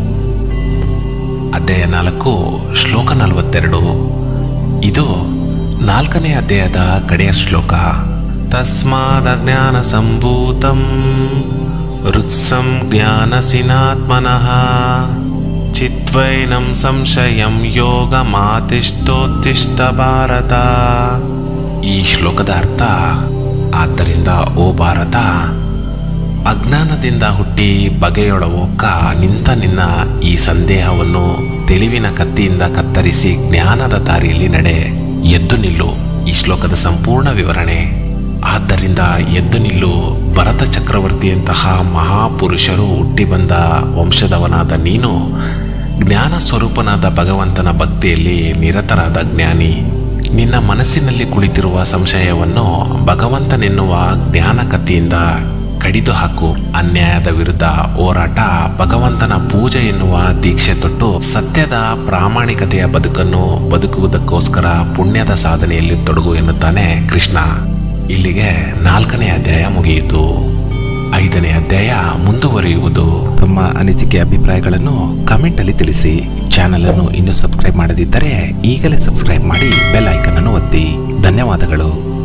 ಅಧ್ಯಾಯ ನಾಲ್ಕು ಶ್ಲೋಕ ನಲವತ್ತೆರಡು ಇದು ನಾಲ್ಕನೇ ಅಧ್ಯಾಯದ ಕಡೆಯ ಶ್ಲೋಕ ತಸ್ಮಾದಜ್ಞಾನ ಸಂಭೂತಂ ಹೃತ್ಸಂ ಜ್ಞಾನಸಿನಾತ್ಮನಃ ಚಿತ್ವೈನಂ ಸಂಶಯಂ ಯೋಗ ಮಾತಿಷ್ಠೋತ್ತಿಷ್ಠ ಭಾರತ ಈ ಶ್ಲೋಕದ ಅರ್ಥ ಆದ್ದರಿಂದ ಓ ಭಾರತ ಅಜ್ಞಾನದಿಂದ ಹುಟ್ಟಿ ಬಗೆಯೊಳವೊಕ್ಕ ನಿಂತ ನಿನ್ನ ಈ ಸಂದೇಹವನ್ನು ತಿಳಿವಿನ ಕತ್ತಿಯಿಂದ ಕತ್ತರಿಸಿ ಜ್ಞಾನದ ದಾರಿಯಲ್ಲಿ ನಡೆ ಎದ್ದು ನಿಲ್ಲು ಈ ಶ್ಲೋಕದ ಸಂಪೂರ್ಣ ವಿವರಣೆ ಆದ್ದರಿಂದ ಎದ್ದು ನಿಲ್ಲು ಭರತ ಚಕ್ರವರ್ತಿಯಂತಹ ಮಹಾಪುರುಷರು ಹುಟ್ಟಿ ಬಂದ ವಂಶದವನಾದ ನೀನು ಜ್ಞಾನ ಸ್ವರೂಪನಾದ ಭಗವಂತನ ಭಕ್ತಿಯಲ್ಲಿ ನಿರತರಾದ ಜ್ಞಾನಿ ನಿನ್ನ ಮನಸ್ಸಿನಲ್ಲಿ ಕುಳಿತಿರುವ ಸಂಶಯವನ್ನು ಭಗವಂತನೆನ್ನುವ ಜ್ಞಾನ ಕತ್ತಿಯಿಂದ ಕಡಿದು ಹಾಕು ಅನ್ಯಾಯದ ವಿರುದ್ಧ ಹೋರಾಟ ಭಗವಂತನ ಪೂಜೆ ಎನ್ನುವ ದೀಕ್ಷೆ ತೊಟ್ಟು ಸತ್ಯದ ಪ್ರಾಮಾಣಿಕತೆಯ ಬದುಕನ್ನು ಬದುಕುವುದಕ್ಕೋಸ್ಕರ ಪುಣ್ಯದ ಸಾಧನೆಯಲ್ಲಿ ತೊಡಗು ಎನ್ನುತ್ತಾನೆ ಕೃಷ್ಣ ಇಲ್ಲಿಗೆ ನಾಲ್ಕನೇ ಅಧ್ಯಾಯ ಮುಗಿಯಿತು ಐದನೇ ಅಧ್ಯಾಯ ಮುಂದುವರಿಯುವುದು ತಮ್ಮ ಅನಿಸಿಕೆ ಅಭಿಪ್ರಾಯಗಳನ್ನು ಕಮೆಂಟ್ ಅಲ್ಲಿ ತಿಳಿಸಿ ಚಾನೆಲ್ ಅನ್ನು ಇನ್ನೂ ಸಬ್ಸ್ಕ್ರೈಬ್ ಮಾಡದಿದ್ದರೆ ಈಗಲೇ ಸಬ್ಸ್ಕ್ರೈಬ್ ಮಾಡಿ ಬೆಲ್ ಐಕನ್ ಅನ್ನು ಒತ್ತಿ ಧನ್ಯವಾದಗಳು